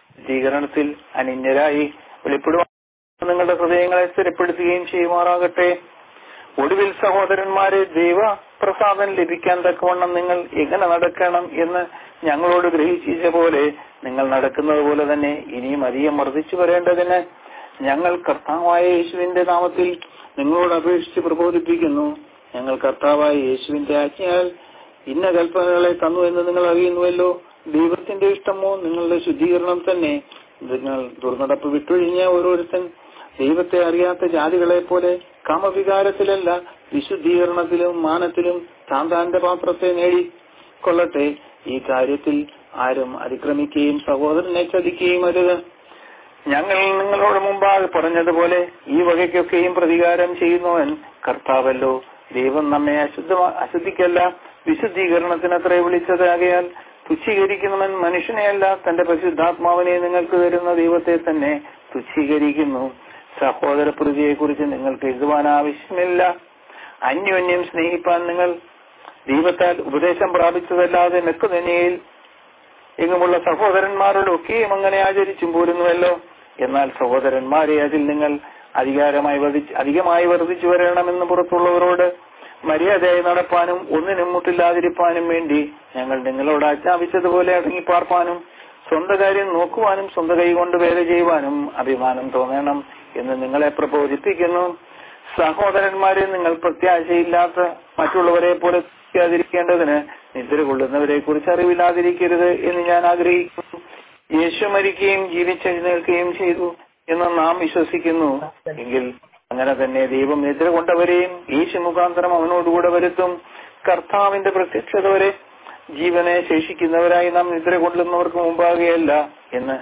ശുദ്ധീകരണത്തിൽ അനിന്യരായി വെളിപ്പെടുവാൻ നിങ്ങളുടെ ഹൃദയങ്ങളെ സ്ഥിരപ്പെടുത്തുകയും ചെയ്യുമാറാകട്ടെ ഒടുവിൽ സഹോദരന്മാരെ ദൈവ പ്രസാദം ലഭിക്കാൻ തക്കവണ്ണം നിങ്ങൾ എങ്ങനെ നടക്കണം എന്ന് ഞങ്ങളോട് ഗ്രഹിച്ച പോലെ നിങ്ങൾ നടക്കുന്നത് പോലെ തന്നെ ഇനിയും അധികം വർദ്ധിച്ചു വരേണ്ടതിന് ഞങ്ങൾ കർത്താവായ യേശുവിന്റെ നാമത്തിൽ നിങ്ങളോട് അപേക്ഷിച്ച് പ്രബോധിപ്പിക്കുന്നു ഞങ്ങൾ കർത്താവായ യേശുവിന്റെ ആജ്ഞയാൽ ഇന്ന കൽപ്പനകളെ തന്നു എന്ന് നിങ്ങൾ അറിയുന്നുവല്ലോ ദൈവത്തിന്റെ ഇഷ്ടമോ നിങ്ങളുടെ ശുദ്ധീകരണം തന്നെ നിങ്ങൾ ദുർനടപ്പ് വിട്ടൊഴിഞ്ഞ ഓരോരുത്തൻ ദൈവത്തെ അറിയാത്ത ജാതികളെ പോലെ കാമവികാരത്തിലല്ല വിശുദ്ധീകരണത്തിലും മാനത്തിലും താൻ താന്റെ പാത്രത്തെ നേടിക്കൊള്ളട്ടെ ഈ കാര്യത്തിൽ ആരും അതിക്രമിക്കുകയും സഹോദരനെ ചതിക്കുകയും അരുത് ഞങ്ങൾ നിങ്ങളോട് മുമ്പാകെ പറഞ്ഞതുപോലെ ഈ വകയ്ക്കൊക്കെയും പ്രതികാരം ചെയ്യുന്നവൻ കർത്താവല്ലോ ദൈവം നമ്മെ അശുദ്ധ അശുദ്ധിക്കല്ല വിശുദ്ധീകരണത്തിനത്രേ വിളിച്ചത് ആകയാൽ തുച്ഛീകരിക്കുന്നവൻ മനുഷ്യനെയല്ല തന്റെ പരിശുദ്ധാത്മാവിനെ നിങ്ങൾക്ക് തരുന്ന ദൈവത്തെ തന്നെ തുച്ഛീകരിക്കുന്നു സഹോദര പ്രതിയെ കുറിച്ച് നിങ്ങൾക്ക് എഴുതുവാൻ ആവശ്യമില്ല അന്യോന്യം സ്നേഹിപ്പാൻ നിങ്ങൾ ദൈവത്താൽ ഉപദേശം പ്രാപിച്ചതല്ലാതെ നെക്കുതന്നെയിൽ എങ്ങുമുള്ള സഹോദരന്മാരോടൊക്കെയും അങ്ങനെ ആചരിച്ചും പോരുന്നുവല്ലോ എന്നാൽ സഹോദരന്മാരെ അതിൽ നിങ്ങൾ അധികാരമായി വർദ്ധിച്ച് അധികമായി വർദ്ധിച്ചു വരണമെന്ന് പുറത്തുള്ളവരോട് മര്യാദയായി നടപ്പാനും ഒന്നിനും മുട്ടില്ലാതിരിപ്പാനും വേണ്ടി ഞങ്ങൾ നിങ്ങളോട് ആജ്ഞാപിച്ചതുപോലെ അടങ്ങിപ്പാർപ്പാനും സ്വന്തം കാര്യം നോക്കുവാനും സ്വന്തം കൈകൊണ്ട് വേല ചെയ്യുവാനും അഭിമാനം തോന്നണം എന്ന് നിങ്ങളെ പ്രബോധിപ്പിക്കുന്നു സഹോദരന്മാരെ നിങ്ങൾ പ്രത്യാശയില്ലാത്ത മറ്റുള്ളവരെ പോലെ ാതിരിക്കേണ്ടതിന് നിദ്ര കൊള്ളുന്നവരെ കുറിച്ച് അറിവില്ലാതിരിക്കരുത് എന്ന് ഞാൻ ആഗ്രഹിക്കുന്നു യേശു മരിക്കുകയും ജീവിച്ചെഴുന്നേൽക്കുകയും ചെയ്തു എന്ന് നാം വിശ്വസിക്കുന്നു എങ്കിൽ അങ്ങനെ തന്നെ ദൈവം നിദ്ര കൊണ്ടവരെയും യേശു മുഖാന്തരം അവനോടുകൂടെ വരുത്തും കർത്താവിന്റെ പ്രത്യക്ഷത വരെ ജീവനെ ശേഷിക്കുന്നവരായി നാം നിദ്ര കൊള്ളുന്നവർക്ക് മുമ്പാകെയല്ല എന്ന്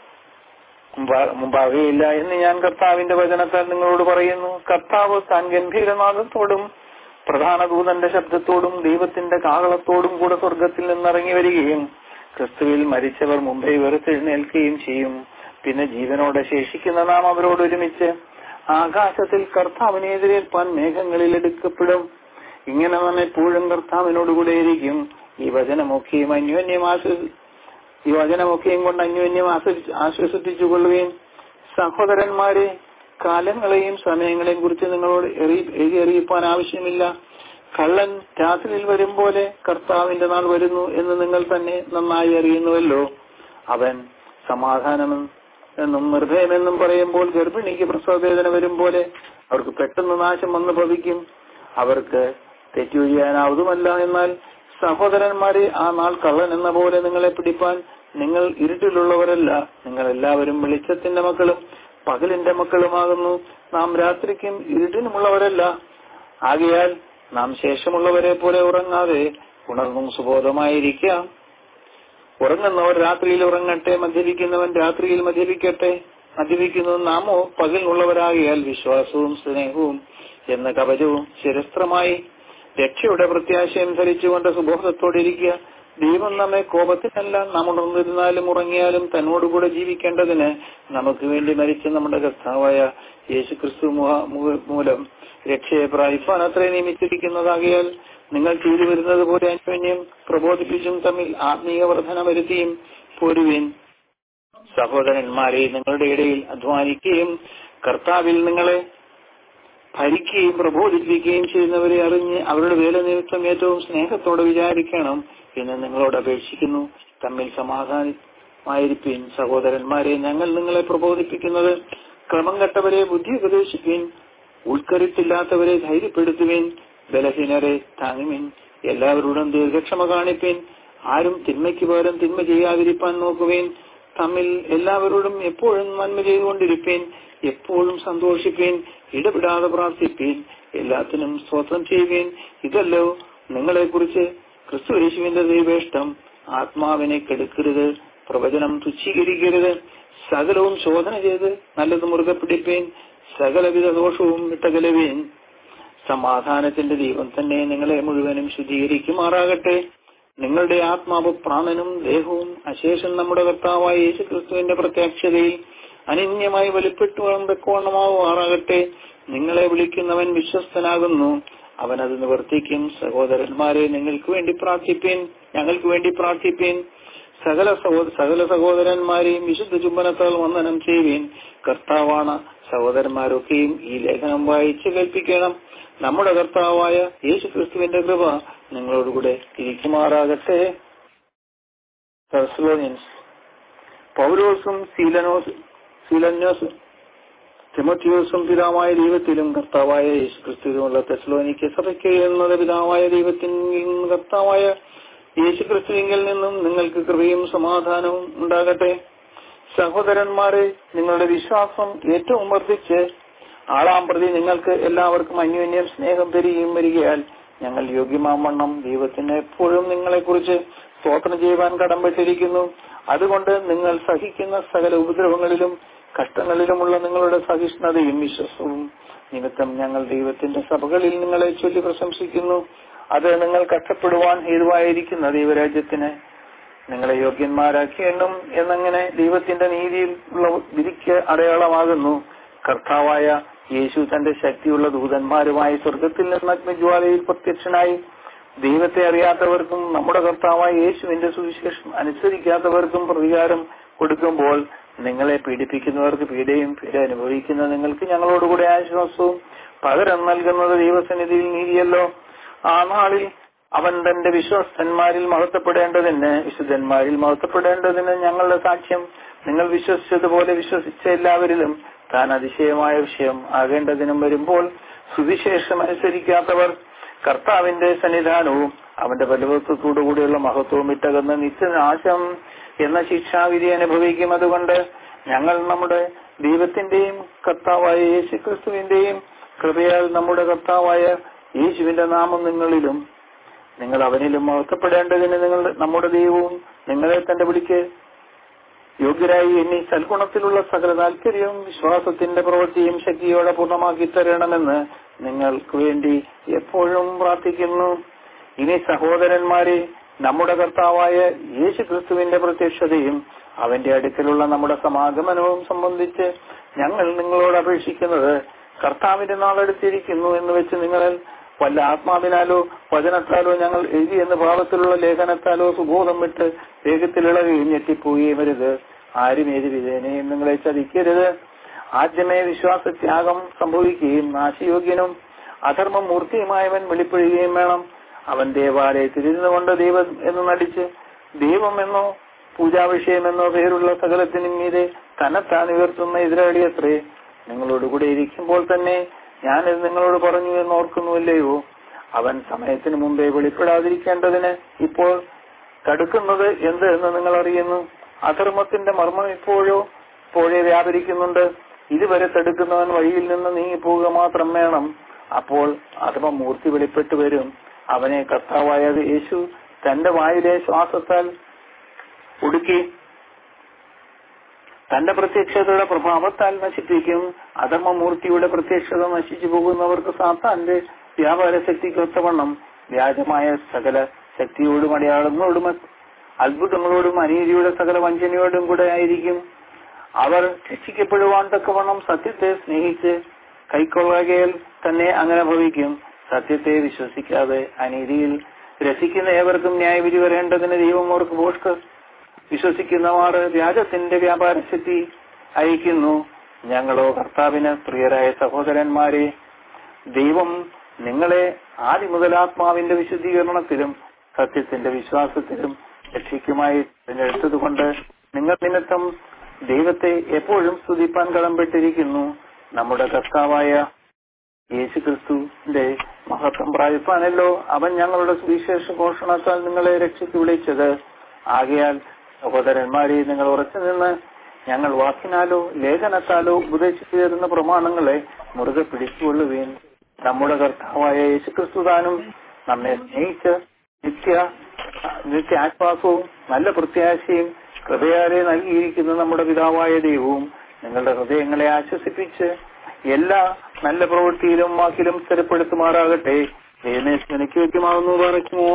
മുമ്പാകെയില്ല എന്ന് ഞാൻ കർത്താവിന്റെ വചനത്താൽ നിങ്ങളോട് പറയുന്നു കർത്താവ് താൻ ഗംഭീരനാഥത്തോടും പ്രധാന ദൂതന്റെ ശബ്ദത്തോടും ദൈവത്തിന്റെ കാഹളത്തോടും കൂടെ സ്വർഗത്തിൽ നിന്നിറങ്ങി വരികയും ക്രിസ്തുവിൽ മരിച്ചവർ മുമ്പേ വെറുത്തെഴുന്നേൽക്കുകയും ചെയ്യും പിന്നെ ജീവനോടെ ശേഷിക്കുന്ന നാം അവരോട് ഒരുമിച്ച് ആകാശത്തിൽ കർത്താവിനെ എതിരേൽപ്പാൻ മേഘങ്ങളിൽ എടുക്കപ്പെടും ഇങ്ങനെ നാം എപ്പോഴും കർത്താവിനോടുകൂടെ ഇരിക്കും ഈ വചനമൊക്കെയും അന്യോന്യം ആശ്വസി ഈ വചനമൊക്കെയും കൊണ്ട് അന്യോന്യം ആശ്വസിപ്പിച്ചുകൊള്ളുകയും സഹോദരന്മാരെ കാലങ്ങളെയും സമയങ്ങളെയും കുറിച്ച് നിങ്ങളോട് എഴുതി അറിയിപ്പാൻ ആവശ്യമില്ല കള്ളൻ രാത്രിയിൽ വരും പോലെ കർത്താവിന്റെ നാൾ വരുന്നു എന്ന് നിങ്ങൾ തന്നെ നന്നായി അറിയുന്നുവല്ലോ അവൻ സമാധാനം എന്നും നിർഭയമെന്നും പറയുമ്പോൾ ഗർഭിണിക്ക് പ്രസവവേദന വരും പോലെ അവർക്ക് പെട്ടെന്ന് നാശം വന്നു ഭവിക്കും അവർക്ക് തെറ്റൊഴിയാനാവതുമല്ല എന്നാൽ സഹോദരന്മാരെ ആ നാൾ കള്ളൻ എന്ന പോലെ നിങ്ങളെ പിടിപ്പാൻ നിങ്ങൾ ഇരുട്ടിലുള്ളവരല്ല നിങ്ങൾ എല്ലാവരും വെളിച്ചത്തിന്റെ മക്കളും പകലിന്റെ മക്കളുമാകുന്നു നാം രാത്രിക്കും ഇരുട്ടിനുമുള്ളവരല്ല ആകയാൽ നാം ശേഷമുള്ളവരെ പോലെ ഉറങ്ങാതെ ഉണർന്നും സുബോധമായിരിക്കാം ഉറങ്ങുന്നവർ രാത്രിയിൽ ഉറങ്ങട്ടെ മദ്യപിക്കുന്നവൻ രാത്രിയിൽ മദ്യപിക്കട്ടെ മദ്യപിക്കുന്നത് നാമോ പകലിനുള്ളവരാകിയാൽ വിശ്വാസവും സ്നേഹവും എന്ന കവചവും ശിരസ്ത്രമായി രക്ഷയുടെ പ്രത്യാശയം ധരിച്ചുകൊണ്ട് സുബോധത്തോടെ ഇരിക്കുക ദൈവം നമ്മെ കോപത്തിനല്ല നാം ഉണർന്നിരുന്നാലും ഉറങ്ങിയാലും തന്നോടുകൂടെ ജീവിക്കേണ്ടതിന് നമുക്ക് വേണ്ടി മരിച്ച നമ്മുടെ കർത്താവായ യേശു ക്രിസ്തു മൂലം രക്ഷയെ പ്രായിപ്പാൻ അത്രേ നിയമിച്ചിരിക്കുന്നതാകിയാൽ നിങ്ങൾ ചെയ്തു വരുന്നത് പോലെ അന്യോന്യം പ്രബോധിപ്പിച്ചും തമ്മിൽ ആത്മീയ വർധന വരുത്തിയും പോരുവിൻ സഹോദരന്മാരെ നിങ്ങളുടെ ഇടയിൽ അധ്വാനിക്കുകയും കർത്താവിൽ നിങ്ങളെ ഭരിക്കുകയും പ്രബോധിപ്പിക്കുകയും ചെയ്യുന്നവരെ അറിഞ്ഞ് അവരുടെ വേല നിമിത്തം ഏറ്റവും സ്നേഹത്തോടെ വിചാരിക്കണം എന്ന് നിങ്ങളോട് അപേക്ഷിക്കുന്നു തമ്മിൽ സമാധാനമായിരിക്കും സഹോദരന്മാരെ ഞങ്ങൾ നിങ്ങളെ പ്രബോധിപ്പിക്കുന്നത് ക്രമം കെട്ടവരെ ബുദ്ധി ഉപദേശിക്കുവിൻ ഉൾക്കരുത്തില്ലാത്തവരെ ധൈര്യപ്പെടുത്തുവിൻ ബലഹീനരെ താങ്ങുവിൻ എല്ലാവരോടും ദീർഘക്ഷമ കാണിപ്പിൻ ആരും തിന്മയ്ക്ക് പകരം തിന്മ ചെയ്യാതിരിപ്പാൻ നോക്കുവേൻ തമ്മിൽ എല്ലാവരോടും എപ്പോഴും നന്മ ചെയ്തുകൊണ്ടിരിപ്പീൻ എപ്പോഴും സന്തോഷിപ്പീൻ ഇടപെടാതെ പ്രാർത്ഥിപ്പീൻ എല്ലാത്തിനും സ്തോത്രം ചെയ്യുവീൻ ഇതല്ലോ നിങ്ങളെ കുറിച്ച് ക്രിസ്തു യേശുവിന്റെ ദൈവേഷ്ടം ആത്മാവിനെ കെടുക്കരുത് പ്രവചനം തുച്ഛീകരിക്കരുത് സകലവും ശോധന ചെയ്ത് നല്ലത് മുറുകെ പിടിപ്പീൻ സകലവിധ ദോഷവും വിട്ടകലവീൻ സമാധാനത്തിന്റെ ദൈവം തന്നെ നിങ്ങളെ മുഴുവനും ശുദ്ധീകരിക്കുമാറാകട്ടെ നിങ്ങളുടെ ആത്മാവ് പ്രാണനും ദേഹവും അശേഷം നമ്മുടെ കർത്താവായ യേശു ക്രിസ്തുവിന്റെ പ്രത്യക്ഷതയിൽ അനന്യമായി വെളിപ്പെട്ടു വെക്കോണമാവുമാറാകട്ടെ നിങ്ങളെ വിളിക്കുന്നവൻ വിശ്വസ്തനാകുന്നു അവൻ അത് നിവർത്തിക്കും സഹോദരന്മാരെ നിങ്ങൾക്ക് വേണ്ടി പ്രാർത്ഥിപ്പീൻ ഞങ്ങൾക്ക് വേണ്ടി പ്രാർത്ഥിപ്പീൻ സകല സഹോ- സകല സഹോദരന്മാരെയും വിശുദ്ധ ചുംബനത്താൽ വന്ദനം ചെയ്യുവീൻ കർത്താവാണ് സഹോദരന്മാരൊക്കെയും ഈ ലേഖനം വായിച്ച് കേൾപ്പിക്കണം നമ്മുടെ കർത്താവായ യേശു ക്രിസ്തുവിന്റെ കൃപ നിങ്ങളോടുകൂടെ ഇരിക്കുമാറാകട്ടെ തെസ്സലോനിയൻസ് പൗലോസും സീലനോസ് സീലന്യോസും തിമോത്തിയോസും പിതാവായ ദൈവത്തിലും കർത്താവായ യേശു ക്രിസ്തുവിലുമുള്ള തെസ്ലോനിക്ക് സഭയ്ക്ക് എന്നത് പിതാവായ ദൈവത്തിൽ നിന്നും കർത്താവായ യേശു ക്രിസ്തുവിങ്കിൽ നിന്നും നിങ്ങൾക്ക് കൃപയും സമാധാനവും ഉണ്ടാകട്ടെ സഹോദരന്മാരെ നിങ്ങളുടെ വിശ്വാസം ഏറ്റവും വർദ്ധിച്ച് ആളാം പ്രതി നിങ്ങൾക്ക് എല്ലാവർക്കും അന്യോന്യം സ്നേഹം തരികയും വരികയാൽ ഞങ്ങൾ യോഗ്യമാവണ്ണം ദൈവത്തിന് എപ്പോഴും നിങ്ങളെക്കുറിച്ച് സ്തോത്രം ചെയ്യുവാൻ കടംപെട്ടിരിക്കുന്നു അതുകൊണ്ട് നിങ്ങൾ സഹിക്കുന്ന സകല ഉപദ്രവങ്ങളിലും കഷ്ടങ്ങളിലുമുള്ള നിങ്ങളുടെ സഹിഷ്ണുതയും വിശ്വസവും നിമിത്തം ഞങ്ങൾ ദൈവത്തിന്റെ സഭകളിൽ നിങ്ങളെ ചൊല്ലി പ്രശംസിക്കുന്നു അത് നിങ്ങൾ കഷ്ടപ്പെടുവാൻ ഹേതുവായിരിക്കുന്ന ദൈവരാജ്യത്തിന് നിങ്ങളെ യോഗ്യന്മാരാക്കി എണ്ണും എന്നങ്ങനെ ദൈവത്തിന്റെ നീതിയിൽ ഉള്ള വിധിക്ക് അടയാളമാകുന്നു കർത്താവായ യേശു തന്റെ ശക്തിയുള്ള ദൂതന്മാരുമായി സ്വർഗത്തിൽ നിന്ന് അഗ്നിജ്വാലയിൽ പ്രത്യക്ഷനായി ദൈവത്തെ അറിയാത്തവർക്കും നമ്മുടെ കർത്താവായ യേശുവിന്റെ സുവിശേഷം അനുസരിക്കാത്തവർക്കും പ്രതികാരം കൊടുക്കുമ്പോൾ നിങ്ങളെ പീഡിപ്പിക്കുന്നവർക്ക് പീഡയും പീഡ അനുഭവിക്കുന്ന നിങ്ങൾക്ക് ഞങ്ങളോടുകൂടെ ആശ്വാസവും പകരം നൽകുന്നത് ദൈവസന്നിധിയിൽ നീതിയല്ലോ ആ നാളിൽ അവൻ തന്റെ വിശ്വസ്തന്മാരിൽ മഹത്വപ്പെടേണ്ടതിന് വിശുദ്ധന്മാരിൽ മഹത്വപ്പെടേണ്ടതിന് ഞങ്ങളുടെ സാക്ഷ്യം നിങ്ങൾ വിശ്വസിച്ചതുപോലെ വിശ്വസിച്ച എല്ലാവരിലും താൻ അതിശയമായ വിഷയം ആകേണ്ടതിനും വരുമ്പോൾ സുവിശേഷം അനുസരിക്കാത്തവർ കർത്താവിന്റെ സന്നിധാനവും അവന്റെ ബലവത്വത്തോടുകൂടിയുള്ള മഹത്വവും ഇട്ടകന്ന് നിത്യനാശം എന്ന ശിക്ഷാവിധി അനുഭവിക്കും അതുകൊണ്ട് ഞങ്ങൾ നമ്മുടെ ദൈവത്തിന്റെയും കർത്താവായ യേശു ക്രിസ്തുവിന്റെയും കൃപയാൽ നമ്മുടെ കർത്താവായ യേശുവിന്റെ നാമം നിങ്ങളിലും നിങ്ങൾ അവനിലും മഹത്വപ്പെടേണ്ടതിന് നിങ്ങൾ നമ്മുടെ ദൈവവും നിങ്ങളെ തന്റെ വിളിക്ക് യോഗ്യരായി എന്നീ സൽഗുണത്തിലുള്ള സകല താല്പര്യവും വിശ്വാസത്തിന്റെ പ്രവൃത്തിയും ശക്തിയോടെ പൂർണ്ണമാക്കി തരണമെന്ന് നിങ്ങൾക്ക് വേണ്ടി എപ്പോഴും പ്രാർത്ഥിക്കുന്നു ഇനി സഹോദരന്മാരെ നമ്മുടെ കർത്താവായ യേശു ക്രിസ്തുവിന്റെ പ്രത്യക്ഷതയും അവന്റെ അടുക്കലുള്ള നമ്മുടെ സമാഗമനവും സംബന്ധിച്ച് ഞങ്ങൾ നിങ്ങളോട് അപേക്ഷിക്കുന്നത് കർത്താവിന്റെ നാളെടുത്തിരിക്കുന്നു എന്ന് വെച്ച് നിങ്ങളിൽ വല്ല ആത്മാവിനാലോ വചനത്താലോ ഞങ്ങൾ എഴുതി എന്ന ഭാവത്തിലുള്ള ലേഖനത്താലോ സുബോധം വിട്ട് വേഗത്തിലിളകുകയും ഞെട്ടിപ്പോവുകയും വരുത് ആരും ഏത് വിധേനയും നിങ്ങളെ ചതിക്കരുത് ആദ്യമേ വിശ്വാസത്യാഗം സംഭവിക്കുകയും നാശയോഗ്യനും അധർമ്മ മൂർത്തിയുമായവൻ വെളിപ്പെടുകയും വേണം അവൻ ദേവാലയത്തിൽ ഇരുന്നുകൊണ്ട് ദൈവം എന്ന് നടിച്ച് ദൈവമെന്നോ പൂജാവിഷയമെന്നോ പേരുള്ള സകലത്തിനും മീതെ തന്നെത്താൻ ഉയർത്തുന്ന എതിരാളിയത്രേ നിങ്ങളോടുകൂടെ ഇരിക്കുമ്പോൾ തന്നെ ഞാനിത് നിങ്ങളോട് പറഞ്ഞു എന്ന് ഓർക്കുന്നുവല്ലയോ അവൻ സമയത്തിന് മുമ്പേ വെളിപ്പെടാതിരിക്കേണ്ടതിന് ഇപ്പോൾ തടുക്കുന്നത് എന്ത് എന്ന് നിങ്ങൾ അറിയുന്നു അധർമ്മത്തിന്റെ മർമ്മം ഇപ്പോഴോ ഇപ്പോഴേ വ്യാപരിക്കുന്നുണ്ട് ഇതുവരെ തടുക്കുന്നവൻ വഴിയിൽ നിന്ന് നീങ്ങിപ്പോവുക മാത്രം വേണം അപ്പോൾ അധർമ്മമൂർത്തി വെളിപ്പെട്ടു വരും അവനെ കർത്താവായ യേശു തന്റെ വായിലെ ശ്വാസത്താൽ ഒടുക്കി തന്റെ പ്രത്യക്ഷതയുടെ പ്രഭാവത്താൽ നശിപ്പിക്കും അധർമ്മമൂർത്തിയുടെ പ്രത്യക്ഷത നശിച്ചു പോകുന്നവർക്ക് സാത്താന്റെ വ്യാപാര ശക്തിക്ക് ഒത്തവണ്ണം വ്യാജമായ സകല ശക്തിയോടും അടയാളങ്ങളോടും അത്ഭുതങ്ങളോടും അനീതിയുടെ സകല വഞ്ചനയോടും കൂടെ ആയിരിക്കും അവർ രക്ഷിക്കപ്പെടുവാൻ തക്കവണ്ണം സത്യത്തെ സ്നേഹിച്ച് കൈക്കൊള്ളുകയിൽ തന്നെ അങ്ങനെ ഭവിക്കും സത്യത്തെ വിശ്വസിക്കാതെ അനീതിയിൽ രസിക്കുന്ന ഏവർക്കും ന്യായവിധി വരേണ്ടതിന് ദൈവം അവർക്ക് ബോഷ്ക വിശ്വസിക്കുന്നവർ വ്യാജത്തിന്റെ വ്യാപാരശക്തി അയക്കുന്നു ഞങ്ങളോ കർത്താവിന് പ്രിയരായ സഹോദരന്മാരെ ദൈവം നിങ്ങളെ ആദ്യ മുതലാത്മാവിന്റെ വിശുദ്ധീകരണത്തിലും സത്യത്തിന്റെ വിശ്വാസത്തിലും രക്ഷയ്ക്കുമായി തിരഞ്ഞെടുത്തതുകൊണ്ട് നിങ്ങൾ നിമിത്തം ദൈവത്തെ എപ്പോഴും സ്തുതിപ്പാൻ കടംപെട്ടിരിക്കുന്നു നമ്മുടെ കർത്താവായ യേശു ക്രിസ്തുവിന്റെ മഹത്വം പ്രാപിപ്പാനല്ലോ അവൻ ഞങ്ങളുടെ സുവിശേഷ ഘോഷണത്താൽ നിങ്ങളെ രക്ഷയ്ക്ക് വിളിച്ചത് ആകയാൽ സഹോദരന്മാരെ നിങ്ങൾ ഉറച്ചു നിന്ന് ഞങ്ങൾ വാക്കിനാലോ ലേഖനത്താലോ ഉപദേശിച്ചു തരുന്ന പ്രമാണങ്ങളെ മുറുകെ പിടിച്ചുകൊള്ളുകയും നമ്മുടെ കർത്താവായ യേശുക്രിസ്തു താനും നമ്മെ സ്നേഹിച്ച് നിത്യ നിത്യ ആശ്വാസവും നല്ല പ്രത്യാശയും കൃപയാലെ നൽകിയിരിക്കുന്ന നമ്മുടെ പിതാവായ ദൈവവും നിങ്ങളുടെ ഹൃദയങ്ങളെ ആശ്വസിപ്പിച്ച് എല്ലാ നല്ല പ്രവൃത്തിയിലും വാക്കിലും സ്ഥിരപ്പെടുത്തുമാറാകട്ടെ ദൈവമേ എനിക്ക് വ്യക്തമാകുന്നു പറയുമോ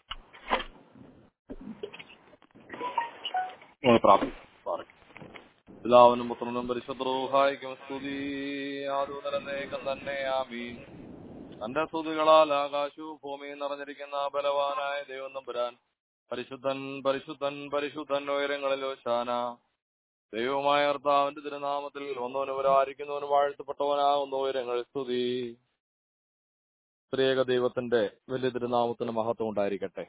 പിതാവിനും പുത്രനും പരിശുദ്ധഹായിക്കും സ്തുതി ആദൂതരനേകം തന്നെ ആമീൻ തന്റെ സ്തുതികളാൽ ആകാശവും ഭൂമിയും നിറഞ്ഞിരിക്കുന്ന ബലവാനായ ദൈവം നമ്പുരാൻ പരിശുദ്ധൻ പരിശുദ്ധൻ പരിശുദ്ധൻ ഉയരങ്ങളിലോ ശാന ദൈവമായ കർത്താവിന്റെ തിരുനാമത്തിൽ ഒന്നവനും ഒരായിരിക്കുന്നവനും വാഴ്ത്തപ്പെട്ടവനാകുന്ന ഉയരങ്ങളിൽ സ്തുതി സ്ത്രീക ദൈവത്തിന്റെ വലിയ തിരുനാമത്തിന് മഹത്വം ഉണ്ടായിരിക്കട്ടെ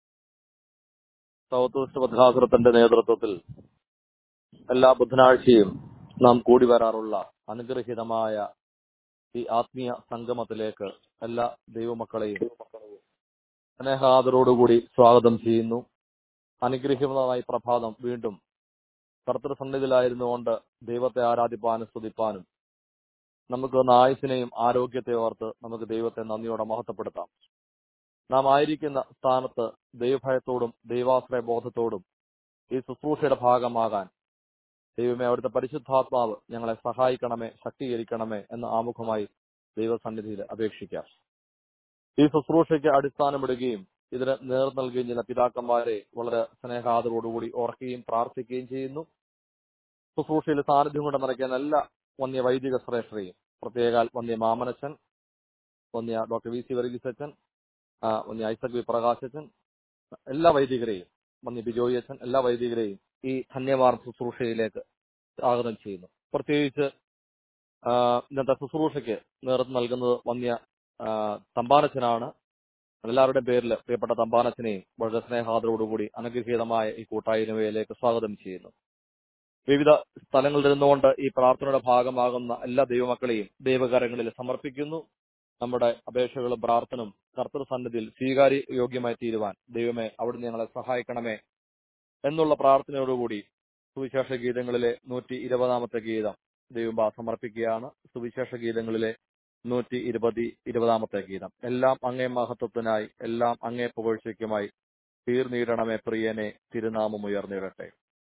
സൗത്ത് വെസ്റ്റ് ഭദ്രാസുരത്തിന്റെ നേതൃത്വത്തിൽ എല്ലാ ബുധനാഴ്ചയും നാം കൂടി വരാറുള്ള അനുഗ്രഹീതമായ ഈ ആത്മീയ സംഗമത്തിലേക്ക് എല്ലാ ദൈവമക്കളെയും സ്നേഹാദരോടുകൂടി സ്വാഗതം ചെയ്യുന്നു അനുഗ്രഹീതമായ പ്രഭാതം വീണ്ടും കർത്തൃസന്നിധിയിലായിരുന്നുകൊണ്ട് ദൈവത്തെ ആരാധിപ്പാനും സ്തുതിപ്പാനും നമുക്ക് ആയുസിനെയും ആരോഗ്യത്തെ ഓർത്ത് നമുക്ക് ദൈവത്തെ നന്ദിയോടെ മഹത്വപ്പെടുത്താം നാം ആയിരിക്കുന്ന സ്ഥാനത്ത് ദൈവഭയത്തോടും ദൈവാശ്രയ ബോധത്തോടും ഈ ശുശ്രൂഷയുടെ ഭാഗമാകാൻ ദൈവമേ അവിടുത്തെ പരിശുദ്ധാത്മാവ് ഞങ്ങളെ സഹായിക്കണമേ ശക്തീകരിക്കണമേ എന്ന് ആമുഖമായി ദൈവസന്നിധിയിൽ അപേക്ഷിക്കാം ഈ ശുശ്രൂഷയ്ക്ക് അടിസ്ഥാനമിടുകയും ഇതിന് നേർ നൽകുകയും ചെയ്യുന്ന പിതാക്കന്മാരെ വളരെ സ്നേഹാദരോടുകൂടി ഓർക്കുകയും പ്രാർത്ഥിക്കുകയും ചെയ്യുന്നു ശുശ്രൂഷയിൽ സാന്നിധ്യം കൊണ്ട് നിറയ്ക്കുന്ന എല്ലാ വന്യ വൈദിക ശ്രേഷ്ഠരെയും പ്രത്യേകാൽ വന്യ മാമനച്ചൻ വന്യ ഡോക്ടർ വി സി വർഗീസച്ചൻ വന്യ ഐസക് വി പ്രകാശച്ചൻ എല്ലാ വൈദികരെയും വന്യ ബിജോയി അച്ഛൻ എല്ലാ വൈദികരെയും ഈ ധന്യവാർത്ത ശുശ്രൂഷയിലേക്ക് സ്വാഗതം ചെയ്യുന്നു പ്രത്യേകിച്ച് ഇന്നത്തെ ശുശ്രൂഷയ്ക്ക് നേതൃത്വം നൽകുന്നത് വന്യ തമ്പാനച്ചനാണ് എല്ലാവരുടെയും പേരിൽ പ്രിയപ്പെട്ട തമ്പാനച്ചനെയും വളരെ സ്നേഹാദരോടുകൂടി അനുഗ്രഹീതമായ ഈ കൂട്ടായ്മയിലേക്ക് സ്വാഗതം ചെയ്യുന്നു വിവിധ സ്ഥലങ്ങളിൽ നിന്നുകൊണ്ട് ഈ പ്രാർത്ഥനയുടെ ഭാഗമാകുന്ന എല്ലാ ദൈവമക്കളെയും ദൈവകരങ്ങളിൽ സമർപ്പിക്കുന്നു നമ്മുടെ അപേക്ഷകളും പ്രാർത്ഥനയും കർത്തൃസന്നിധിയിൽ സ്വീകാര്യ യോഗ്യമായി തീരുവാൻ ദൈവമേ അവിടുന്ന് ഞങ്ങളെ സഹായിക്കണമേ എന്നുള്ള പ്രാർത്ഥനയോടുകൂടി സുവിശേഷ ഗീതങ്ങളിലെ നൂറ്റി ഇരുപതാമത്തെ ഗീതം ദൈവം സമർപ്പിക്കുകയാണ് സുവിശേഷ ഗീതങ്ങളിലെ നൂറ്റി ഇരുപതി ഇരുപതാമത്തെ ഗീതം എല്ലാം അങ്ങേ മഹത്വത്തിനായി എല്ലാം അങ്ങേ പുകഴ്ചയ്ക്കുമായി തീർന്നിടണമേ പ്രിയനെ തിരുനാമം ഉയർന്നിടട്ടെ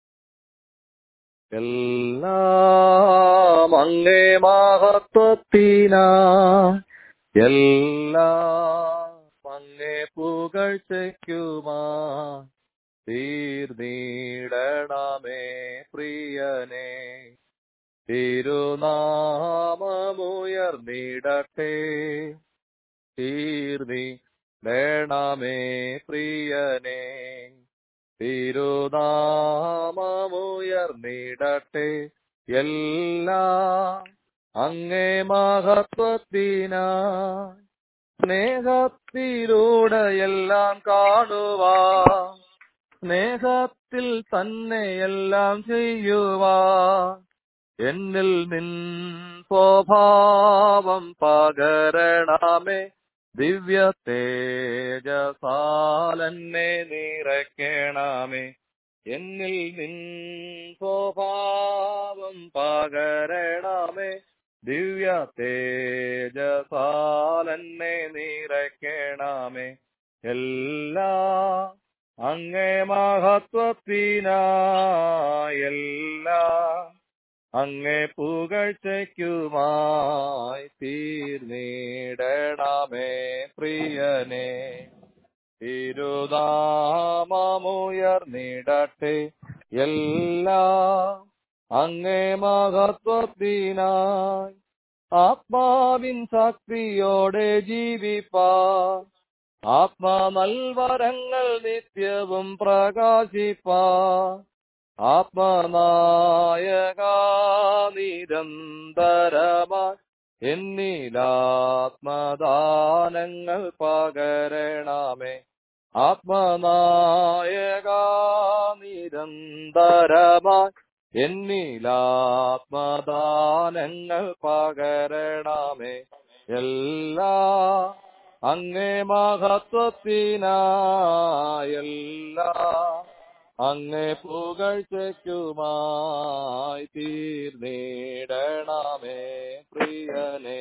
എല്ലാം അങ്ങേ മഹത്വത്തിനാ എല്ലാം അങ്ങേ പുകഴ്ചയ്ക്കുമാ തീർന്നിടണമേ പ്രിയനെ തിരുനാമമുയർന്നിടട്ടെ തീർന്നിടണമേ പ്രിയനെ തിരുനാമമുയർന്നിടട്ടെ എല്ലാം അങ്ങേ മഹത്വത്തിനാ സ്നേഹത്തിലൂടെ എല്ലാം കാണുവാ സ്നേഹത്തിൽ തന്നെ എല്ലാം ചെയ്യുവാ എന്നിൽ നിൻ സ്വഭാവം പകരണമേ ദിവ്യ തേജസാലെന്നെ നിറയ്ക്കണമേ എന്നിൽ നിൻ സ്വഭാവം പകരണമേ ദിവ്യ തേജസാലെന്നെ നിറയ്ക്കണമേ എല്ലാ അങ്ങേ മഹത്വത്തിനാ എല്ലാ അങ്ങേ പുകഴ്ചയ്ക്കുമായി തീർന്നിടണമേ പ്രിയനെ തിരുനാമമുയർന്നിടട്ടെ എല്ലാ അങ്ങേ മഹത്വത്തിനായി ആത്മാവിൻ ശക്തിയോടെ ജീവിപ്പാ ആത്മനൽവരങ്ങൾ നിത്യവും പ്രകാശിപ്പാ ആത്മനായക നിരന്തരമായി എന്നിലാത്മദാനങ്ങൾ പകരണമേ ആത്മനായക നിരന്തരമായി എന്നിലാത്മദാനങ്ങൾ പകരണമേ എല്ലാ അങ്ങേ മഹത്വത്തിനായല്ല അങ്ങേ പുകഴ്ചയ്ക്കുമായി തീർന്നിടണമേ പ്രിയനെ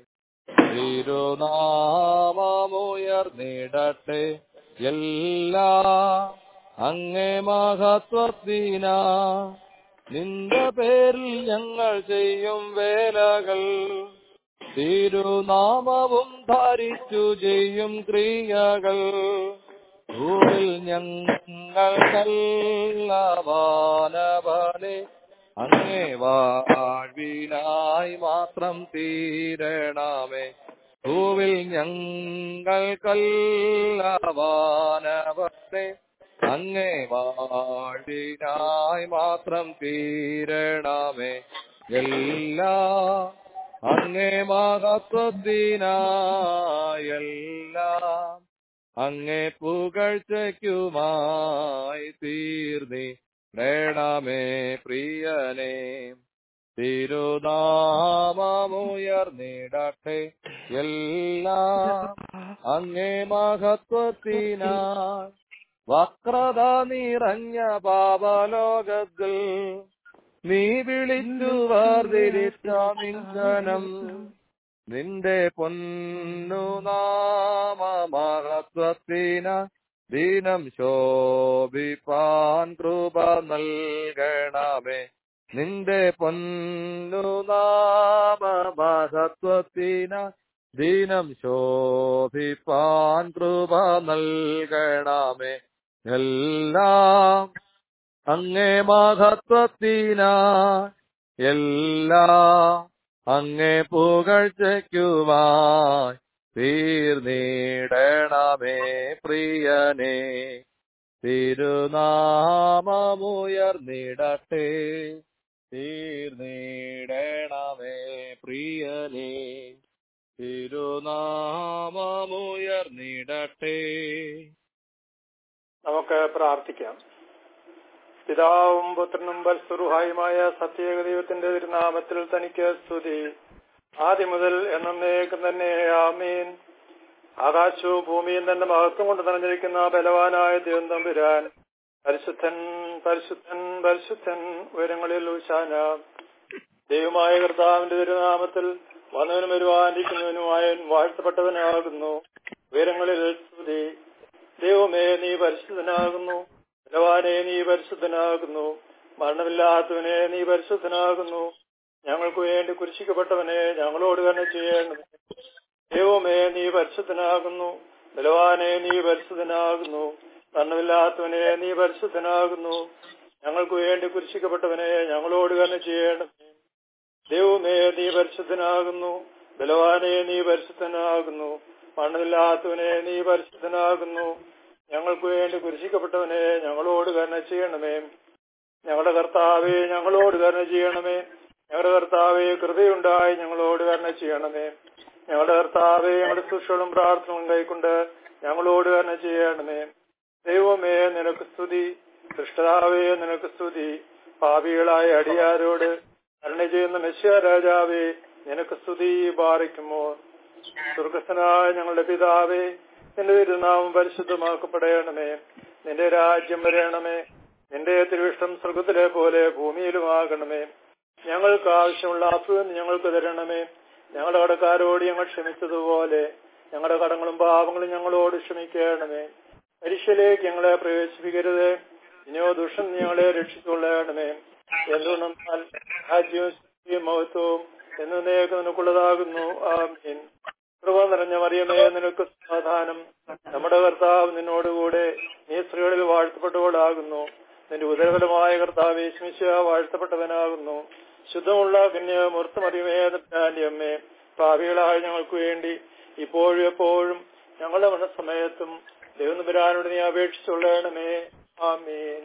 തിരുനാമമുയർന്നിടട്ടെ എല്ലാ അങ്ങേ മഹത്വത്തിനാ നിന്റെ പേരിൽ ഞങ്ങൾ ചെയ്യും വേലകൾ തിരുനാമവും ധരിച്ചു ചെയ്യും ക്രിയകൾ ഭൂമിൽ ഞങ്ങൾ നല്ലവാനവനെ അങ്ങേ വാഴ്വിനായി മാത്രം തീരണമേ ഭൂവിൽ ഞങ്ങൾ കല്ലവാനവനെ അങ്ങേ വാഴിനായി മാത്രം തീരണമേ എല്ലാ അങ്ങേ മഹത്വത്തിനായെല്ലാം അങ്ങേ പുകഴ്ചയ്ക്കുമായി തീർന്നി വേണമേ പ്രിയനേ തിരുനാമമുയർന്നിടട്ടെ എല്ലാം അങ്ങേ മഹത്വത്തിനായി വക്രത നിറഞ്ഞ പാപലോകത്തിൽ നീ വിളിച്ചു വേർതിരിച്ച നിഞ്ചനം നിന്റെ പൊന്നു നാമ മഹത്വത്തിന ദിനം ശോഭിപ്പാൻ കൃപ നൽകണമേ നിന്റെ പൊന്നു നാമ മഹത്വത്തിന ദിനം ശോഭിപ്പാൻ കൃപ നൽകണമേ എല്ലാം അങ്ങേ മഹത്വത്തിന എല്ലാം അങ്ങേ പുകഴ്ചയ്ക്കുമായി തീർന്നിടണമേ പ്രിയനേ തിരുനാമമുയർന്നിടട്ടെ തീർന്നിടണമേ പ്രിയനേ തിരുനാമമുയർന്നിടട്ടെ നമുക്ക് പ്രാർത്ഥിക്കാം പിതാവും പുത്രനും പരസ്പരുഹായുമായ സത്യേക ദൈവത്തിന്റെ തിരുനാമത്തിൽ തനിക്ക് സ്തുതി ആദ്യം മുതൽ എന്നേക്കും തന്നെ ആമീൻ ആകാശവും ഭൂമിയും തന്റെ മഹത്വം കൊണ്ട് നിറഞ്ഞിരിക്കുന്ന ബലവാനായ ദൈവം തമ്പുരാൻ പരിശുദ്ധൻ പരിശുദ്ധൻ പരിശുദ്ധൻ ഉയരങ്ങളിൽ ഊശാന ദൈവമായ കർത്താവിന്റെ തിരുനാമത്തിൽ വന്നവനും വരുവാനിരിക്കുന്നവനുമായ വാഴ്ത്തപ്പെട്ടവനാകുന്നു ഉയരങ്ങളിൽ സ്തുതി ദൈവമേ നീ പരിശുദ്ധനാകുന്നു ബലവാനെ നീ പരിശുദ്ധനാകുന്നു മരണമില്ലാത്തവനെ നീ പരിശുദ്ധനാകുന്നു ഞങ്ങൾക്ക് വേണ്ടി കുരിശിക്കപ്പെട്ടവനെ ഞങ്ങളോട് തന്നെ ചെയ്യേണ്ടത് ദൈവമേ നീ പരിശുദ്ധനാകുന്നു ബലവാനെ നീ പരിശുദ്ധനാകുന്നു മരണമില്ലാത്തവനെ നീ പരിശുദ്ധനാകുന്നു ഞങ്ങൾക്ക് വേണ്ടി കുരിശിക്കപ്പെട്ടവനെ ഞങ്ങളോട് തന്നെ ചെയ്യണമേ ദൈവമേ നീ പരിശുദ്ധനാകുന്നു ബലവാനെ നീ പരിശുദ്ധനാകുന്നു മണ്ണമില്ലാത്തവനെ നീ പരിശുദ്ധനാകുന്നു ഞങ്ങൾക്ക് വേണ്ടി കുരിശിക്കപ്പെട്ടവനെ ഞങ്ങളോട് കരുണ ചെയ്യണമേ ഞങ്ങളുടെ കർത്താവെ ഞങ്ങളോട് കരുണ ചെയ്യണമേ ഞങ്ങളുടെ കർത്താവെ കൃപയുണ്ടായി ഞങ്ങളോട് കരുണ ചെയ്യണമേ ഞങ്ങളുടെ കർത്താവെ ഞങ്ങളുടെ ശുശ്രൂഷകളും പ്രാർത്ഥനകളും കൈക്കൊണ്ട് ഞങ്ങളോട് കരുണ ചെയ്യണമേ ദൈവമേ നിനക്ക് സ്തുതി കൃഷ്ണതാവേ നിനക്ക് സ്തുതി പാപികളായ അടിയാരോട് കരുണ ചെയ്യുന്ന മെസ്സിയ രാജാവേ നിനക്ക് സ്തുതി പാറിക്കുമോ സ്വർഗസ്ഥനായ ഞങ്ങളുടെ പിതാവേ നിന്റെ തിരുനാമം പരിശുദ്ധമാക്കപ്പെടണമേ നിന്റെ രാജ്യം വരണമേ നിന്റെ തിരുവിഷ്ടം സ്വർഗത്തിലെ പോലെ ഭൂമിയിലുമാകണമേ ഞങ്ങൾക്ക് ആവശ്യമുള്ള അസുഖം ഞങ്ങൾക്ക് തരണമേ ഞങ്ങളുടെ കടക്കാരോട് ഞങ്ങൾ ക്ഷമിച്ചതുപോലെ ഞങ്ങളുടെ കടങ്ങളും പാപങ്ങളും ഞങ്ങളോട് ക്ഷമിക്കണമേ മനുഷ്യലേക്ക് ഞങ്ങളെ പ്രവേശിപ്പിക്കരുത് ഇനിയോ ദുഷ്ടം ഞങ്ങളെ രക്ഷിച്ചുകൊള്ളണമേ എന്തുകൊണ്ടെന്നാൽ രാജ്യവും ശക്തിയും മഹത്വവും എന്ന് നേക്ക് നിനക്കുള്ളതാകുന്നു ആമീൻ കൃപ നിറഞ്ഞ മറിയമേ നിനക്ക് സമാധാനം നമ്മുടെ കർത്താവ് നിന്നോടുകൂടെ നീ സ്ത്രീകളിൽ വാഴ്ത്തപ്പെട്ടവളാകുന്നു നിന്റെ ഉദരഫലമായ കർത്താവ് യേശുമിശ വാഴ്ത്തപ്പെട്ടവനാകുന്നു ശുദ്ധമുള്ള കന്യ മൂർത്തമറിയമേ തന്റെ അമ്മേ ഭാവികളായ ഞങ്ങൾക്ക് വേണ്ടി ഇപ്പോഴും എപ്പോഴും ഞങ്ങളുടെ മരണസമയത്തും ദൈവനപുരാനോട് നീ അപേക്ഷിച്ചുള്ളണമേ ആമീൻ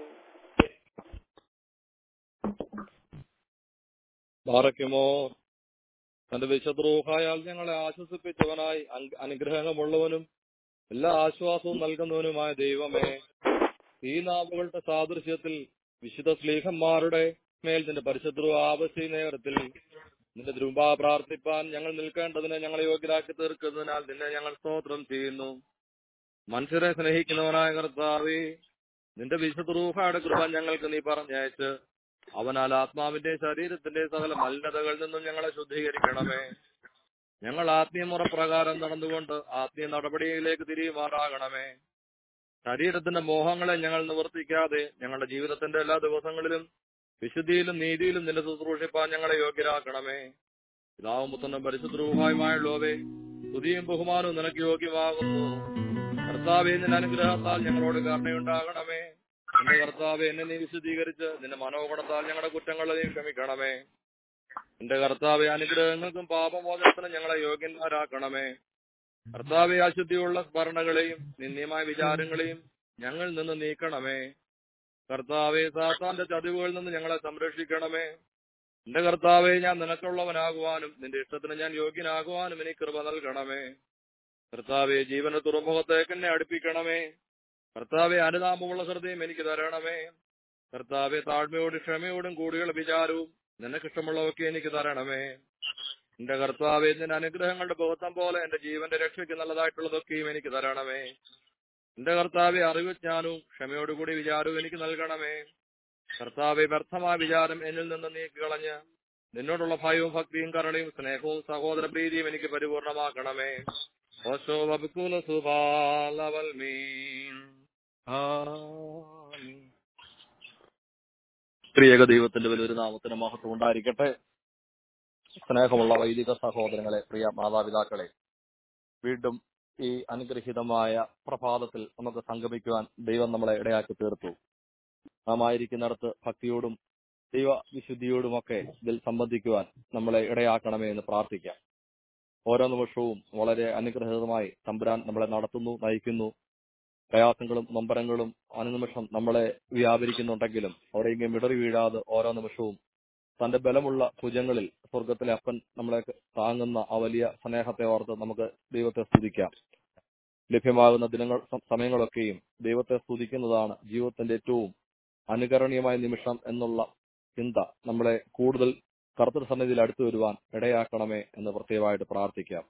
ബാറയ്ക്കുമോ തന്റെ വിശദ്രോഹായാൽ ഞങ്ങളെ ആശ്വസിപ്പിച്ചവനായി അങ് അനുഗ്രഹമുള്ളവനും എല്ലാ ആശ്വാസവും നൽകുന്നവനുമായ ദൈവമേ ഈ നാവുകളുടെ സാദൃശ്യത്തിൽ വിശുദ്ധ സ്ലീഹന്മാരുടെ മേൽ നിന്റെ പരിശുദ്ധ ആവശ്യ നേരത്തിൽ നിന്റെ ദ്രുപ പ്രാർത്ഥിപ്പാൻ ഞങ്ങൾ നിൽക്കേണ്ടതിന് ഞങ്ങളെ യോഗ്യരാക്കി തീർക്കുന്നതിനാൽ നിന്നെ ഞങ്ങൾ സ്തോത്രം ചെയ്യുന്നു മനുഷ്യരെ സ്നേഹിക്കുന്നവനായ കർത്താവേ നിന്റെ വിശുദ്ധ കൃപ ഞങ്ങൾക്ക് നീ പറഞ്ഞയച്ച് അവനാൽ ആത്മാവിന്റെ ശരീരത്തിന്റെ സകല മലിനതകളിൽ നിന്നും ഞങ്ങളെ ശുദ്ധീകരിക്കണമേ ഞങ്ങൾ ആത്മീയമുറ പ്രകാരം നടന്നുകൊണ്ട് ആത്മീയ നടപടിയിലേക്ക് തിരിയുമാറാകണമേ ശരീരത്തിന്റെ മോഹങ്ങളെ ഞങ്ങൾ നിവർത്തിക്കാതെ ഞങ്ങളുടെ ജീവിതത്തിന്റെ എല്ലാ ദിവസങ്ങളിലും വിശുദ്ധിയിലും നീതിയിലും നിന്റെ ശുശ്രൂഷിപ്പാൻ ഞങ്ങളെ യോഗ്യരാക്കണമേ പിതാവും പുത്രനും പരിശുദ്ധവുമായുള്ളവേ സ്തുതിയും ബഹുമാനവും നിനക്ക് യോഗ്യമാകുന്നു കർത്താവെ നിന്റെ അനുഗ്രഹത്താൽ ഞങ്ങളോട് കരുണയുണ്ടാകണമേ എന്റെ കർത്താവെ എന്നെ നീ വിശദീകരിച്ച് നിന്റെ മനോഗുണത്താൽ ഞങ്ങളുടെ കുറ്റങ്ങളെ നീ ക്ഷമിക്കണമേ എന്റെ കർത്താവെ അനുഗ്രഹങ്ങൾക്കും പാപമോചനത്തിനും ഞങ്ങളെ യോഗ്യന്മാരാക്കണമേ കർത്താവെ അശുദ്ധിയുള്ള സ്മരണകളെയും നിന്ദ്യമായ വിചാരങ്ങളെയും ഞങ്ങളിൽ നിന്ന് നീക്കണമേ കർത്താവെ സാത്താന്റെ ചതിവുകളിൽ നിന്ന് ഞങ്ങളെ സംരക്ഷിക്കണമേ എന്റെ കർത്താവെ ഞാൻ നിനക്കുള്ളവനാകുവാനും നിന്റെ ഇഷ്ടത്തിന് ഞാൻ യോഗ്യനാകുവാനും എനിക്ക് കൃപ നൽകണമേ കർത്താവെ ജീവന തുറമുഖത്തേക്ക് എന്നെ അടുപ്പിക്കണമേ കർത്താവെ അനുതാപമുള്ള ഹൃദയം എനിക്ക് തരണമേ കർത്താവെ താഴ്മയോടും ക്ഷമയോടും കൂടിയുള്ള വിചാരവും നിനക്കിഷ്ടമുള്ളവയൊക്കെ എനിക്ക് തരണമേ എന്റെ കർത്താവെ നിന്റെ അനുഗ്രഹങ്ങളുടെ ബോധം പോലെ എന്റെ ജീവന്റെ രക്ഷയ്ക്ക് നല്ലതായിട്ടുള്ളതൊക്കെയും എനിക്ക് തരണമേ എന്റെ കർത്താവെ അറിവുജ്ഞാനവും ക്ഷമയോടുകൂടി വിചാരവും എനിക്ക് നൽകണമേ കർത്താവെ വ്യർത്ഥമായ വിചാരം എന്നിൽ നിന്ന് നീക്കിക്കളഞ്ഞ് നിന്നോടുള്ള ഭയവും ഭക്തിയും കരുണയും സ്നേഹവും സഹോദര പ്രീതിയും എനിക്ക് പരിപൂർണമാക്കണമേ ഓശോ വബുക്കുല സുബാലവൽമീൻ ആമീൻ. ത്രിയേക ദൈവത്തിന്റെ വലിയൊരു നാമത്തിന് മഹത്വം ഉണ്ടായിരിക്കട്ടെ സ്നേഹമുള്ള വൈദിക സഹോദരങ്ങളെ പ്രിയ മാതാപിതാക്കളെ വീണ്ടും ഈ അനുഗ്രഹീതമായ പ്രഭാതത്തിൽ നമുക്ക് സംഗമിക്കുവാൻ ദൈവം നമ്മളെ ഇടയാക്കി തീർത്തു നാം ആയിരിക്കുന്നിടത്ത് ഭക്തിയോടും ദൈവ വിശുദ്ധിയോടുമൊക്കെ ഇതിൽ സംബന്ധിക്കുവാൻ നമ്മളെ ഇടയാക്കണമേ എന്ന് പ്രാർത്ഥിക്കാം ഓരോ നിമിഷവും വളരെ അനുഗ്രഹീതമായി തമ്പുരാൻ നമ്മളെ നടത്തുന്നു നയിക്കുന്നു പ്രയാസങ്ങളും നൊമ്പരങ്ങളും അനുനിമിഷം നമ്മളെ വ്യാപരിക്കുന്നുണ്ടെങ്കിലും അവിടെയെങ്കിലും ഇടറി വീഴാതെ ഓരോ നിമിഷവും തന്റെ ബലമുള്ള ഭുജങ്ങളിൽ സ്വർഗത്തിലെ അപ്പൻ നമ്മളെ താങ്ങുന്ന ആ വലിയ സ്നേഹത്തെ ഓർത്ത് നമുക്ക് ദൈവത്തെ സ്തുതിക്കാം ലഭ്യമാകുന്ന ദിനങ്ങൾ സ- സമയങ്ങളൊക്കെയും ദൈവത്തെ സ്തുതിക്കുന്നതാണ് ജീവിതത്തിന്റെ ഏറ്റവും അനുകരണീയമായ നിമിഷം എന്നുള്ള ചിന്ത നമ്മളെ കൂടുതൽ കർത്തൃ സന്നിധിയിൽ അടുത്തു വരുവാൻ ഇടയാക്കണമേ എന്ന് പ്രത്യേകമായിട്ട് പ്രാർത്ഥിക്കാം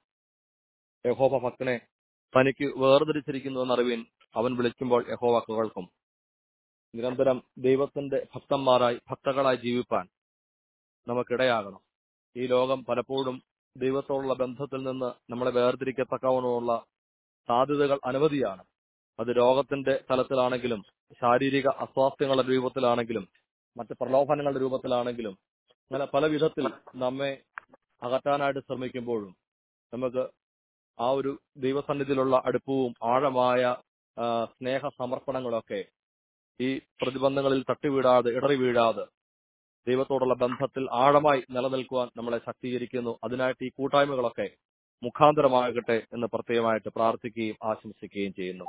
യഹോബ ഭക്തനെ തനിക്ക് വേർതിരിച്ചിരിക്കുന്നു എന്നറിവിൻ അവൻ വിളിക്കുമ്പോൾ യഹോവ കേൾക്കും നിരന്തരം ദൈവത്തിന്റെ ഭക്തന്മാരായി ഭക്തകളായി ജീവിപ്പാൻ നമുക്കിടയാകണം ഈ ലോകം പലപ്പോഴും ദൈവത്തോടുള്ള ബന്ധത്തിൽ നിന്ന് നമ്മളെ വേർതിരിക്കത്തക്കവണ്ണമുള്ള സാധ്യതകൾ അനവധിയാണ് അത് രോഗത്തിന്റെ തലത്തിലാണെങ്കിലും ശാരീരിക അസ്വാസ്ഥ്യങ്ങളുടെ രൂപത്തിലാണെങ്കിലും മറ്റ് പ്രലോഭനങ്ങളുടെ രൂപത്തിലാണെങ്കിലും അങ്ങനെ പല വിധത്തിൽ നമ്മെ അകറ്റാനായിട്ട് ശ്രമിക്കുമ്പോഴും നമുക്ക് ആ ഒരു ദൈവസന്നിധിയിലുള്ള അടുപ്പവും ആഴമായ ആ, സ്നേഹ സമർപ്പണങ്ങളൊക്കെ ഈ പ്രതിബന്ധങ്ങളിൽ തട്ടിവീഴാതെ ഇടറി വീഴാതെ ദൈവത്തോടുള്ള ബന്ധത്തിൽ ആഴമായി നിലനിൽക്കുവാൻ നമ്മളെ ശക്തീകരിക്കുന്നു അതിനായിട്ട് ഈ കൂട്ടായ്മകളൊക്കെ മുഖാന്തരമാകട്ടെ എന്ന് പ്രത്യേകമായിട്ട് പ്രാർത്ഥിക്കുകയും ആശംസിക്കുകയും ചെയ്യുന്നു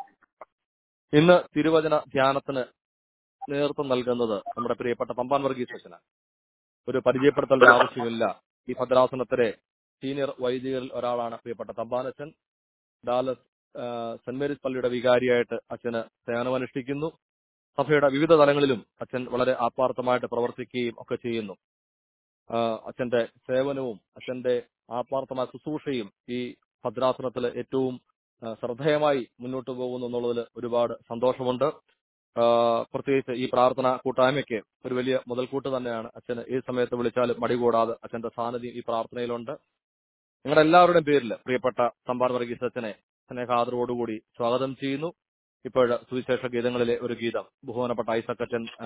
ഇന്ന് തിരുവചന ധ്യാനത്തിന് നേതൃത്വം നൽകുന്നത് നമ്മുടെ പ്രിയപ്പെട്ട തമ്പാൻ വർഗീസ് അച്ഛനാണ് ഒരു പരിചയപ്പെടുത്തേണ്ട ആവശ്യമില്ല ഈ ഭദ്രാസനത്തിലെ സീനിയർ വൈദികരിൽ ഒരാളാണ് പ്രിയപ്പെട്ട തമ്പാനച്ഛൻ ഡാലസ് ആ, സെന്റ് മേരീസ് പള്ളിയുടെ വികാരിയായിട്ട് അച്ഛന് സേവനമനുഷ്ഠിക്കുന്നു സഭയുടെ വിവിധ തലങ്ങളിലും അച്ഛൻ വളരെ ആത്മാർത്ഥമായിട്ട് പ്രവർത്തിക്കുകയും ഒക്കെ ചെയ്യുന്നു ആ, അച്ഛന്റെ സേവനവും അച്ഛന്റെ ആത്മാർത്ഥമായ ശുശ്രൂഷയും ഈ ഭദ്രാസനത്തിൽ ഏറ്റവും ആ, ശ്രദ്ധേയമായി മുന്നോട്ട് പോകുന്നു എന്നുള്ളതിൽ ഒരുപാട് സന്തോഷമുണ്ട് ആ, പ്രത്യേകിച്ച് ഈ പ്രാർത്ഥന കൂട്ടായ്മയ്ക്ക് ഒരു വലിയ മുതൽക്കൂട്ട് തന്നെയാണ് അച്ഛന് ഈ സമയത്ത് വിളിച്ചാലും മടി കൂടാതെ അച്ഛന്റെ സാന്നിധ്യം ഈ പ്രാർത്ഥനയിലുണ്ട് നിങ്ങളുടെ എല്ലാവരുടെയും പേരിൽ പ്രിയപ്പെട്ട സമ്പാർ വർഗീസ് അച്ഛനെ സ്നേഹാദരവോടുകൂടി സ്വാഗതം ചെയ്യുന്നു ഇപ്പോഴ് സുവിശേഷ ഗീതങ്ങളിലെ ഒരു ഗീതം ബഹുമാനപ്പെട്ട ഐസക് അച്ഛൻ ആ,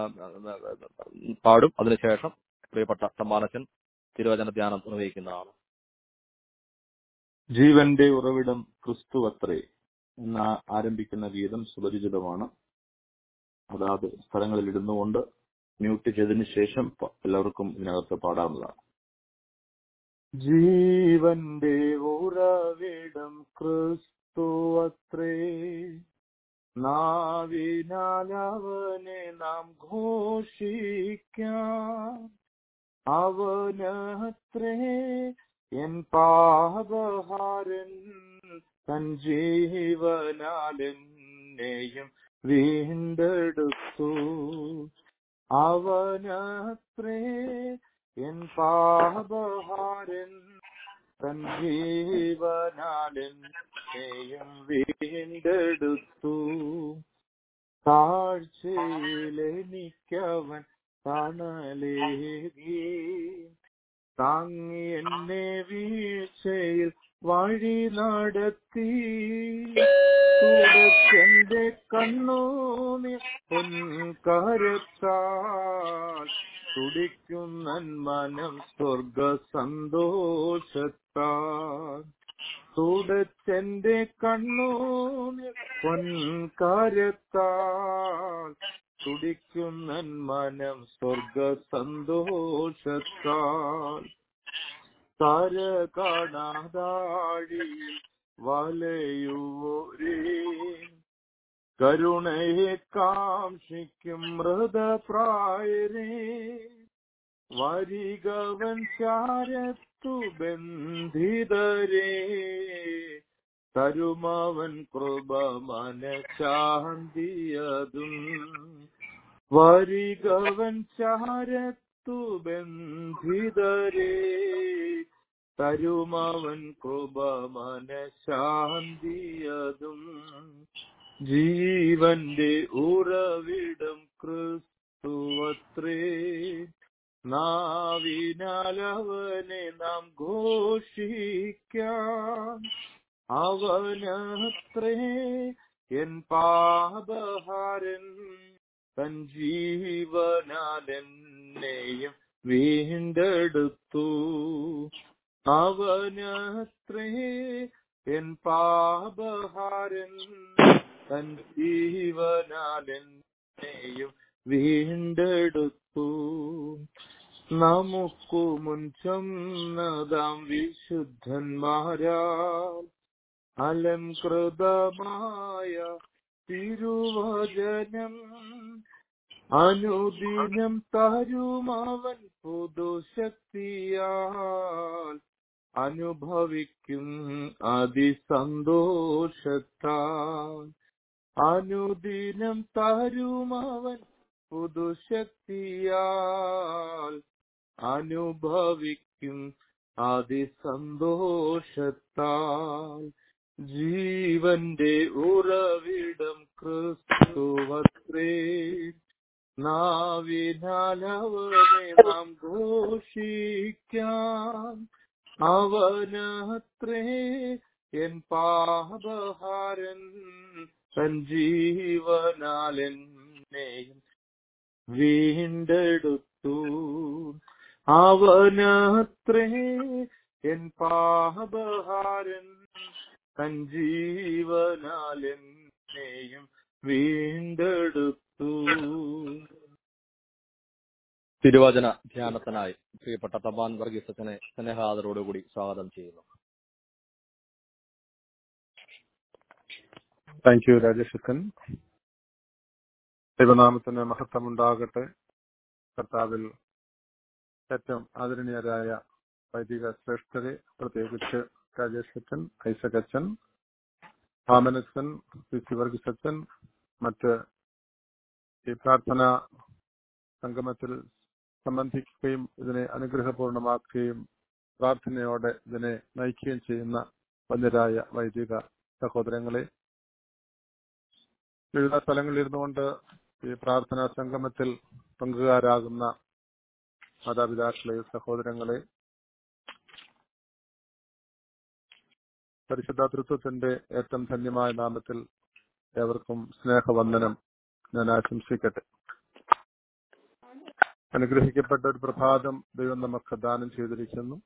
പാടും അതിനുശേഷം പ്രിയപ്പെട്ട സമ്മാനച്ചൻ തിരുവചന ധ്യാനം നിർവഹിക്കുന്നതാണ് ജീവന്റെ ഉറവിടം ക്രിസ്തു അത്രേ എന്ന ആരംഭിക്കുന്ന ഗീതം സുപരിചിതമാണ് അതാത് സ്ഥലങ്ങളിൽ ഇടുന്നുകൊണ്ട് മ്യൂട്ട് ചെയ്തതിനു ശേഷം പ- എല്ലാവർക്കും ഇതിനകത്ത് പാടാവുന്നതാണ് ജീവന്റെ ഉറവിടം ക്രിസ്തു അത്രേ നാവിനാൽ അവനെ നാം ഘോഷിക്കാം അവനത്രേ എൻ പാപഹാരൻ തൻ ജീവനാൽ എന്നെയും വീണ്ടെടുത്തു അവനത്രേ എൻ പാപഹാരൻ തൻ ജീവനാൽ എന്നെയും വീണ്ടെടുത്തു താഴ്ചയിലെനിക്കവൻ തണലേകി താങ്ങി എന്നെ വീഴ്ചയിൽ വഴി നടത്തി തുടച്ചെന്റെ കണ്ണൂനി പൊൻകരത്താൽ തുടിക്കുന്നൻ മനം സ്വർഗ സന്തോഷത്താൽ തുടച്ചെന്റെ കണ്ണൂനി പൊൻകരത്താൽ തുടിക്കുന്നൻ മനം സ്വർഗ സന്തോഷത്താൽ കര കാണാതാഴി വലയുവോരേ കരുണയെ കാംക്ഷിക്കും മൃതപ്രായരേ വരികവൻ ശാരത്തു ബന്ധിതരേ തരുമവൻ കൃപ മനശാന്തിയതും വരികവൻ ശാരത്തു ബന്ധിതരേ തരുമവൻ കൃപ മനശാന്തിയതും ജീവന്റെ ഉറവിടം ക്രിസ്തുവത്രേ നാവിനാലവനെ നാം ഘോഷിക്കാം അവനത്രേ എൻ പാപഹാരൻ തൻ ജീവനാൽ എന്നെയും വീണ്ടെടുത്തു അവനത്രേ എൻ പാപഹാരൻ തൻ ജീവനാൽ എന്നെയും വീണ്ടെടുത്തു നമുക്കു മുൻ ചെന്നതാം വിശുദ്ധന്മാരാൽ അലംകൃതമായ തിരുവചനം അനുദിനം തരുമവൻ പുതുശക്തിയാൽ അനുഭവിക്കും അതിസന്തോഷത്താൽ അനുദിനം തരുമവൻ പുതുശക്തിയാൽ അനുഭവിക്കും അതിസന്തോഷത്താൽ ജീവന്റെ ഉറവിടം ക്രിസ്തുവത്രേ നാവിനാലവനെ നാം ഘോഷിക്കാം അവനത്രേ എൻ പാപഹാരൻ തൻ ജീവനാൽ എന്നെയും വീണ്ടെടുത്തു അവനത്രേ എൻ പാപഹാരൻ തൻ ജീവനാൽ എന്നെയും വീണ്ടെടുത്തു തിരുവചന ധ്യാനത്തിനായി പ്രിയപ്പെട്ട തമ്പാൻ വർഗീസച്ചനെ സ്നേഹാദരോടുകൂടി സ്വാഗതം ചെയ്യുന്നു താങ്ക് യു രാജേഷക്കൻ ദൈവനാമത്തിന് മഹത്വമുണ്ടാകട്ടെ കർത്താവിൽ ഏറ്റവും ആദരണീയരായ വൈദിക ശ്രേഷ്ഠരെ പ്രത്യേകിച്ച് രാജേഷ് അച്ഛൻ ഐസക് അച്ഛൻ ആമനച്ചൻ പി സി വർഗീസ് അച്ഛൻ മറ്റ് ഈ പ്രാർത്ഥന സംഗമത്തിൽ സംബന്ധിക്കുകയും ഇതിനെ അനുഗ്രഹപൂർണമാക്കുകയും പ്രാർത്ഥനയോടെ ഇതിനെ നയിക്കുകയും ചെയ്യുന്ന വന്യരായ വൈദിക സഹോദരങ്ങളെ വിവിധ സ്ഥലങ്ങളിൽ ഇരുന്നുകൊണ്ട് ഈ പ്രാർത്ഥനാ സംഗമത്തിൽ പങ്കുകാരാകുന്ന മാതാപിതാക്കളെ സഹോദരങ്ങളെ പരിശുദ്ധ തൃത്വത്തിന്റെ ഏറ്റവും ധന്യമായ നാമത്തിൽ ഏവർക്കും സ്നേഹവന്ദനം ഞാൻ ആശംസിക്കട്ടെ അനുഗ്രഹിക്കപ്പെട്ട ഒരു പ്രഭാതം ദൈവം നമുക്ക് ദാനം ചെയ്തിരിക്കുന്നു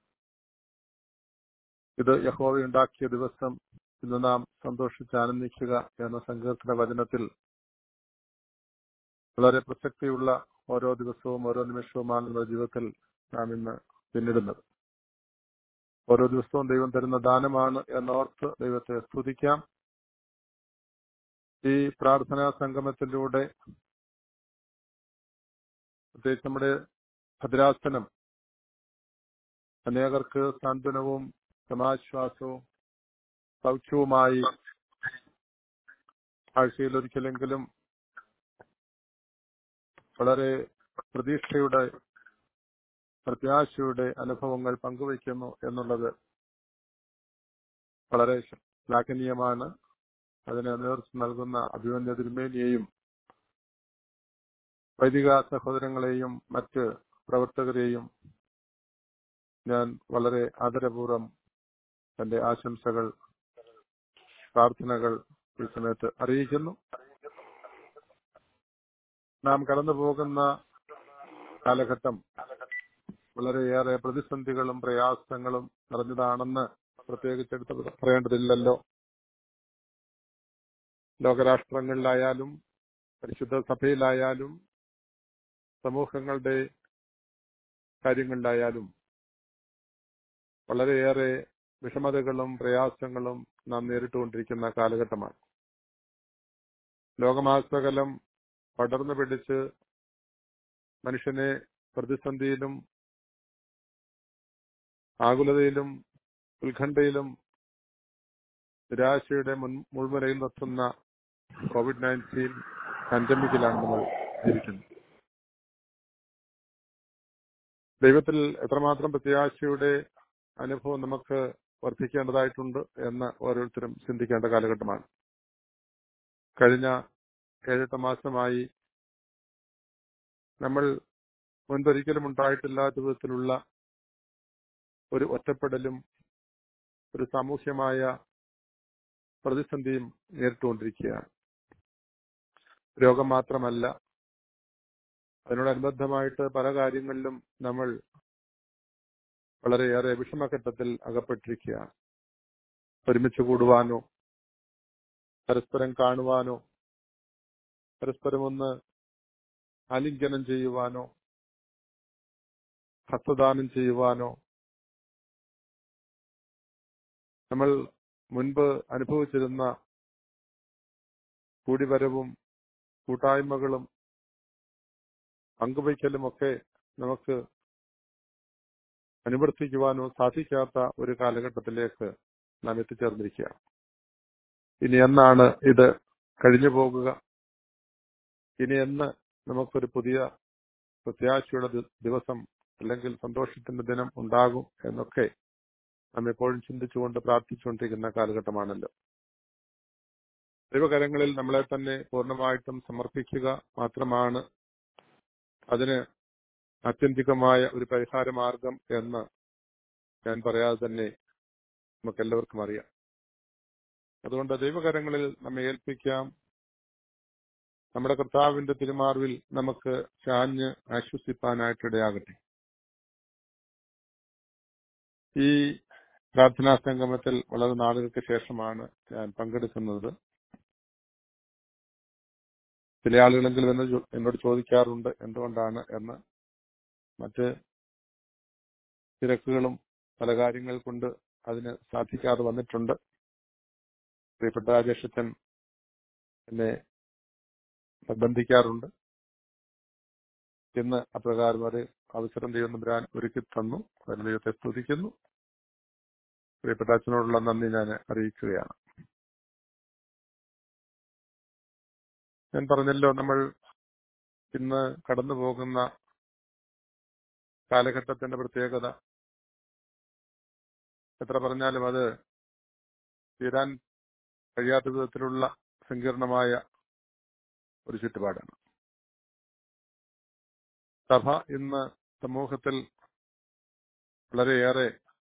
ഇത് യഹോവ ഉണ്ടാക്കിയ ദിവസം ഇന്ന് നാം സന്തോഷിച്ച് ആനന്ദിക്കുക എന്ന സങ്കീർത്തന വചനത്തിൽ വളരെ പ്രസക്തിയുള്ള ഓരോ ദിവസവും ഓരോ നിമിഷവുമാണ് നമ്മുടെ ജീവിതത്തിൽ നാം ഇന്ന് പിന്നിടുന്നത് ഓരോ ദിവസവും ദൈവം തരുന്ന ദാനമാണ് എന്നോർത്ത് ദൈവത്തെ സ്തുതിക്കാം ഈ പ്രാർത്ഥനാ സംഗമത്തിലൂടെ പ്രത്യേകിച്ച് നമ്മുടെ ഭദ്രാസനം അനേകർക്ക് സാന്ത്വനവും സമാശ്വാസവും സൗഖ്യവുമായി ആഴ്ചയിൽ ഒരിക്കലെങ്കിലും വളരെ പ്രതീക്ഷയുടെ പ്രത്യാശയുടെ അനുഭവങ്ങൾ പങ്കുവയ്ക്കുന്നു എന്നുള്ളത് വളരെ ശ്ലാഘനീയമാണ് അതിന് നേതൃത്വം നൽകുന്ന അഭിമന്യ തിരുമേനിയെയും വൈദിക സഹോദരങ്ങളെയും മറ്റ് പ്രവർത്തകരെയും ഞാൻ വളരെ ആദരപൂർവ്വം തന്റെ ആശംസകൾ പ്രാർത്ഥനകൾ ഈ സമയത്ത് അറിയിക്കുന്നു നാം കടന്നു പോകുന്ന കാലഘട്ടം വളരെയേറെ പ്രതിസന്ധികളും പ്രയാസങ്ങളും നിറഞ്ഞതാണെന്ന് പ്രത്യേകിച്ച് എടുത്ത് പറയേണ്ടതില്ലല്ലോ ലോകരാഷ്ട്രങ്ങളിലായാലും പരിശുദ്ധ സഭയിലായാലും സമൂഹങ്ങളുടെ കാര്യങ്ങളിലായാലും വളരെയേറെ വിഷമതകളും പ്രയാസങ്ങളും നാം നേരിട്ടുകൊണ്ടിരിക്കുന്ന കാലഘട്ടമാണ് ലോകമാസകലം പടർന്നു പിടിച്ച് മനുഷ്യനെ പ്രതിസന്ധിയിലും ആകുലതയിലും ഉത്കണ്ഠയിലും നിരാശയുടെ മുൻ മുൾമുനയിൽ നിർത്തുന്ന കോവിഡ് നയൻറ്റീൻ പാൻഡമിക്കിലാണ് നമ്മൾ ജീവിക്കുന്നത് ദൈവത്തിൽ എത്രമാത്രം പ്രത്യാശയുടെ അനുഭവം നമുക്ക് വർദ്ധിക്കേണ്ടതായിട്ടുണ്ട് എന്ന് ഓരോരുത്തരും ചിന്തിക്കേണ്ട കാലഘട്ടമാണ് കഴിഞ്ഞ ഏഴെട്ട് മാസമായി നമ്മൾ മുൻപൊരിക്കലും ഉണ്ടായിട്ടില്ലാത്ത വിധത്തിലുള്ള ഒരു ഒറ്റപ്പെടലും ഒരു സാമൂഹ്യമായ പ്രതിസന്ധിയും നേരിട്ടുകൊണ്ടിരിക്കുകയാണ് രോഗം മാത്രമല്ല അതിനോടനുബന്ധമായിട്ട് പല കാര്യങ്ങളിലും നമ്മൾ വളരെയേറെ വിഷമഘട്ടത്തിൽ അകപ്പെട്ടിരിക്കുകയാണ് ഒരുമിച്ച് കൂടുവാനോ പരസ്പരം കാണുവാനോ പരസ്പരം ഒന്ന് ആലിംഗനം ചെയ്യുവാനോ ഹസ്തദാനം ചെയ്യുവാനോ നമ്മൾ മുൻപ് അനുഭവിച്ചിരുന്ന കൂടിവരവും കൂട്ടായ്മകളും പങ്കുവയ്ക്കലും ഒക്കെ നമുക്ക് അനുവർത്തിക്കുവാനോ സാധിക്കാത്ത ഒരു കാലഘട്ടത്തിലേക്ക് നാം എത്തിച്ചേർന്നിരിക്കുകയാണ് ഇനി എന്നാണ് ഇത് കഴിഞ്ഞു പോകുക ഇനി എന്ന് നമുക്കൊരു പുതിയ പ്രത്യാശയുടെ ദി- ദിവസം അല്ലെങ്കിൽ സന്തോഷത്തിന്റെ ദിനം ഉണ്ടാകും എന്നൊക്കെ നാം എപ്പോഴും ചിന്തിച്ചുകൊണ്ട് പ്രാർത്ഥിച്ചുകൊണ്ടിരിക്കുന്ന കാലഘട്ടമാണല്ലോ ദൈവകരങ്ങളിൽ നമ്മളെ തന്നെ പൂർണ്ണമായിട്ടും സമർപ്പിക്കുക മാത്രമാണ് അതിന് ആത്യന്തികമായ ഒരു പരിഹാര മാർഗം എന്ന് ഞാൻ പറയാതെ തന്നെ നമുക്ക് എല്ലാവർക്കും അറിയാം അതുകൊണ്ട് ദൈവകരങ്ങളിൽ നമ്മെ ഏൽപ്പിക്കാം നമ്മുടെ കർത്താവിന്റെ തിരുമാർവിൽ നമുക്ക് ചാഞ്ഞ് ആശ്വസിപ്പാനായിട്ടിടയാകട്ടെ ഈ പ്രാർത്ഥനാ സംഗമത്തിൽ വളരെ നാളുകൾക്ക് ശേഷമാണ് ഞാൻ പങ്കെടുക്കുന്നത് ചില ആളുകളെങ്കിലും എന്നെ ചോ- എന്നോട് ചോദിക്കാറുണ്ട് എന്തുകൊണ്ടാണ് എന്ന് മറ്റ് തിരക്കുകളും പല കാര്യങ്ങൾ കൊണ്ട് അതിന് സാധിക്കാതെ വന്നിട്ടുണ്ട് പ്രിയപ്പെട്ട രാജേഷത്തൻ എന്നെ നിർബന്ധിക്കാറുണ്ട് ഇന്ന് അപ്രകാരം ഒരു അവസരം ദൈവം നമ്പുരാൻ ഒരുക്കി തന്നു അതിന് ദൈവത്തെ സ്തുതിക്കുന്നു പ്രിയപ്പെട്ട അച്ഛനോടുള്ള നന്ദി ഞാൻ അറിയിക്കുകയാണ് ഞാൻ പറഞ്ഞല്ലോ നമ്മൾ ഇന്ന് കടന്നു പോകുന്ന കാലഘട്ടത്തിന്റെ പ്രത്യേകത എത്ര പറഞ്ഞാലും അത് തീരാൻ കഴിയാത്ത വിധത്തിലുള്ള സങ്കീർണമായ ഒരു ചുറ്റുപാടാണ് സഭ ഇന്ന് സമൂഹത്തിൽ വളരെയേറെ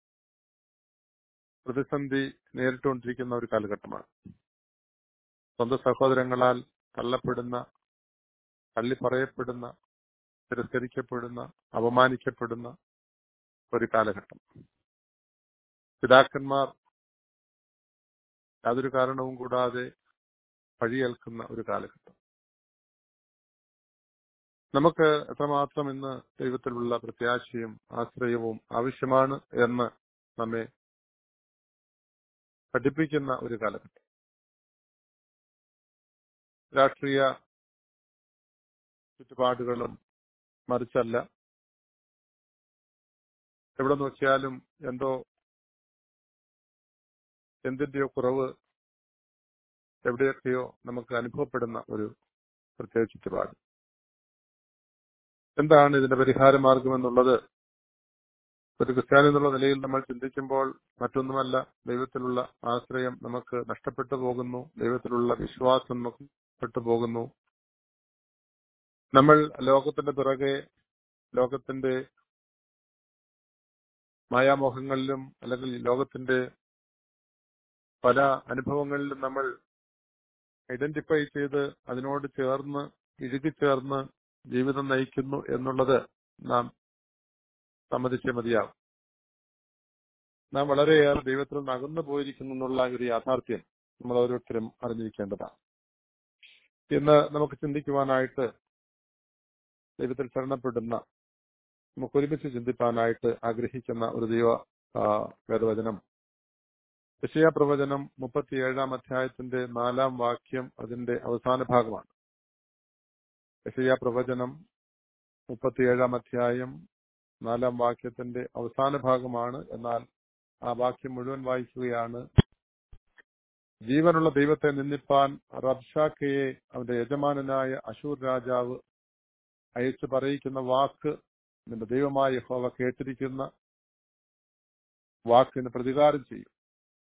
പ്രതിസന്ധി നേരിട്ടുകൊണ്ടിരിക്കുന്ന ഒരു കാലഘട്ടമാണ് സ്വന്തം സഹോദരങ്ങളാൽ തള്ളപ്പെടുന്ന തള്ളിപ്പറയപ്പെടുന്ന തിരസ്കരിക്കപ്പെടുന്ന അപമാനിക്കപ്പെടുന്ന ഒരു കാലഘട്ടം പിതാക്കന്മാർ യാതൊരു കാരണവും കൂടാതെ പഴിയേൽക്കുന്ന ഒരു കാലഘട്ടം നമുക്ക് എത്രമാത്രം ഇന്ന് ദൈവത്തിലുള്ള പ്രത്യാശയും ആശ്രയവും ആവശ്യമാണ് എന്ന് നമ്മെ പഠിപ്പിക്കുന്ന ഒരു കാലഘട്ടം രാഷ്ട്രീയ ചുറ്റുപാടുകളും മറിച്ചല്ല എവിടെ നോക്കിയാലും എന്തോ എന്തിന്റെയോ കുറവ് എവിടെയൊക്കെയോ നമുക്ക് അനുഭവപ്പെടുന്ന ഒരു പ്രത്യേക ചുറ്റുപാട് എന്താണ് ഇതിന്റെ പരിഹാര മാർഗം എന്നുള്ളത് ഒരു ക്രിസ്ത്യാനി എന്നുള്ള നിലയിൽ നമ്മൾ ചിന്തിക്കുമ്പോൾ മറ്റൊന്നുമല്ല ദൈവത്തിലുള്ള ആശ്രയം നമുക്ക് നഷ്ടപ്പെട്ടു പോകുന്നു ദൈവത്തിലുള്ള വിശ്വാസം നമുക്ക് നഷ്ടപ്പെട്ടു പോകുന്നു നമ്മൾ ലോകത്തിന്റെ പിറകെ ലോകത്തിന്റെ മായാമോഹങ്ങളിലും അല്ലെങ്കിൽ ലോകത്തിന്റെ പല അനുഭവങ്ങളിലും നമ്മൾ ഐഡന്റിഫൈ ചെയ്ത് അതിനോട് ചേർന്ന് ഇഴുകിച്ചേർന്ന് ജീവിതം നയിക്കുന്നു എന്നുള്ളത് നാം സമ്മതിച്ചേ മതിയാവും നാം വളരെയേറെ ദൈവത്തിൽ നിന്ന് അകന്നു പോയിരിക്കുന്നു എന്നുള്ള ഒരു യാഥാർത്ഥ്യം നമ്മൾ ഓരോരുത്തരും അറിഞ്ഞിരിക്കേണ്ടതാണ് ഇന്ന് നമുക്ക് ചിന്തിക്കുവാനായിട്ട് ദൈവത്തിൽ ശരണപ്പെടുന്ന നമുക്ക് ഒരുമിച്ച് ചിന്തിപ്പാനായിട്ട് ആഗ്രഹിക്കുന്ന ഒരു ദൈവ ആ, വേദവചനം യശയ പ്രവചനം മുപ്പത്തിയേഴാം അധ്യായത്തിന്റെ നാലാം വാക്യം അതിന്റെ അവസാന ഭാഗമാണ് യശയ പ്രവചനം മുപ്പത്തിയേഴാം അധ്യായം നാലാം വാക്യത്തിന്റെ അവസാന ഭാഗമാണ് എന്നാൽ ആ വാക്യം മുഴുവൻ വായിക്കുകയാണ് ജീവനുള്ള ദൈവത്തെ നിന്ദിപ്പാൻ റബ്ഷാക്കയെ അവന്റെ യജമാനനായ അശൂർ രാജാവ് അയച്ചു പറയിക്കുന്ന വാക്ക് നിന്റെ ദൈവമായ യഹോവ കേട്ടിരിക്കുന്ന വാക്കിന് പ്രതികാരം ചെയ്യും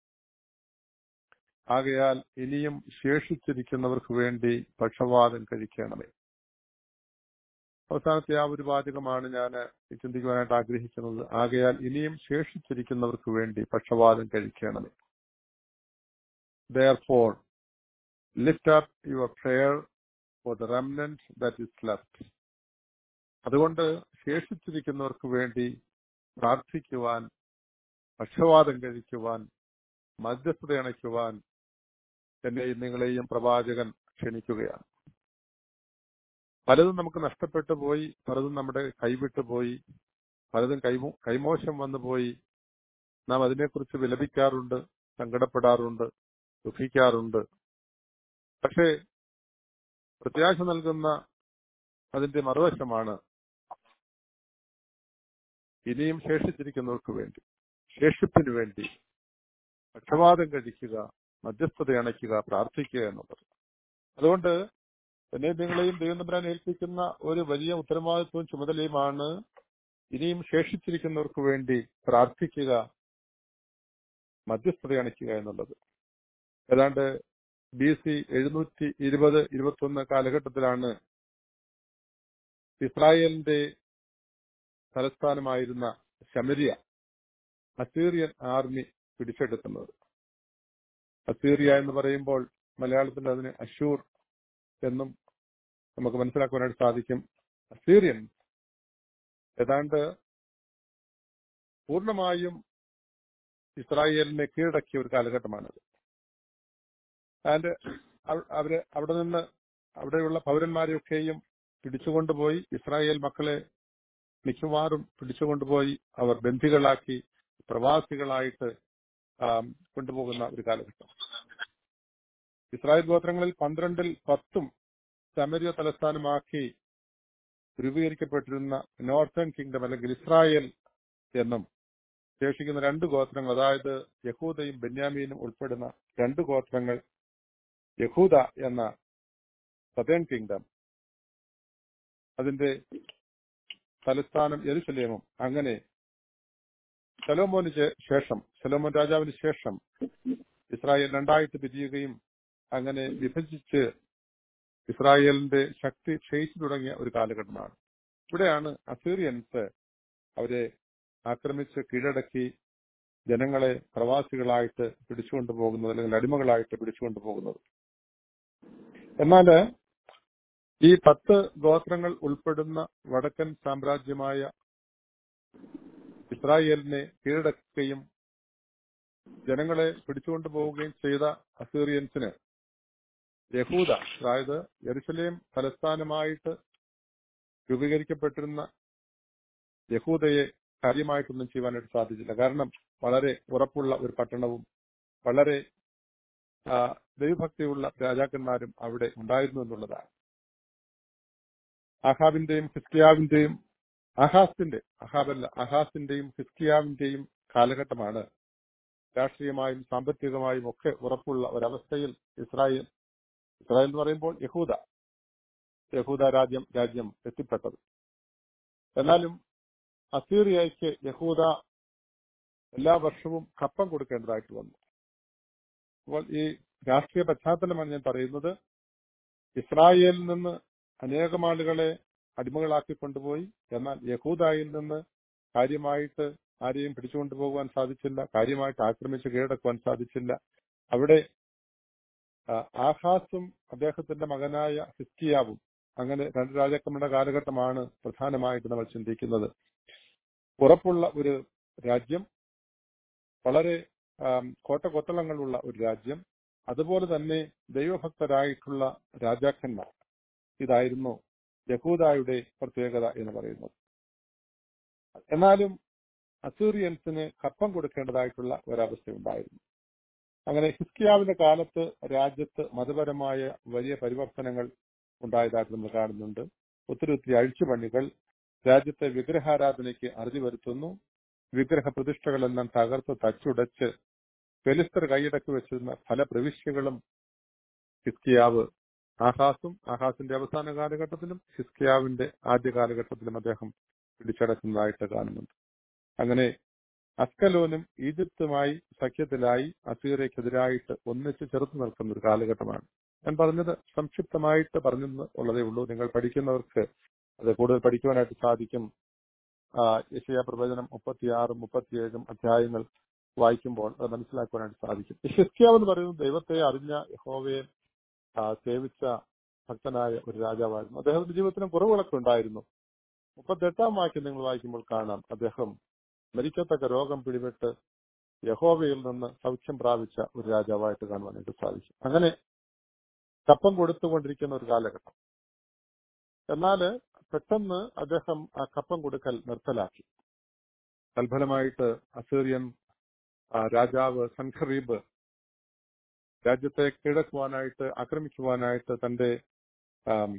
ആകയാൽ ഇനിയും ശേഷിച്ചിരിക്കുന്നവർക്ക് വേണ്ടി പക്ഷവാദം കഴിക്കണമേ അവസാനത്തെ ആ ഒരു വാചകമാണ് ഞാൻ ചിന്തിക്കുവാനായിട്ട് ആഗ്രഹിക്കുന്നത് ആകയാൽ ഇനിയും ശേഷിച്ചിരിക്കുന്നവർക്ക് വേണ്ടി പക്ഷവാദം കഴിക്കണമേ Therefore, lift up your prayer for the remnant that is left. അതുകൊണ്ട് ശേഷിച്ചിരിക്കുന്നവർക്ക് വേണ്ടി പ്രാർത്ഥിക്കുവാൻ പക്ഷവാദം കഴിക്കുവാൻ മധ്യസ്ഥത അണയ്ക്കുവാൻ എന്നെയും നിങ്ങളെയും പ്രവാചകൻ ക്ഷണിക്കുകയാണ് പലതും നമുക്ക് നഷ്ടപ്പെട്ടു പോയി പലതും നമ്മുടെ കൈവിട്ടു പോയി പലതും കൈമോ കൈമോശം വന്നു പോയി നാം അതിനെക്കുറിച്ച് വിലപിക്കാറുണ്ട് സങ്കടപ്പെടാറുണ്ട് ദുഃഖിക്കാറുണ്ട് പക്ഷേ പ്രത്യാശ നൽകുന്ന അതിന്റെ മറുവശമാണ് ഇനിയും ശേഷിച്ചിരിക്കുന്നവർക്ക് വേണ്ടി ശേഷിപ്പിന് വേണ്ടി പക്ഷപാതം കഴിക്കുക മധ്യസ്ഥത അണയ്ക്കുക പ്രാർത്ഥിക്കുക എന്നുള്ളത് അതുകൊണ്ട് എന്നെ നിങ്ങളെയും ദൈവം തമ്പുരാൻ ഏൽപ്പിക്കുന്ന ഒരു വലിയ ഉത്തരവാദിത്വവും ചുമതലയുമാണ് ഇനിയും ശേഷിച്ചിരിക്കുന്നവർക്ക് വേണ്ടി പ്രാർത്ഥിക്കുക മധ്യസ്ഥത അണയ്ക്കുക എന്നുള്ളത് ഏതാണ്ട് ബി സി എഴുന്നൂറ്റി ഇരുപത് ഇരുപത്തൊന്ന് കാലഘട്ടത്തിലാണ് ഇസ്രായേലിന്റെ തലസ്ഥാനമായിരുന്ന ശമരിയ അസീറിയൻ ആർമി പിടിച്ചെടുക്കുന്നത് അസീറിയ എന്ന് പറയുമ്പോൾ മലയാളത്തിൽ അതിന് അഷൂർ എന്നും നമുക്ക് മനസ്സിലാക്കുവാനായിട്ട് സാധിക്കും അസീറിയൻ ഏതാണ്ട് പൂർണ്ണമായും ഇസ്രായേലിനെ കീഴടക്കിയ ഒരു കാലഘട്ടമാണത് ആൻഡ് അവര് അവിടെ നിന്ന് അവിടെയുള്ള പൗരന്മാരെയൊക്കെയും പിടിച്ചുകൊണ്ടുപോയി ഇസ്രായേൽ മക്കളെ മിക്കവാറും പിടിച്ചുകൊണ്ടുപോയി അവർ ബന്ധികളാക്കി പ്രവാസികളായിട്ട് കൊണ്ടുപോകുന്ന ഒരു കാലഘട്ടം ഇസ്രായേൽ ഗോത്രങ്ങളിൽ പന്ത്രണ്ടിൽ പത്തും സമരിയ തലസ്ഥാനമാക്കി രൂപീകരിക്കപ്പെട്ടിരുന്ന നോർത്തേൺ കിങ്ഡം അല്ലെങ്കിൽ ഇസ്രായേൽ എന്നും ശേഷിക്കുന്ന രണ്ട് ഗോത്രങ്ങൾ അതായത് യഹൂദയും ബെന്യാമീനും ഉൾപ്പെടുന്ന രണ്ട് ഗോത്രങ്ങൾ യഹൂദ എന്ന സതേൺ കിങ്ഡം അതിന്റെ തലസ്ഥാനം യെരുസലേമും അങ്ങനെ സലോമോന് ശേഷം സലോമോൻ രാജാവിന് ശേഷം ഇസ്രായേൽ രണ്ടായിട്ട് പിരിയുകയും അങ്ങനെ വിഭജിച്ച് ഇസ്രായേലിന്റെ ശക്തി ക്ഷയിച്ചു തുടങ്ങിയ ഒരു കാലഘട്ടമാണ് ഇവിടെയാണ് അസീറിയൻസ് അവരെ ആക്രമിച്ച് കീഴടക്കി ജനങ്ങളെ പ്രവാസികളായിട്ട് പിടിച്ചുകൊണ്ടു പോകുന്നത് അല്ലെങ്കിൽ അടിമകളായിട്ട് പിടിച്ചുകൊണ്ടു പോകുന്നത് എന്നാൽ ഈ പത്ത് ഗോത്രങ്ങൾ ഉൾപ്പെടുന്ന വടക്കൻ സാമ്രാജ്യമായ ഇസ്രായേലിനെ കീഴടക്കുകയും ജനങ്ങളെ പിടിച്ചുകൊണ്ടു പോവുകയും ചെയ്ത അസീറിയൻസിന് യഹൂദ അതായത് യെരുസലേം തലസ്ഥാനമായിട്ട് രൂപീകരിക്കപ്പെട്ടിരുന്ന യഹൂദയെ കാര്യമായിട്ടൊന്നും ചെയ്യുവാനായിട്ട് സാധിച്ചില്ല കാരണം വളരെ ഉറപ്പുള്ള ഒരു പട്ടണവും വളരെ ദൈവഭക്തിയുള്ള രാജാക്കന്മാരും അവിടെ ഉണ്ടായിരുന്നു എന്നുള്ളതാണ് അഹാബിന്റെയും ഹിസ്കിയാവിന്റെയും അഹാസിന്റെ അഹാബല്ല അഹാസിന്റെയും ഹിസ്കിയാവിന്റെയും കാലഘട്ടമാണ് രാഷ്ട്രീയമായും സാമ്പത്തികമായും ഒക്കെ ഉറപ്പുള്ള ഒരവസ്ഥയിൽ ഇസ്രായേൽ ഇസ്രായേൽ എന്ന് പറയുമ്പോൾ യഹൂദ യഹൂദ രാജ്യം രാജ്യം എത്തിപ്പെട്ടത് എന്നാലും അസീറിയയ്ക്ക് യഹൂദ എല്ലാ വർഷവും കപ്പം കൊടുക്കേണ്ടതായിട്ട് വന്നു അപ്പോൾ ഈ രാഷ്ട്രീയ പശ്ചാത്തലമാണ് ഞാൻ പറയുന്നത് ഇസ്രായേലിൽ നിന്ന് അനേകം ആളുകളെ അടിമകളാക്കി കൊണ്ടുപോയി എന്നാൽ യഹൂദായിൽ നിന്ന് കാര്യമായിട്ട് ആരെയും പിടിച്ചുകൊണ്ടുപോകുവാൻ സാധിച്ചില്ല കാര്യമായിട്ട് ആക്രമിച്ച് കീഴടക്കുവാൻ സാധിച്ചില്ല അവിടെ ആഹാസും അദ്ദേഹത്തിന്റെ മകനായ ഹിസ്കിയാവും അങ്ങനെ രണ്ട് രാജാക്കന്മാരുടെ കാലഘട്ടമാണ് പ്രധാനമായിട്ട് നമ്മൾ ചിന്തിക്കുന്നത് ഉറപ്പുള്ള ഒരു രാജ്യം വളരെ കോട്ടകൊത്തളങ്ങളുള്ള ഒരു രാജ്യം അതുപോലെ തന്നെ ദൈവഭക്തരായിട്ടുള്ള രാജാക്കന്മാർ ഇതായിരുന്നു യഹൂദായുടെ പ്രത്യേകത എന്ന് പറയുന്നത് എന്നാലും അസീറിയൻസിന് കപ്പം കൊടുക്കേണ്ടതായിട്ടുള്ള ഒരവസ്ഥ ഉണ്ടായിരുന്നു അങ്ങനെ ഹിസ്കിയാവിന്റെ കാലത്ത് രാജ്യത്ത് മതപരമായ വലിയ പരിവർത്തനങ്ങൾ ഉണ്ടായതായിട്ട് നമ്മൾ കാണുന്നുണ്ട് ഒത്തിരി ഒത്തിരി അഴിച്ചുപണികൾ രാജ്യത്തെ വിഗ്രഹാരാധനയ്ക്ക് അറുതി വരുത്തുന്നു വിഗ്രഹ പ്രതിഷ്ഠകളെല്ലാം തകർത്ത് തച്ചുടച്ച് ഫെലിസ്തർ കൈയടക്കി വെച്ചിരുന്ന പല പ്രവിശ്യകളും ഹിസ്കിയാവ് ആഹാസും ആഹാസിന്റെ അവസാന കാലഘട്ടത്തിലും ഹിസ്കിയാവിന്റെ ആദ്യ കാലഘട്ടത്തിലും അദ്ദേഹം പിടിച്ചടക്കുന്നതായിട്ട് കാണുന്നുണ്ട് അങ്ങനെ അസ്കലോനും ഈജിപ്തുമായി സഖ്യത്തിലായി അസീറയ്ക്കെതിരായിട്ട് ഒന്നിച്ച് ചെറുത്തു നിൽക്കുന്ന ഒരു കാലഘട്ടമാണ് ഞാൻ പറഞ്ഞത് സംക്ഷിപ്തമായിട്ട് പറഞ്ഞെന്ന് ഉള്ളതേ ഉള്ളൂ നിങ്ങൾ പഠിക്കുന്നവർക്ക് അത് കൂടുതൽ പഠിക്കുവാനായിട്ട് സാധിക്കും ആ, യെശയ്യാ പ്രവചനം മുപ്പത്തിയാറും മുപ്പത്തിയേഴും അധ്യായങ്ങൾ വായിക്കുമ്പോൾ അത് മനസ്സിലാക്കുവാനായിട്ട് സാധിക്കും ഹിസ്കിയാവ് എന്ന് പറയുന്നത് ദൈവത്തെ അറിഞ്ഞ യഹോവയെ ആ, സേവിച്ച ഭക്തനായ ഒരു രാജാവായിരുന്നു അദ്ദേഹത്തിന്റെ ജീവിതത്തിനും കുറവുകളൊക്കെ ഉണ്ടായിരുന്നു മുപ്പത്തെട്ടാം വാക്യം നിങ്ങൾ വായിക്കുമ്പോൾ കാണാം അദ്ദേഹം മരിക്കത്തക്ക രോഗം പിടിപെട്ട് യഹോവയിൽ നിന്ന് സൗഖ്യം പ്രാപിച്ച ഒരു രാജാവായിട്ട് കാണുവാനായിട്ട് സാധിക്കും അങ്ങനെ കപ്പം കൊടുത്തുകൊണ്ടിരിക്കുന്ന ഒരു കാലഘട്ടം എന്നാല് പെട്ടെന്ന് അദ്ദേഹം ആ കപ്പം കൊടുക്കൽ നിർത്തലാക്കി തൽഫലമായിട്ട് അസീറിയൻ ആ, രാജാവ് സൻഖറീബ് രാജ്യത്തെ കീഴക്കുവാനായിട്ട് ആക്രമിക്കുവാനായിട്ട് തന്റെ ആം,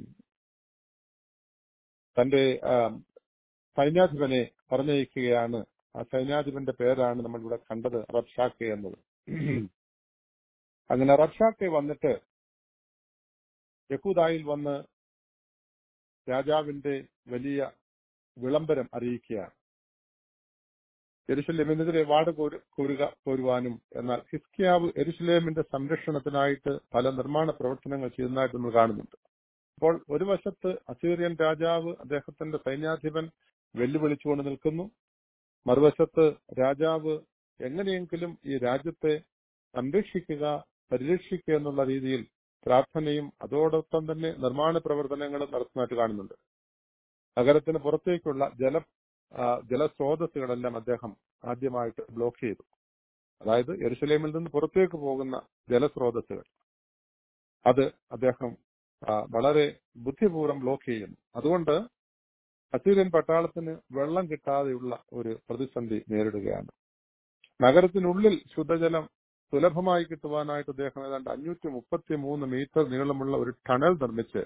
തന്റെ ആം, സൈന്യാധിപനെ പറഞ്ഞയക്കുകയാണ് ആ സൈന്യാധിപന്റെ പേരാണ് നമ്മൾ ഇവിടെ കണ്ടത് റബ്ഷാക്കെ എന്നത് അങ്ങനെ റബ്ഷാക്കെ വന്നിട്ട് യഹൂദായിൽ വന്ന് രാജാവിന്റെ വലിയ വിളംബരം അറിയിക്കുകയാണ് എരുസലേമിനെതിരെ വാട് കോരു- കോരുക കോരുവാനും എന്നാൽ ഹിസ്കിയാവ് എരുസലേമിന്റെ സംരക്ഷണത്തിനായിട്ട് പല നിർമ്മാണ പ്രവർത്തനങ്ങൾ ചെയ്യുന്നതായിട്ട് നമ്മൾ കാണുന്നുണ്ട് അപ്പോൾ ഒരു വശത്ത് അസീറിയൻ രാജാവ് അദ്ദേഹത്തിന്റെ സൈന്യാധിപൻ വെല്ലുവിളിച്ചുകൊണ്ട് നിൽക്കുന്നു മറുവശത്ത് രാജാവ് എങ്ങനെയെങ്കിലും ഈ രാജ്യത്തെ സംരക്ഷിക്കുക പരിരക്ഷിക്കുക എന്നുള്ള രീതിയിൽ പ്രാർത്ഥനയും അതോടൊപ്പം തന്നെ നിർമ്മാണ പ്രവർത്തനങ്ങളും നടത്തുന്നതായിട്ട് കാണുന്നുണ്ട് നഗരത്തിന് പുറത്തേക്കുള്ള ജല ആ, ജലസ്രോതസ്സുകളെല്ലാം അദ്ദേഹം ആദ്യമായിട്ട് ബ്ലോക്ക് ചെയ്തു അതായത് യെരുസലേമിൽ നിന്ന് പുറത്തേക്ക് പോകുന്ന ജലസ്രോതസ്സുകൾ അത് അദ്ദേഹം ആ, വളരെ ബുദ്ധിപൂർവ്വം ബ്ലോക്ക് ചെയ്യുന്നു അതുകൊണ്ട് അസീറിയൻ പട്ടാളത്തിന് വെള്ളം കിട്ടാതെയുള്ള ഒരു പ്രതിസന്ധി നേരിടുകയാണ് നഗരത്തിനുള്ളിൽ ശുദ്ധജലം സുലഭമായി കിട്ടുവാനായിട്ട് അദ്ദേഹം ഏതാണ്ട് അഞ്ഞൂറ്റി മുപ്പത്തി മൂന്ന് മീറ്റർ നീളമുള്ള ഒരു ടണൽ നിർമ്മിച്ച്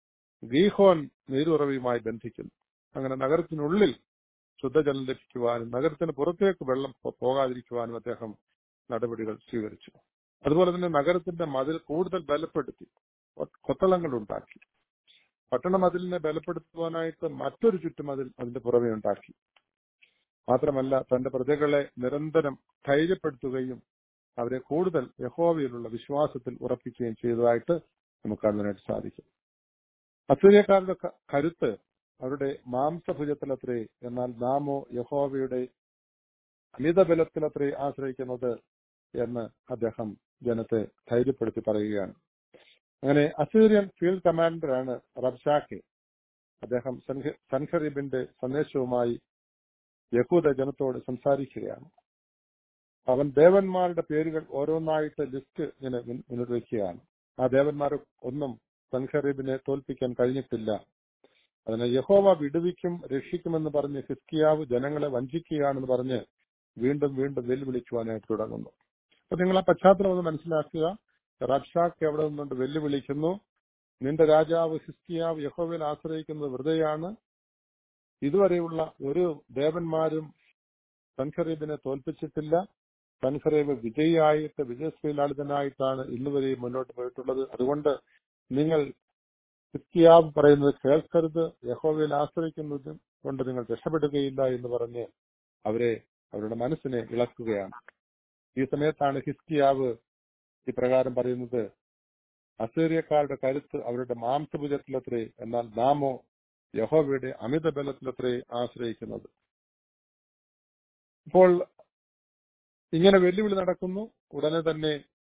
ഗീഹോൻ നീരുറവിയുമായി ബന്ധിക്കുന്നു അങ്ങനെ നഗരത്തിനുള്ളിൽ ശുദ്ധജലം ലഭിക്കുവാനും നഗരത്തിന് പുറത്തേക്ക് വെള്ളം പോ- പോകാതിരിക്കുവാനും അദ്ദേഹം നടപടികൾ സ്വീകരിച്ചു അതുപോലെ തന്നെ നഗരത്തിന്റെ മതിൽ കൂടുതൽ ബലപ്പെടുത്തി കൊ- കൊത്തളങ്ങൾ ഉണ്ടാക്കി പട്ടണ മതിലിനെ ബലപ്പെടുത്തുവാനായിട്ട് മറ്റൊരു ചുറ്റുമതിൽ അതിന്റെ പുറമെ ഉണ്ടാക്കി മാത്രമല്ല തന്റെ പ്രജകളെ നിരന്തരം ധൈര്യപ്പെടുത്തുകയും അവരെ കൂടുതൽ യഹോവയിലുള്ള വിശ്വാസത്തിൽ ഉറപ്പിക്കുകയും ചെയ്തതായിട്ട് നമുക്ക് കാണുവാനായിട്ട് സാധിക്കും അസൂര്യക്കാരുടെ ക- കരുത്ത് അവരുടെ മാംസഭുജത്തിലത്രേ എന്നാൽ നാമോ യഹോവയുടെ അമിതബലത്തിലത്രേ ആശ്രയിക്കുന്നത് എന്ന് അദ്ദേഹം ജനത്തെ ധൈര്യപ്പെടുത്തി പറയുകയാണ് അങ്ങനെ അസീറിയൻ ഫീൽഡ് കമാൻഡറാണ് റബ്ഷാക്കെ അദ്ദേഹം സൻഹ- സൻഹറിബിന്റെ സന്ദേശവുമായി യഹൂദ ജനത്തോട് സംസാരിക്കുകയാണ് അവൻ ദേവന്മാരുടെ പേരുകൾ ഓരോന്നായിട്ട് ലിസ്റ്റ് ഇങ്ങനെ മുൻ- മുന്നോട്ട് വയ്ക്കുകയാണ് ആ ദേവന്മാർ ഒന്നും സൻഹറീബിനെ തോൽപ്പിക്കാൻ കഴിഞ്ഞിട്ടില്ല അതിനെ യഹോവ വിടുവിക്കും രക്ഷിക്കുമെന്ന് പറഞ്ഞ് ഹിസ്കിയാവ് ജനങ്ങളെ വഞ്ചിക്കുകയാണെന്ന് പറഞ്ഞ് വീണ്ടും വീണ്ടും വെല്ലുവിളിക്കുവാനായിട്ട് തുടങ്ങുന്നു അപ്പൊ നിങ്ങൾ ആ പശ്ചാത്തലം ഒന്ന് മനസ്സിലാക്കുക റബ്ഷാക്ക് എവിടെ നിന്നുകൊണ്ട് വെല്ലുവിളിക്കുന്നു നിന്റെ രാജാവ് ഹിസ്കിയാവ് യഹോവയിൽ ആശ്രയിക്കുന്നത് വെറുതെയാണ് ഇതുവരെയുള്ള ഒരു ദേവന്മാരും സൻഖറീബിനെ തോൽപ്പിച്ചിട്ടില്ല സൻഖറീബ് വിജയിയായിട്ട് വിജയശ്രീലാളിതനായിട്ടാണ് ഇന്നുവരെയും മുന്നോട്ട് പോയിട്ടുള്ളത് അതുകൊണ്ട് നിങ്ങൾ ഹിസ്കിയാവ് പറയുന്നത് കേൾക്കരുത് യഹോവയിൽ ആശ്രയിക്കുന്നത് കൊണ്ട് നിങ്ങൾ രക്ഷപ്പെടുകയില്ല എന്ന് പറഞ്ഞ് അവരെ അവരുടെ മനസ്സിനെ ഇളക്കുകയാണ് ഈ സമയത്താണ് ഹിസ്കിയാവ് ഇപ്രകാരം പറയുന്നത് അസീറിയക്കാരുടെ കരുത്ത് അവരുടെ മാംസഭുജത്തിലത്രേ എന്നാൽ നാമോ യഹോവയുടെ അമിത ബലത്തിലത്രേ ആശ്രയിക്കുന്നത് ഇപ്പോൾ ഇങ്ങനെ വെല്ലുവിളി നടക്കുന്നു ഉടനെ തന്നെ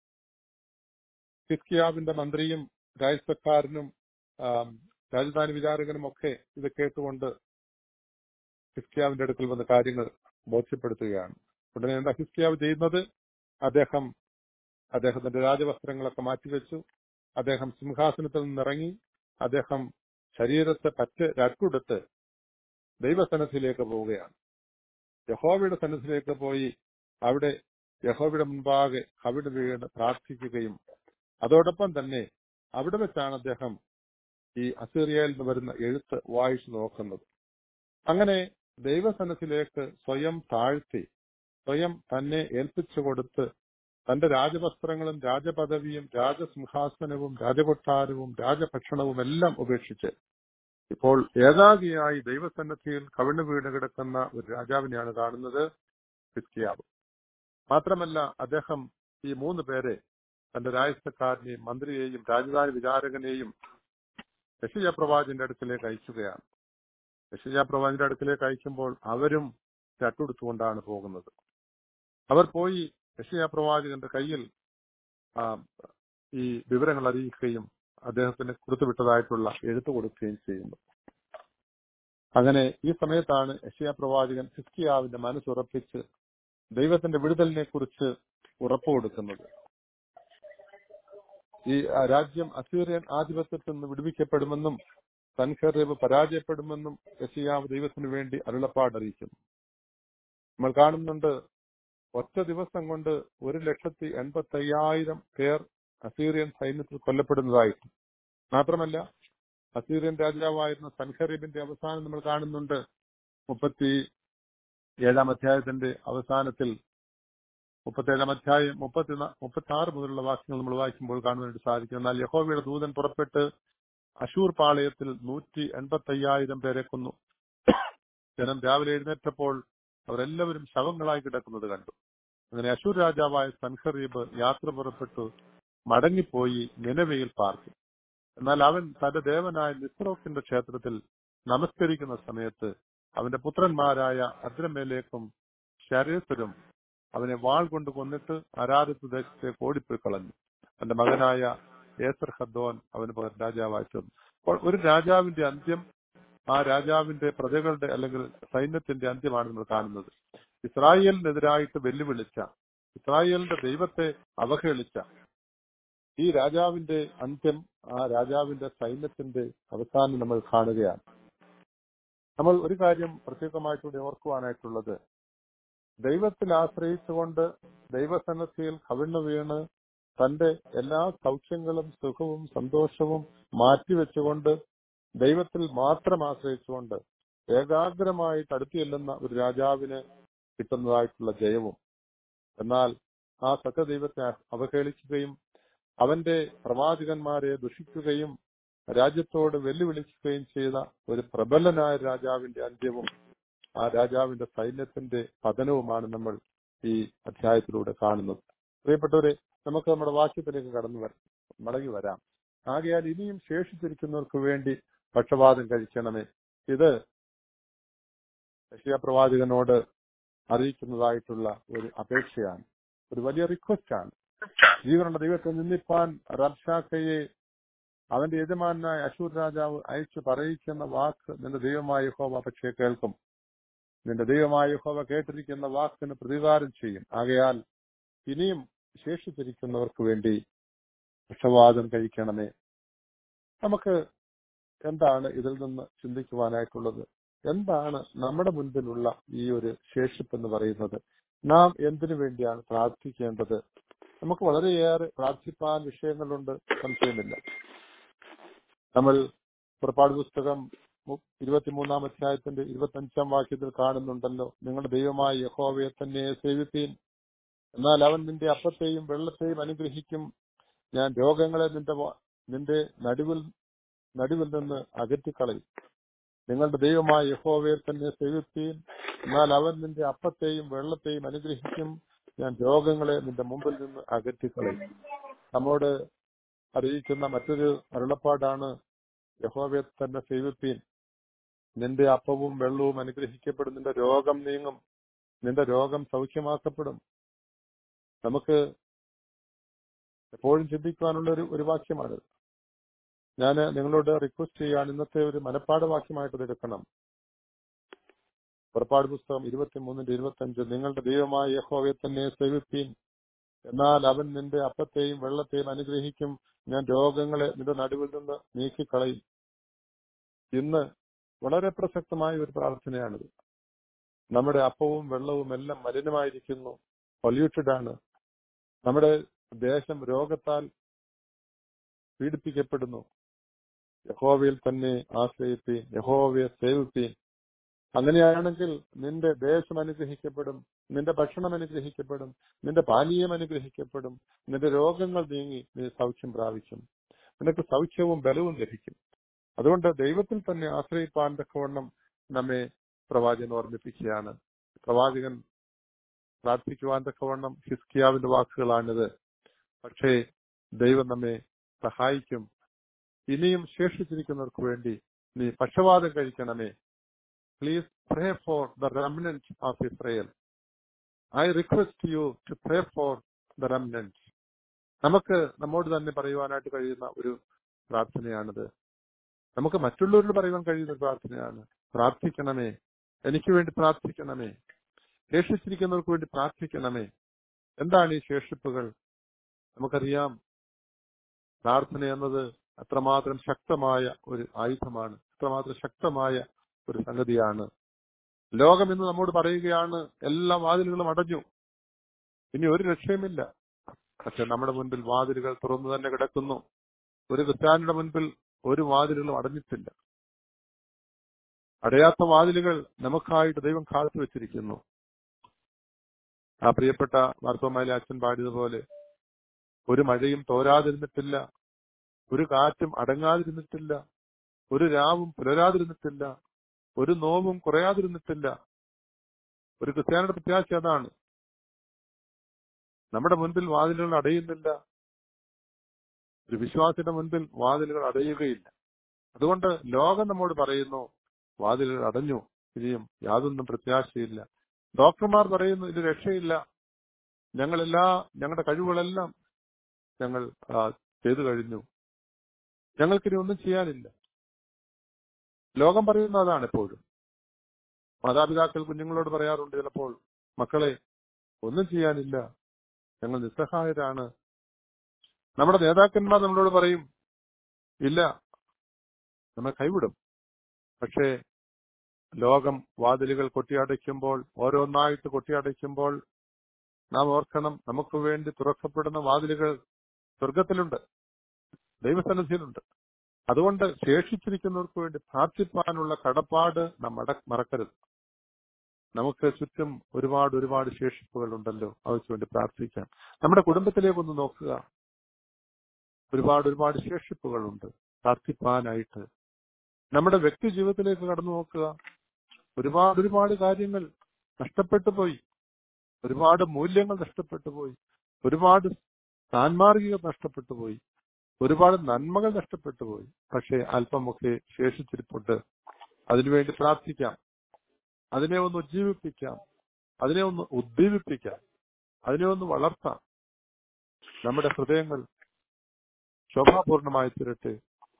ഹിസ്കിയാവിന്റെ മന്ത്രിയും രാജ്യസക്കാരനും ആം, രാജധാനി വിചാരകനും ഒക്കെ ഇത് കേട്ടുകൊണ്ട് ഹിസ്കിയാവിന്റെ അടുക്കൽ വന്ന് കാര്യങ്ങൾ ബോധ്യപ്പെടുത്തുകയാണ് ഉടനെ എന്താ ഹിസ്കിയാവ് ചെയ്യുന്നത് അദ്ദേഹം അദ്ദേഹത്തിന്റെ രാജവസ്ത്രങ്ങളൊക്കെ മാറ്റിവെച്ചു അദ്ദേഹം സിംഹാസനത്തിൽ നിന്നിറങ്ങി അദ്ദേഹം ശരീരത്തെ പറ്റ് രട്ടുടുത്ത് ദൈവസന്നിധിയിലേക്ക് പോവുകയാണ് യഹോവയുടെ സന്നിധിയിലേക്ക് പോയി അവിടെ യഹോവയുടെ മുൻപാകെ കവിട് വീണ് പ്രാർത്ഥിക്കുകയും അതോടൊപ്പം തന്നെ അവിടെ വെച്ചാണ് അദ്ദേഹം ഈ അസീറിയയിൽ നിന്ന് വരുന്ന എഴുത്ത് വായിച്ചു നോക്കുന്നത് അങ്ങനെ ദൈവസനത്തിലേക്ക് സ്വയം താഴ്ത്തി സ്വയം തന്നെ ഏൽപ്പിച്ചു കൊടുത്ത് തന്റെ രാജവസ്ത്രങ്ങളും രാജപദവിയും രാജസിംഹാസനവും രാജകൊട്ടാരവും രാജഭക്ഷണവും എല്ലാം ഉപേക്ഷിച്ച് ഇപ്പോൾ ഏകാഗിയായി ദൈവസന്നദ്ധിയിൽ കവിണ് വീണ് കിടക്കുന്ന ഒരു രാജാവിനെയാണ് കാണുന്നത് ഹിസ്കിയാവ് മാത്രമല്ല അദ്ദേഹം ഈ മൂന്ന് പേരെ തന്റെ രാജസ്ഥക്കാരനെയും മന്ത്രിയെയും രാജധാനി വിചാരകനെയും യശയ പ്രവാചന്റെ അടുക്കിലേക്ക് അയക്കുകയാണ് യശയ പ്രവാചന്റെ അടുക്കിലേക്ക് അയക്കുമ്പോൾ അവരും ചട്ടുടുത്തുകൊണ്ടാണ് പോകുന്നത് അവർ പോയി യശയ പ്രവാചകന്റെ കയ്യിൽ ആ, ഈ വിവരങ്ങൾ അറിയിക്കുകയും അദ്ദേഹത്തിന് കൊടുത്തുവിട്ടതായിട്ടുള്ള എഴുത്ത് കൊടുക്കുകയും ചെയ്യുന്നു അങ്ങനെ ഈ സമയത്താണ് യശയ പ്രവാചകൻ ഹിസ്കിയാവിന്റെ മനസ്സുറപ്പിച്ച് ദൈവത്തിന്റെ വിടുതലിനെ കുറിച്ച് ഉറപ്പ് കൊടുക്കുന്നത് ഈ ആ, രാജ്യം അസീറിയൻ ആധിപത്യത്തിൽ നിന്ന് വിടുവിക്കപ്പെടുമെന്നും സൻഖറേബ് പരാജയപ്പെടുമെന്നും യശയാവ് ദൈവത്തിനു വേണ്ടി അരുളപ്പാട് അറിയിക്കുന്നു നമ്മൾ കാണുന്നുണ്ട് ഒറ്റ ദിവസം കൊണ്ട് ഒരു ലക്ഷത്തി എൺപത്തി അയ്യായിരം പേർ അസീറിയൻ സൈന്യത്തിൽ കൊല്ലപ്പെടുന്നതായിട്ട് മാത്രമല്ല അസീറിയൻ രാജാവായിരുന്ന സൻഖറീബിന്റെ അവസാനം നമ്മൾ കാണുന്നുണ്ട് മുപ്പത്തി ഏഴാം അധ്യായത്തിന്റെ അവസാനത്തിൽ മുപ്പത്തേഴാം അധ്യായം മുപ്പത്തി മുപ്പത്തി ആറ് മുതലുള്ള വാക്യങ്ങൾ നമ്മൾ വായിക്കുമ്പോൾ കാണുവാനായിട്ട് സാധിക്കും എന്നാൽ യഹോവയുടെ ദൂതൻ പുറപ്പെട്ട് അശൂർ പാളയത്തിൽ നൂറ്റി എൺപത്തി അയ്യായിരം പേരെ കൊന്നു ജനം രാവിലെ എഴുന്നേറ്റപ്പോൾ അവരെല്ലാവരും ശവങ്ങളായി കിടക്കുന്നത് കണ്ടു അങ്ങനെ അശൂർ രാജാവായ സൻഖറീബ് യാത്ര പുറപ്പെട്ടു മടങ്ങിപ്പോയി നിലവയിൽ പാർത്തു എന്നാൽ അവൻ തന്റെ ദേവനായ നിസ്രോക്കിന്റെ ക്ഷേത്രത്തിൽ നമസ്കരിക്കുന്ന സമയത്ത് അവന്റെ പുത്രന്മാരായ അദ്രമേലേക്കും ശരേസരും അവനെ വാൾ കൊണ്ട് കൊന്നിട്ട് ആരാധത്ത് ദേശത്തേക്ക് ഓടിപ്പോയി കളഞ്ഞു തന്റെ മകനായ ഏസർ ഹദ്ദോൻ അവന് പകരം രാജാവായി തീർന്നു അപ്പോൾ ഒരു രാജാവിന്റെ അന്ത്യം ആ രാജാവിന്റെ പ്രജകളുടെ അല്ലെങ്കിൽ സൈന്യത്തിന്റെ അന്ത്യമാണ് നമ്മൾ കാണുന്നത് ഇസ്രായേലിനെതിരായിട്ട് വെല്ലുവിളിച്ച ഇസ്രായേലിന്റെ ദൈവത്തെ അവഹേളിച്ച ഈ രാജാവിന്റെ അന്ത്യം ആ രാജാവിന്റെ സൈന്യത്തിന്റെ അവസാനം നമ്മൾ കാണുകയാണ് നമ്മൾ ഒരു കാര്യം പ്രത്യേകമായിട്ടൂടെ ഓർക്കുവാനായിട്ടുള്ളത് ദൈവത്തിൽ ആശ്രയിച്ചുകൊണ്ട് ദൈവസന്നദ്ധിയിൽ കവിണ്ണു വീണ് തന്റെ എല്ലാ സൗഖ്യങ്ങളും സുഖവും സന്തോഷവും മാറ്റിവെച്ചുകൊണ്ട് ദൈവത്തിൽ മാത്രം ആശ്രയിച്ചുകൊണ്ട് ഏകാഗ്രമായിട്ട് അടുത്തു ചെല്ലുന്ന ഒരു രാജാവിന് കിട്ടുന്നതായിട്ടുള്ള ജയവും എന്നാൽ ആ സത്യദൈവത്തെ അവഹേളിക്കുകയും അവന്റെ പ്രവാചകന്മാരെ ദുഷിക്കുകയും രാജ്യത്തോട് വെല്ലുവിളിക്കുകയും ചെയ്ത ഒരു പ്രബലനായ രാജാവിന്റെ അന്ത്യവും ആ രാജാവിന്റെ സൈന്യത്തിന്റെ പതനവുമാണ് നമ്മൾ ഈ അധ്യായത്തിലൂടെ കാണുന്നത് പ്രിയപ്പെട്ടവരെ നമുക്ക് നമ്മുടെ വാക്യത്തിലേക്ക് കടന്നു വരാം മടങ്ങി വരാം ആകയാൽ ഇനിയും ശേഷിച്ചിരിക്കുന്നവർക്ക് വേണ്ടി പക്ഷപാതം കഴിക്കണമേ ഇത് യശയ പ്രവാചകനോട് അറിയിക്കുന്നതായിട്ടുള്ള ഒരു അപേക്ഷയാണ് ഒരു വലിയ റിക്വസ്റ്റ് ആണ് ജീവനുള്ള ദൈവത്തെ നിന്ദിപ്പാൻ റബ്ഷാക്കയെ അവന്റെ യജമാനായ അശൂർ രാജാവ് അയച്ചു പറയിക്കുന്ന വാക്ക് നിന്റെ ദൈവമായ യഹോവ പക്ഷേ കേൾക്കും നിന്റെ ദൈവമായ യഹോവ കേട്ടിരിക്കുന്ന വാക്കിന് പ്രതികാരം ചെയ്യും ആകയാൽ ഇനിയും ശേഷിച്ചിരിക്കുന്നവർക്ക് വേണ്ടി പക്ഷവാദം കഴിക്കണമേ നമുക്ക് എന്താണ് ഇതിൽ നിന്ന് ചിന്തിക്കുവാനായിട്ടുള്ളത് എന്താണ് നമ്മുടെ മുൻപിലുള്ള ഈ ഒരു ശേഷിപ്പ് എന്ന് പറയുന്നത് നാം എന്തിനു വേണ്ടിയാണ് പ്രാർത്ഥിക്കേണ്ടത് നമുക്ക് വളരെയേറെ പ്രാർത്ഥിപ്പാൻ വിഷയങ്ങളുണ്ട് സംശയമില്ല നമ്മൾ പുറപ്പാട് പുസ്തകം മു- ഇരുപത്തിമൂന്നാം അധ്യായത്തിന്റെ ഇരുപത്തഞ്ചാം വാക്യത്തിൽ കാണുന്നുണ്ടല്ലോ നിങ്ങളുടെ ദൈവമായ യഹോവയെ തന്നെ സേവിപ്പീൻ എന്നാൽ അവൻ നിന്റെ അപ്പത്തെയും വെള്ളത്തെയും അനുഗ്രഹിക്കും ഞാൻ രോഗങ്ങളെ നിന്റെ വ- നിന്റെ നടുവിൽ നടുവിൽ നിന്ന് അകറ്റിക്കളയും നിങ്ങളുടെ ദൈവമായ യഹോവയെ തന്നെ സേവിപ്പീൻ എന്നാൽ അവൻ നിന്റെ അപ്പത്തെയും വെള്ളത്തെയും അനുഗ്രഹിക്കും ഞാൻ രോഗങ്ങളെ നിന്റെ മുമ്പിൽ നിന്ന് അകറ്റിക്കളയും നമ്മോട് അറിയിക്കുന്ന മറ്റൊരു അരുളപ്പാടാണ് യഹോവയെ തന്നെ സേവിപ്പീൻ നിന്റെ അപ്പവും വെള്ളവും അനുഗ്രഹിക്കപ്പെടും നിന്റെ രോഗം നീങ്ങും നിന്റെ രോഗം സൗഖ്യമാക്കപ്പെടും നമുക്ക് എപ്പോഴും ചിന്തിക്കുവാനുള്ള ഒരു ഒരു വാക്യമാണ് ഞാൻ നിങ്ങളോട് റിക്വസ്റ്റ് ചെയ്യാൻ ഇന്നത്തെ ഒരു മനപ്പാട് വാക്യമായിട്ട് ഇത് എടുക്കണം പുറപ്പാട് പുസ്തകം ഇരുപത്തിമൂന്നിന്റെ ഇരുപത്തഞ്ച് നിങ്ങളുടെ ദൈവമായ യഹോവയെ തന്നെ സേവിപ്പീൻ എന്നാൽ അവൻ നിന്റെ അപ്പത്തെയും വെള്ളത്തെയും അനുഗ്രഹിക്കും ഞാൻ രോഗങ്ങളെ നിന്റെ നടുവിൽ നിന്ന് നീക്കിക്കളയും ഇന്ന് വളരെ പ്രസക്തമായ ഒരു പ്രാർത്ഥനയാണിത് നമ്മുടെ അപ്പവും വെള്ളവും എല്ലാം മലിനമായിരിക്കുന്നു പൊല്യൂട്ടഡ് ആണ് നമ്മുടെ ദേശം രോഗത്താൽ പീഡിപ്പിക്കപ്പെടുന്നു യഹോവയിൽ തന്നെ ആശ്രയിപ്പീൻ യഹോവയെ സേവിപ്പീൻ അങ്ങനെയാണെങ്കിൽ നിന്റെ ദേശം അനുഗ്രഹിക്കപ്പെടും നിന്റെ ഭക്ഷണം അനുഗ്രഹിക്കപ്പെടും നിന്റെ പാനീയം അനുഗ്രഹിക്കപ്പെടും നിന്റെ രോഗങ്ങൾ നീങ്ങി നീ സൗഖ്യം പ്രാപിക്കും നിനക്ക് സൗഖ്യവും ബലവും ലഭിക്കും അതുകൊണ്ട് ദൈവത്തിൽ തന്നെ ആശ്രയിപ്പാൻ തക്കവണ്ണം നമ്മെ പ്രവാചകൻ ഓർമ്മിപ്പിക്കുകയാണ് പ്രവാചകൻ പ്രാർത്ഥിക്കുവാൻ തക്കവണ്ണം ഹിസ്കിയാവിന്റെ വാക്കുകളാണിത് പക്ഷേ ദൈവം നമ്മെ സഹായിക്കും ഇനിയും ശേഷിച്ചിരിക്കുന്നവർക്ക് വേണ്ടി നീ പക്ഷവാതം കഴിക്കണമേ please pray for the remnant of Israel I request you to pray for the remnant നമുക്ക് നമ്മോട് തന്നെ പറയുവാനായിട്ട് കഴിയുന്ന ഒരു പ്രാർത്ഥനയാണിത് നമുക്ക് മറ്റുള്ളവരോട് പറയുവാൻ കഴിയുന്ന ഒരു പ്രാർത്ഥനയാണ് പ്രാർത്ഥിക്കണമേ എനിക്ക് വേണ്ടി പ്രാർത്ഥിക്കണമേ ശേഷിച്ചിരിക്കുന്നവർക്ക് വേണ്ടി പ്രാർത്ഥിക്കണമേ എന്താണ് ഈ ശേഷിപ്പുകൾ നമുക്കറിയാം പ്രാർത്ഥന എന്നത് അത്രമാത്രം ശക്തമായ ഒരു ആയുധമാണ് അത്രമാത്രം ശക്തമായ ഒരു സംഗതിയാണ് ലോകം ഇന്ന് നമ്മോട് പറയുകയാണ് എല്ലാ വാതിലുകളും അടഞ്ഞു ഇനി ഒരു രക്ഷയുമില്ല പക്ഷെ നമ്മുടെ മുൻപിൽ വാതിലുകൾ തുറന്നു തന്നെ കിടക്കുന്നു ഒരു ക്രിസ്ത്യാനിയുടെ മുൻപിൽ ഒരു വാതിലുകളും അടഞ്ഞിട്ടില്ല അടയാത്ത വാതിലുകൾ നമുക്കായിട്ട് ദൈവം കാത്തു വെച്ചിരിക്കുന്നു ആ പ്രിയപ്പെട്ട മാർത്തോമായിലെ അച്ഛൻ പാടിയതുപോലെ ഒരു മഴയും തോരാതിരുന്നിട്ടില്ല ഒരു കാറ്റും അടങ്ങാതിരുന്നിട്ടില്ല ഒരു രാവും പുലരാതിരുന്നിട്ടില്ല ഒരു നോവും കുറയാതിരുന്നിട്ടില്ല ഒരു ക്രിസ്ത്യാനിയുടെ പ്രത്യാശ അതാണ് നമ്മുടെ മുൻപിൽ വാതിലുകൾ അടയുന്നില്ല ഒരു വിശ്വാസിയുടെ മുൻപിൽ വാതിലുകൾ അടയുകയില്ല അതുകൊണ്ട് ലോകം നമ്മോട് പറയുന്നു വാതിലുകൾ അടഞ്ഞു ഇനിയും യാതൊന്നും പ്രത്യാശയില്ല ഡോക്ടർമാർ പറയുന്നു ഇത് രക്ഷയില്ല ഞങ്ങളെല്ലാ ഞങ്ങളുടെ കഴിവുകളെല്ലാം ഞങ്ങൾ ആ, ചെയ്തു കഴിഞ്ഞു ഞങ്ങൾക്കിനി ഒന്നും ചെയ്യാനില്ല ലോകം പറയുന്ന അതാണ് എപ്പോഴും മാതാപിതാക്കൾ കുഞ്ഞുങ്ങളോട് പറയാറുണ്ട് ചിലപ്പോൾ മക്കളെ ഒന്നും ചെയ്യാനില്ല ഞങ്ങൾ നിസ്സഹായരാണ് നമ്മുടെ നേതാക്കന്മാർ നമ്മളോട് പറയും ഇല്ല നമ്മെ കൈവിടും പക്ഷേ ലോകം വാതിലുകൾ കൊട്ടിയടയ്ക്കുമ്പോൾ ഓരോന്നായിട്ട് കൊട്ടിയടയ്ക്കുമ്പോൾ നാം ഓർക്കണം നമുക്ക് വേണ്ടി തുറക്കപ്പെടുന്ന വാതിലുകൾ സ്വർഗത്തിലുണ്ട് ദൈവസന്നിധിയിലുണ്ട് അതുകൊണ്ട് ശേഷിച്ചിരിക്കുന്നവർക്ക് വേണ്ടി പ്രാർത്ഥിപ്പാനുള്ള കടപ്പാട് നാം മട- മറക്കരുത് നമുക്ക് ചുറ്റും ഒരുപാട് ഒരുപാട് ശേഷിപ്പുകൾ ഉണ്ടല്ലോ അവർക്ക് വേണ്ടി പ്രാർത്ഥിക്കാം നമ്മുടെ കുടുംബത്തിലേക്ക് ഒന്ന് നോക്കുക ഒരുപാട് ഒരുപാട് ശേഷിപ്പുകളുണ്ട് പ്രാർത്ഥിപ്പാനായിട്ട് നമ്മുടെ വ്യക്തി ജീവിതത്തിലേക്ക് കടന്നു നോക്കുക ഒരുപാട് ഒരുപാട് കാര്യങ്ങൾ നഷ്ടപ്പെട്ടു പോയി ഒരുപാട് മൂല്യങ്ങൾ നഷ്ടപ്പെട്ടു പോയി ഒരുപാട് സാൻമാർഗികത നഷ്ടപ്പെട്ടു പോയി ഒരുപാട് നന്മകൾ നഷ്ടപ്പെട്ടു പോയി പക്ഷേ അല്പമൊക്കെ ശേഷിച്ചിരിപ്പുണ്ട് അതിനുവേണ്ടി പ്രാർത്ഥിക്കാം അതിനെ ഒന്ന് ഉജ്ജീവിപ്പിക്കാം അതിനെ ഒന്ന് ഉദ്ദീപിപ്പിക്കാം അതിനെ ഒന്ന് വളർത്താം നമ്മുടെ ഹൃദയങ്ങൾ ശോഭാപൂർണമായി തീരട്ടെ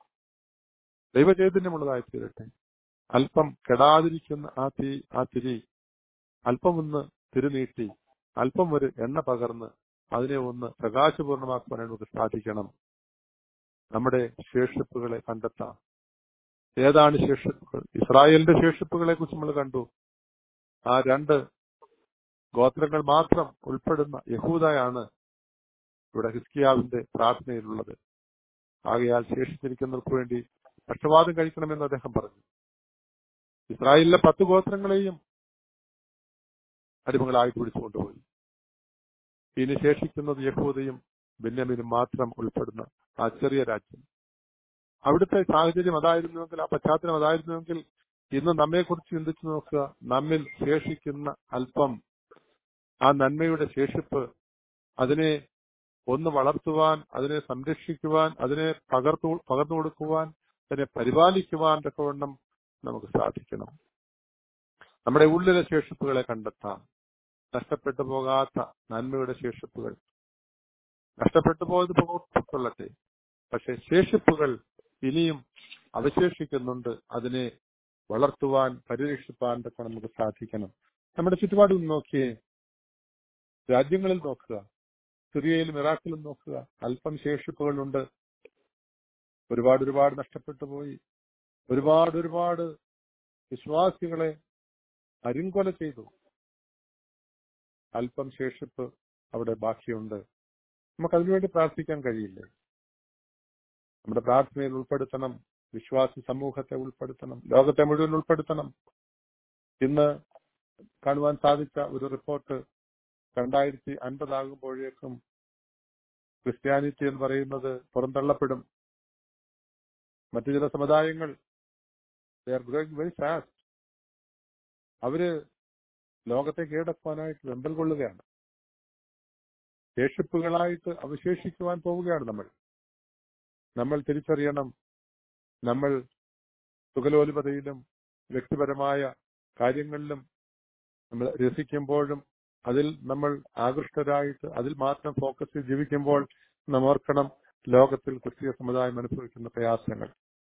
ദൈവചൈതന്യമുള്ളതായി തീരട്ടെ അല്പം കെടാതിരിക്കുന്ന ആ തീ ആ തിരി അല്പം ഒന്ന് തിരുനീട്ടി അല്പം ഒരു എണ്ണ പകർന്ന് അതിനെ ഒന്ന് പ്രകാശപൂർണമാക്കുവാൻ നമുക്ക് സാധിക്കണം നമ്മുടെ ശേഷിപ്പുകളെ കണ്ടെത്താം ഏതാണ് ശേഷിപ്പുകൾ ഇസ്രായേലിന്റെ ശേഷിപ്പുകളെ കുറിച്ച് നമ്മൾ കണ്ടു ആ രണ്ട് ഗോത്രങ്ങൾ മാത്രം ഉൾപ്പെടുന്ന യഹൂദയാണ് ഇവിടെ ഹിസ്കിയാവിന്റെ പ്രാർത്ഥനയിലുള്ളത് ആകയാൽ ശേഷിച്ചിരിക്കുന്നവർക്ക് വേണ്ടി പക്ഷപാതം കഴിക്കണമെന്ന് അദ്ദേഹം പറഞ്ഞു ഇസ്രായേലിലെ പത്ത് ഗോത്രങ്ങളെയും അടിമകളായി പിടിച്ചുകൊണ്ടുപോയി ഇനി ശേഷിക്കുന്നത് യഹൂദയും ബെന്യാമിനും മാത്രം ഉൾപ്പെടുന്ന ആ ചെറിയ രാജ്യം അവിടുത്തെ സാഹചര്യം അതായിരുന്നുവെങ്കിൽ ആ പശ്ചാത്തലം അതായിരുന്നുവെങ്കിൽ ഇന്ന് നമ്മെക്കുറിച്ച് ചിന്തിച്ചു നോക്കുക നമ്മിൽ ശേഷിക്കുന്ന അല്പം ആ നന്മയുടെ ശേഷിപ്പ് അതിനെ ഒന്ന് വളർത്തുവാൻ അതിനെ സംരക്ഷിക്കുവാൻ അതിനെ പകർത്തു പകർന്നു കൊടുക്കുവാൻ അതിനെ പരിപാലിക്കുവാൻ തക്കവണ്ണം നമുക്ക് സാധിക്കണം നമ്മുടെ ഉള്ളിലെ ശേഷിപ്പുകളെ കണ്ടെത്താം നഷ്ടപ്പെട്ടു പോകാത്ത നന്മയുടെ ശേഷിപ്പുകൾ നഷ്ടപ്പെട്ടു പോയത് കൊള്ളട്ടെ പക്ഷെ ശേഷിപ്പുകൾ ഇനിയും അവശേഷിക്കുന്നുണ്ട് അതിനെ വളർത്തുവാൻ പരിരക്ഷിപ്പാൻ ഒക്കെ നമുക്ക് സാധിക്കണം നമ്മുടെ ചുറ്റുപാടും നോക്കിയേ രാജ്യങ്ങളിൽ നോക്കുക സിറിയയിലും ഇറാഖിലും നോക്കുക അല്പം ശേഷിപ്പുകളുണ്ട് ഒരുപാട് ഒരുപാട് നഷ്ടപ്പെട്ടു പോയി ഒരുപാട് ഒരുപാട് വിശ്വാസികളെ അരിങ്കൊല ചെയ്തു അല്പം ശേഷിപ്പ് അവിടെ ബാക്കിയുണ്ട് നമുക്ക് അതിനുവേണ്ടി പ്രാർത്ഥിക്കാൻ കഴിയില്ലേ നമ്മുടെ പ്രാർത്ഥനയിൽ ഉൾപ്പെടുത്തണം വിശ്വാസി സമൂഹത്തെ ഉൾപ്പെടുത്തണം ലോകത്തെ മുഴുവൻ ഉൾപ്പെടുത്തണം ഇന്ന് കാണുവാൻ സാധിച്ച ഒരു റിപ്പോർട്ട് രണ്ടായിരത്തി അൻപതാകുമ്പോഴേക്കും ക്രിസ്ത്യാനിറ്റി എന്ന് പറയുന്നത് പുറന്തള്ളപ്പെടും മറ്റു ചില സമുദായങ്ങൾ ഗ്രോയിങ് വെരി ഫാസ്റ്റ് അവര് ലോകത്തെ കീഴടക്കുവാനായിട്ട് വെമ്പൽ കൊള്ളുകയാണ് ശേഷിപ്പുകളായിട്ട് അവശേഷിക്കുവാൻ പോവുകയാണ് നമ്മൾ നമ്മൾ തിരിച്ചറിയണം നമ്മൾ സുഖലോലുപതയിലും വ്യക്തിപരമായ കാര്യങ്ങളിലും നമ്മൾ രസിക്കുമ്പോഴും അതിൽ നമ്മൾ ആകൃഷ്ടരായിട്ട് അതിൽ മാത്രം ഫോക്കസ് ചെയ്ത് ജീവിക്കുമ്പോൾ നാം ഓർക്കണം ലോകത്തിൽ ക്രിസ്തീയ സമുദായം അനുഭവിക്കുന്ന പ്രയാസങ്ങൾ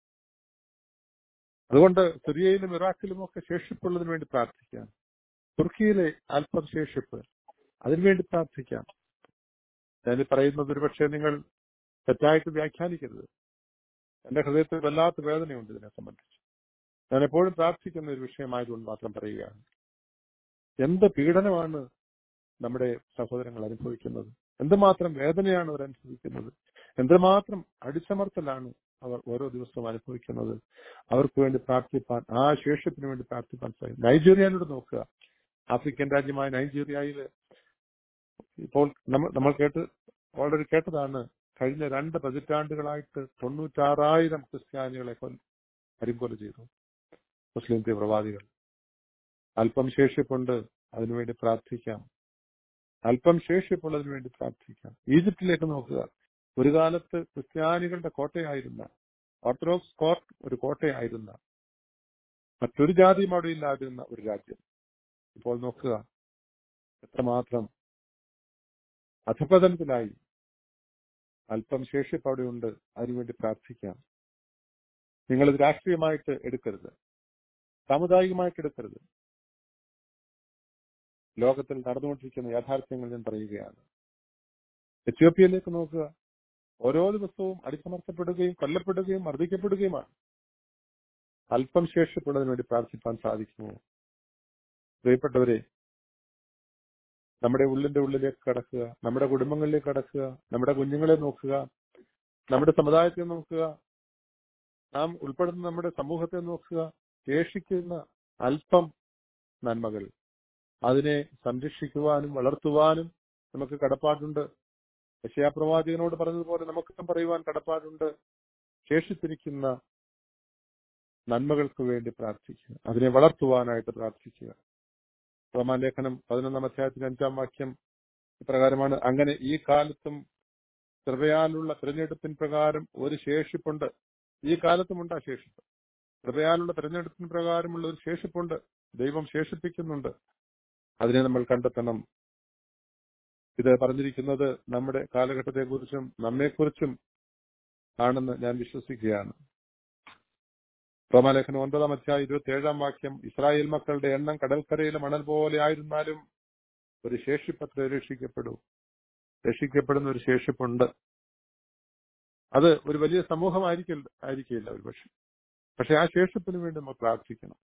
അതുകൊണ്ട് സിറിയയിലും ഇറാഖിലും ഒക്കെ ശേഷിപ്പുള്ളതിന് വേണ്ടി പ്രാർത്ഥിക്കാം തുർക്കിയിലെ അല്പം ശേഷിപ്പ് അതിനുവേണ്ടി പ്രാർത്ഥിക്കാം ഞാൻ പറയുന്നത് ഒരുപക്ഷെ നിങ്ങൾ തെറ്റായിട്ട് വ്യാഖ്യാനിക്കരുത് എന്റെ ഹൃദയത്തിൽ വല്ലാത്ത വേദനയുണ്ട് ഇതിനെ സംബന്ധിച്ച് ഞാൻ എപ്പോഴും പ്രാർത്ഥിക്കുന്ന ഒരു വിഷയമായതുകൊണ്ട് മാത്രം പറയുകയാണ് എന്ത് പീഡനമാണ് നമ്മുടെ സഹോദരങ്ങൾ അനുഭവിക്കുന്നത് എന്തുമാത്രം വേദനയാണ് അവർ അനുഭവിക്കുന്നത് എന്തുമാത്രം അടിച്ചമർത്തലാണ് അവർ ഓരോ ദിവസവും അനുഭവിക്കുന്നത് അവർക്ക് വേണ്ടി പ്രാർത്ഥിപ്പാൻ ആ ശേഷത്തിന് വേണ്ടി പ്രാർത്ഥിപ്പാൻ സാധിക്കും നൈജീരിയയിലൂടെ നോക്കുക ആഫ്രിക്കൻ രാജ്യമായ നൈജീരിയയിൽ ഇപ്പോൾ നമ്മൾ നമ്മൾ കേട്ട് ഓൾറെഡി കേട്ടതാണ് കഴിഞ്ഞ രണ്ട് പതിറ്റാണ്ടുകളായിട്ട് തൊണ്ണൂറ്റാറായിരം ക്രിസ്ത്യാനികളെ കൊൽ- കരിങ്കൊല ചെയ്തു മുസ്ലിം തീവ്രവാദികൾ അല്പം ശേഷിപ്പുണ്ട് അതിനുവേണ്ടി പ്രാർത്ഥിക്കാം അല്പം ശേഷിപ്പുള്ളതിനു വേണ്ടി പ്രാർത്ഥിക്കാം ഈജിപ്തിലേക്ക് നോക്കുക ഒരു കാലത്ത് ക്രിസ്ത്യാനികളുടെ കോട്ടയായിരുന്ന ഓർത്തഡോക്സ് കോർട്ട് ഒരു കോട്ടയായിരുന്ന മറ്റൊരു ജാതിയും അവിടെ ഇല്ലാതിരുന്ന ഒരു രാജ്യം ഇപ്പോൾ നോക്കുക എത്രമാത്രം അധപതനത്തിലായി അല്പം ശേഷിപ്പ് അവിടെ ഉണ്ട് അതിനുവേണ്ടി പ്രാർത്ഥിക്കാം നിങ്ങളിത് രാഷ്ട്രീയമായിട്ട് എടുക്കരുത് സാമുദായികമായിട്ട് എടുക്കരുത് ലോകത്തിൽ നടന്നുകൊണ്ടിരിക്കുന്ന യാഥാർത്ഥ്യങ്ങൾ ഞാൻ പറയുകയാണ് എത്യോപ്യയിലേക്ക് നോക്കുക ഓരോ ദിവസവും അടിച്ചമർത്തപ്പെടുകയും കൊല്ലപ്പെടുകയും മർദ്ദിക്കപ്പെടുകയുമാണ് അല്പം ശേഷിപ്പുള്ളതിന് വേണ്ടി പ്രാർത്ഥിപ്പാൻ സാധിക്കുമോ പ്രിയപ്പെട്ടവരെ നമ്മുടെ ഉള്ളിന്റെ ഉള്ളിലേക്ക് കടക്കുക നമ്മുടെ കുടുംബങ്ങളിലേക്ക് കടക്കുക നമ്മുടെ കുഞ്ഞുങ്ങളെ നോക്കുക നമ്മുടെ സമുദായത്തെ നോക്കുക നാം ഉൾപ്പെടുന്ന നമ്മുടെ സമൂഹത്തെ നോക്കുക ശേഷിക്കുന്ന അല്പം നന്മകൾ അതിനെ സംരക്ഷിക്കുവാനും വളർത്തുവാനും നമുക്ക് കടപ്പാടുണ്ട് യശയാപ്രവാചകനോട് പറഞ്ഞതുപോലെ നമുക്കും പറയുവാൻ കടപ്പാടുണ്ട് ശേഷിച്ചിരിക്കുന്ന നന്മകൾക്ക് വേണ്ടി പ്രാർത്ഥിക്കുക അതിനെ വളർത്തുവാനായിട്ട് പ്രാർത്ഥിക്കുക റോമാലേഖനം പതിനൊന്നാം അധ്യായത്തിന്റെ അഞ്ചാം വാക്യം ഇപ്രകാരമാണ് അങ്ങനെ ഈ കാലത്തും കൃപയാലുള്ള തിരഞ്ഞെടുപ്പിൻ പ്രകാരം ഒരു ശേഷിപ്പുണ്ട് ഈ കാലത്തുമുണ്ട് ആ ശേഷിപ്പ് കൃപയാലുള്ള തിരഞ്ഞെടുപ്പിൻ പ്രകാരമുള്ള ഒരു ശേഷിപ്പുണ്ട് ദൈവം ശേഷിപ്പിക്കുന്നുണ്ട് അതിനെ നമ്മൾ കണ്ടെത്തണം ഇത് പറഞ്ഞിരിക്കുന്നത് നമ്മുടെ കാലഘട്ടത്തെക്കുറിച്ചും നമ്മെക്കുറിച്ചും ആണെന്ന് ഞാൻ വിശ്വസിക്കുകയാണ് റോമാലേഖനം ഒൻപതാം അധ്യായം ഇരുപത്തി ഏഴാം വാക്യം ഇസ്രായേൽ മക്കളുടെ എണ്ണം കടൽക്കരയിലെ മണൽ പോലെ ആയിരുന്നാലും ഒരു ശേഷിപ്പത്ര രക്ഷിക്കപ്പെടൂ രക്ഷിക്കപ്പെടുന്ന ഒരു ശേഷിപ്പുണ്ട് അത് ഒരു വലിയ സമൂഹമായിരിക്കില്ല ആയിരിക്കില്ല ഒരു പക്ഷെ പക്ഷെ ആ ശേഷിപ്പിന് വേണ്ടി നമ്മൾ പ്രാർത്ഥിക്കണം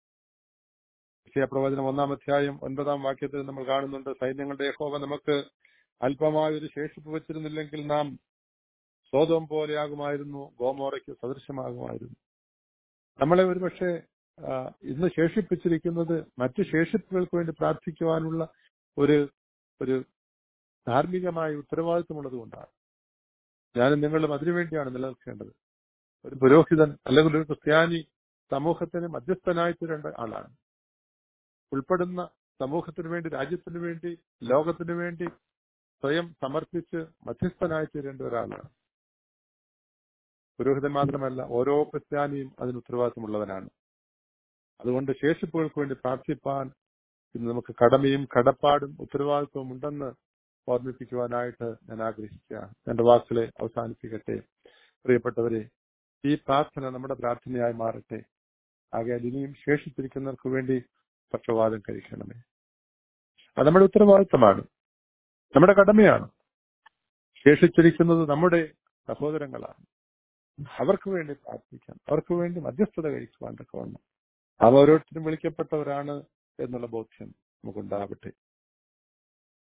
പ്രവചനം ഒന്നാം അധ്യായം ഒൻപതാം വാക്യത്തിൽ നമ്മൾ കാണുന്നുണ്ട് സൈന്യങ്ങളുടെ യഹോവ നമുക്ക് അല്പമായ ഒരു ശേഷിപ്പ് വെച്ചിരുന്നില്ലെങ്കിൽ നാം സ്വതം പോലെയാകുമായിരുന്നു ഗോമോറയ്ക്ക് സദൃശമാകുമായിരുന്നു നമ്മളെ ഒരുപക്ഷെ ആ, ഇന്ന് ശേഷിപ്പിച്ചിരിക്കുന്നത് മറ്റു ശേഷിപ്പുകൾക്ക് വേണ്ടി പ്രാർത്ഥിക്കുവാനുള്ള ഒരു ഒരു ധാർമ്മികമായ ഉത്തരവാദിത്വമുള്ളത് കൊണ്ടാണ് ഞാനും നിങ്ങളും അതിനുവേണ്ടിയാണ് നിലനിൽക്കേണ്ടത് ഒരു പുരോഹിതൻ അല്ലെങ്കിൽ ഒരു ക്രിസ്ത്യാനി സമൂഹത്തിന് മധ്യസ്ഥനായി തീരേണ്ട ആളാണ് ഉൾപ്പെടുന്ന സമൂഹത്തിന് വേണ്ടി രാജ്യത്തിന് വേണ്ടി ലോകത്തിന് വേണ്ടി സ്വയം സമർപ്പിച്ച് മധ്യസ്ഥനായി തീരേണ്ട ഒരാളാണ് പുരോഹിതൻ മാത്രമല്ല ഓരോ ക്രിസ്ത്യാനിയും അതിന് ഉത്തരവാദിത്തമുള്ളവനാണ് അതുകൊണ്ട് ശേഷിപ്പുകൾക്ക് വേണ്ടി പ്രാർത്ഥിപ്പാൻ ഇന്ന് നമുക്ക് കടമയും കടപ്പാടും ഉത്തരവാദിത്വവും ഉണ്ടെന്ന് ഓർമ്മിപ്പിക്കുവാനായിട്ട് ഞാൻ ആഗ്രഹിക്കുക എന്റെ വാക്കുകളെ അവസാനിപ്പിക്കട്ടെ പ്രിയപ്പെട്ടവരെ ഈ പ്രാർത്ഥന നമ്മുടെ പ്രാർത്ഥനയായി മാറട്ടെ ആകയാൽ ഇനിയും ശേഷിച്ചിരിക്കുന്നവർക്ക് വേണ്ടി പക്ഷവാദം കഴിക്കണമേ അത് നമ്മുടെ ഉത്തരവാദിത്തമാണ് നമ്മുടെ കടമയാണ് ശേഷിച്ചിരിക്കുന്നത് നമ്മുടെ സഹോദരങ്ങളാണ് അവർക്ക് വേണ്ടി പ്രാർത്ഥിക്കാം അവർക്ക് വേണ്ടി മധ്യസ്ഥത കഴിക്കുവാൻ തക്കവണ്ണം അവ ഓരോരുത്തരും വിളിക്കപ്പെട്ടവരാണ് എന്നുള്ള ബോധ്യം നമുക്കുണ്ടാവട്ടെ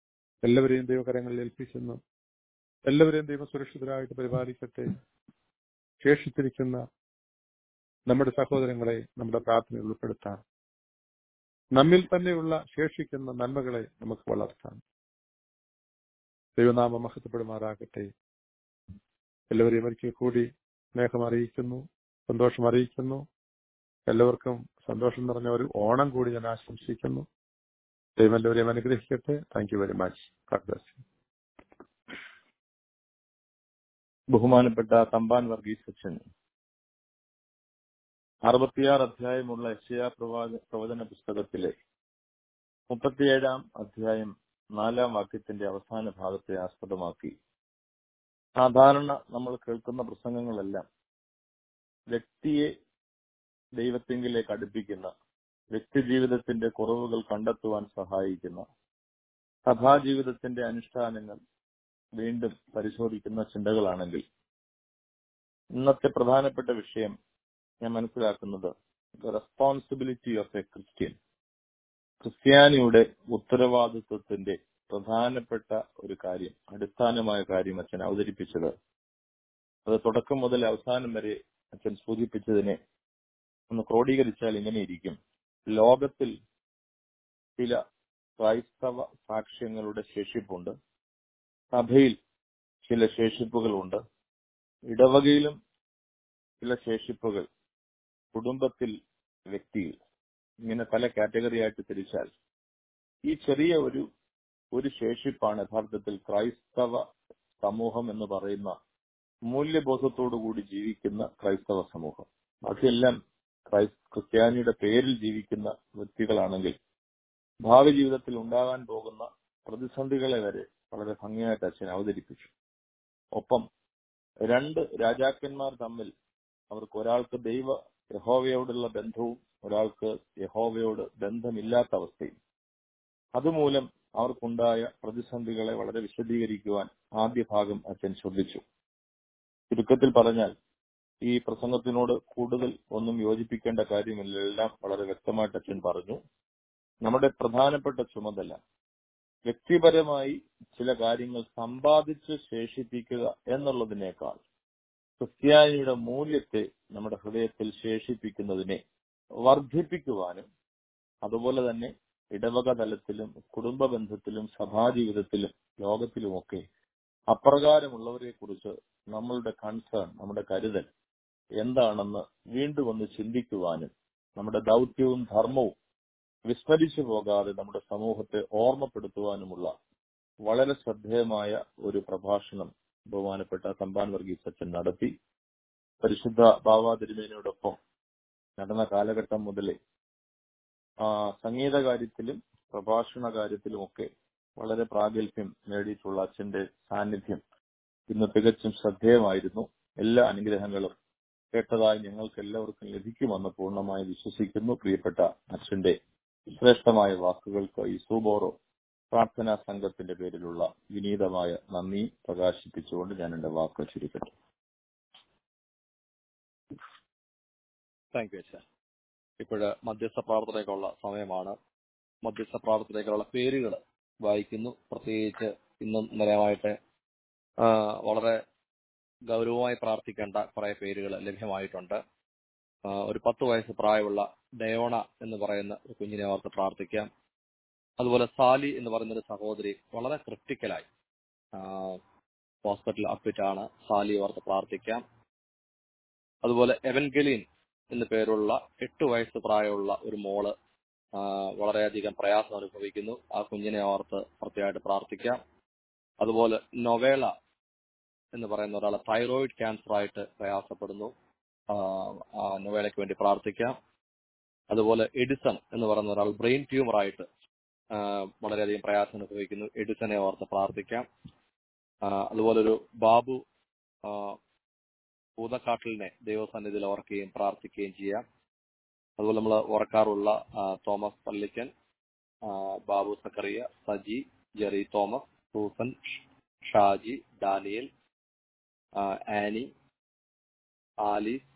എല്ലാവരെയും ദൈവകരങ്ങളിൽ ഏൽപ്പിക്കുന്നു എല്ലാവരെയും ദൈവം സുരക്ഷിതരായിട്ട് പരിപാലിക്കട്ടെ ശേഷിച്ചിരിക്കുന്ന നമ്മുടെ സഹോദരങ്ങളെ നമ്മുടെ പ്രാർത്ഥനയിൽ ഉൾപ്പെടുത്താൻ നമ്മിൽ തന്നെയുള്ള ശേഷിക്കുന്ന നന്മകളെ നമുക്ക് വളർത്താം ദൈവനാമം മഹത്വപ്പെടുമാറാകട്ടെ എല്ലാവരെയും ഒരിക്കൽ കൂടി സ്നേഹം അറിയിക്കുന്നു സന്തോഷം അറിയിക്കുന്നു എല്ലാവർക്കും സന്തോഷം നിറഞ്ഞ ഒരു ഓണം കൂടി ഞാൻ ആശംസിക്കുന്നു ദൈവം എല്ലാവരെയും അനുഗ്രഹിക്കട്ടെ thank you very much God bless you ബഹുമാനപ്പെട്ട തമ്പാൻ വർഗീസ് അച്ഛൻ അറുപത്തിയാറ് അധ്യായമുള്ള യശയാ പ്രവാച പ്രവചന പുസ്തകത്തിലെ മുപ്പത്തിയേഴാം അധ്യായം നാലാം വാക്യത്തിന്റെ അവസാന ഭാഗത്തെ ആസ്പദമാക്കി സാധാരണ നമ്മൾ കേൾക്കുന്ന പ്രസംഗങ്ങളെല്ലാം വ്യക്തിയെ ദൈവത്തെങ്കിലേക്ക് അടുപ്പിക്കുന്ന വ്യക്തിജീവിതത്തിന്റെ കുറവുകൾ കണ്ടെത്തുവാൻ സഹായിക്കുന്ന സഭാജീവിതത്തിന്റെ അനുഷ്ഠാനങ്ങൾ വീണ്ടും പരിശോധിക്കുന്ന ചിന്തകളാണെങ്കിൽ ഇന്നത്തെ പ്രധാനപ്പെട്ട വിഷയം ഞാൻ മനസ്സിലാക്കുന്നത് റെസ്പോൺസിബിലിറ്റി ഓഫ് എ ക്രിസ്ത്യൻ ക്രിസ്ത്യാനിയുടെ ഉത്തരവാദിത്വത്തിന്റെ പ്രധാനപ്പെട്ട ഒരു കാര്യം അടിസ്ഥാനമായ കാര്യം അച്ഛൻ അവതരിപ്പിച്ചത് അത് തുടക്കം മുതൽ അവസാനം വരെ അച്ഛൻ സൂചിപ്പിച്ചതിനെ ഒന്ന് ക്രോഡീകരിച്ചാൽ ഇങ്ങനെയിരിക്കും ലോകത്തിൽ ചില ക്രൈസ്തവ സാക്ഷ്യങ്ങളുടെ ശേഷിപ്പുണ്ട് സഭയിൽ ചില ശേഷിപ്പുകളുണ്ട് ഇടവകയിലും ചില ശേഷിപ്പുകൾ കുടുംബത്തിൽ വ്യക്തിയിൽ ഇങ്ങനെ പല കാറ്റഗറി ആയിട്ട് തിരിച്ചാൽ ഈ ചെറിയ ഒരു ഒരു ശേഷിപ്പാണ് യഥാർത്ഥത്തിൽ ക്രൈസ്തവ സമൂഹം എന്ന് പറയുന്ന മൂല്യബോധത്തോടു കൂടി ജീവിക്കുന്ന ക്രൈസ്തവ സമൂഹം ബാക്കിയെല്ലാം ക്രൈസ് ക്രിസ്ത്യാനിയുടെ പേരിൽ ജീവിക്കുന്ന വ്യക്തികളാണെങ്കിൽ ഭാവി ജീവിതത്തിൽ ഉണ്ടാകാൻ പോകുന്ന പ്രതിസന്ധികളെ വരെ വളരെ ഭംഗിയായിട്ട് അച്ഛൻ അവതരിപ്പിച്ചു ഒപ്പം രണ്ട് രാജാക്കന്മാർ തമ്മിൽ അവർക്ക് ഒരാൾക്ക് ദൈവ യഹോവയോടുള്ള ബന്ധവും ഒരാൾക്ക് യഹോവയോട് ബന്ധമില്ലാത്ത അവസ്ഥയും അതുമൂലം അവർക്കുണ്ടായ പ്രതിസന്ധികളെ വളരെ വിശദീകരിക്കുവാൻ ആദ്യ ഭാഗം അച്ഛൻ ശ്രദ്ധിച്ചു ചുരുക്കത്തിൽ പറഞ്ഞാൽ ഈ പ്രസംഗത്തിനോട് കൂടുതൽ ഒന്നും യോജിപ്പിക്കേണ്ട കാര്യമില്ല എല്ലാം വളരെ വ്യക്തമായിട്ട് അച്ഛൻ പറഞ്ഞു നമ്മുടെ പ്രധാനപ്പെട്ട ചുമതല വ്യക്തിപരമായി ചില കാര്യങ്ങൾ സമ്പാദിച്ച് ശേഷിപ്പിക്കുക എന്നുള്ളതിനേക്കാൾ ക്രിസ്ത്യാനിയുടെ മൂല്യത്തെ നമ്മുടെ ഹൃദയത്തിൽ ശേഷിപ്പിക്കുന്നതിനെ വർദ്ധിപ്പിക്കുവാനും അതുപോലെ തന്നെ ഇടവക തലത്തിലും കുടുംബ ബന്ധത്തിലും സഭാജീവിതത്തിലും ലോകത്തിലുമൊക്കെ അപ്രകാരമുള്ളവരെ കുറിച്ച് നമ്മളുടെ കൺസേൺ നമ്മുടെ കരുതൽ എന്താണെന്ന് വീണ്ടും ഒന്ന് ചിന്തിക്കുവാനും നമ്മുടെ ദൗത്യവും ധർമ്മവും വിസ്മരിച്ചു പോകാതെ നമ്മുടെ സമൂഹത്തെ ഓർമ്മപ്പെടുത്തുവാനുമുള്ള വളരെ ശ്രദ്ധേയമായ ഒരു പ്രഭാഷണം ബഹുമാനപ്പെട്ട തമ്പാൻ വർഗീസ് അച്ഛൻ നടത്തി പരിശുദ്ധ ബാബാ തിരുമേനയോടൊപ്പം നടന്ന കാലഘട്ടം മുതലേ ആ സംഗീത കാര്യത്തിലും പ്രഭാഷണ കാര്യത്തിലുമൊക്കെ വളരെ പ്രാഗൽഭ്യം നേടിയിട്ടുള്ള അച്ഛന്റെ സാന്നിധ്യം ഇന്ന് തികച്ചും ശ്രദ്ധേയമായിരുന്നു എല്ലാ അനുഗ്രഹങ്ങളും കേട്ടതായി ഞങ്ങൾക്ക് എല്ലാവർക്കും ലഭിക്കുമെന്ന് പൂർണ്ണമായി വിശ്വസിക്കുന്നു പ്രിയപ്പെട്ട അച്ഛന്റെ ശ്രേഷ്ഠമായ വാക്കുകൾക്ക് ഈ സൂബോറോ പ്രാർത്ഥനാ സംഘത്തിന്റെ പേരിലുള്ള വിനീതമായ നന്ദി പ്രകാശിപ്പിച്ചുകൊണ്ട് ഞാൻ എന്റെ വാക്ക് ചുരുക്കട്ടെ താങ്ക് യു അച്ഛൻ ഇപ്പോഴ് മധ്യസ്ഥ പ്രാർത്ഥനയ്ക്കുള്ള സമയമാണ് മധ്യസ്ഥ പ്രാർത്ഥനയ്ക്കുള്ള പേരുകൾ വായിക്കുന്നു പ്രത്യേകിച്ച് ഇന്നും ഇന്നലെയുമായിട്ട് ആ, വളരെ ഗൗരവമായി പ്രാർത്ഥിക്കേണ്ട കുറെ പേരുകൾ ലഭ്യമായിട്ടുണ്ട് ആ, ഒരു പത്ത് വയസ്സ് പ്രായമുള്ള ഡയോണ എന്ന് പറയുന്ന ഒരു കുഞ്ഞിനെ ഓർത്ത് പ്രാർത്ഥിക്കാം അതുപോലെ സാലി എന്ന് പറയുന്ന ഒരു സഹോദരി വളരെ ക്രിട്ടിക്കലായി ഹോസ്പിറ്റൽ അഡ്മിറ്റ് ആണ് സാലി ഓർത്ത് പ്രാർത്ഥിക്കാം അതുപോലെ എവൻഗലീൻ എന്ന് പേരുള്ള എട്ട് വയസ്സ് പ്രായമുള്ള ഒരു മോള് ആ, വളരെയധികം പ്രയാസം അനുഭവിക്കുന്നു ആ കുഞ്ഞിനെ ഓർത്ത് പ്രത്യേകമായിട്ട് പ്രാർത്ഥിക്കാം അതുപോലെ നൊവേള എന്ന് പറയുന്ന ഒരാൾ തൈറോയിഡ് ക്യാൻസർ ആയിട്ട് പ്രയാസപ്പെടുന്നു ആ, ആ നൊവേളയ്ക്ക് വേണ്ടി പ്രാർത്ഥിക്കാം അതുപോലെ എഡിസൺ എന്ന് പറയുന്ന ഒരാൾ ബ്രെയിൻ ട്യൂമർ ആയിട്ട് ആ, വളരെയധികം പ്രയാസം അനുഭവിക്കുന്നു എഡിസനെ ഓർത്ത് പ്രാർത്ഥിക്കാം ആ, അതുപോലെ ഒരു ബാബു ആ, ഭൂതക്കാട്ടിലിനെ ദൈവസന്നിധിയിൽ ഓർക്കുകയും പ്രാർത്ഥിക്കുകയും ചെയ്യാം അതുപോലെ നമ്മൾ ഓർക്കാറുള്ള ആ, തോമസ് പള്ളിക്കൻ ആ, Babu Zachariah Saji Jerry Thomas Susan Shaji Daniel ആ, ആനി ആലിസ്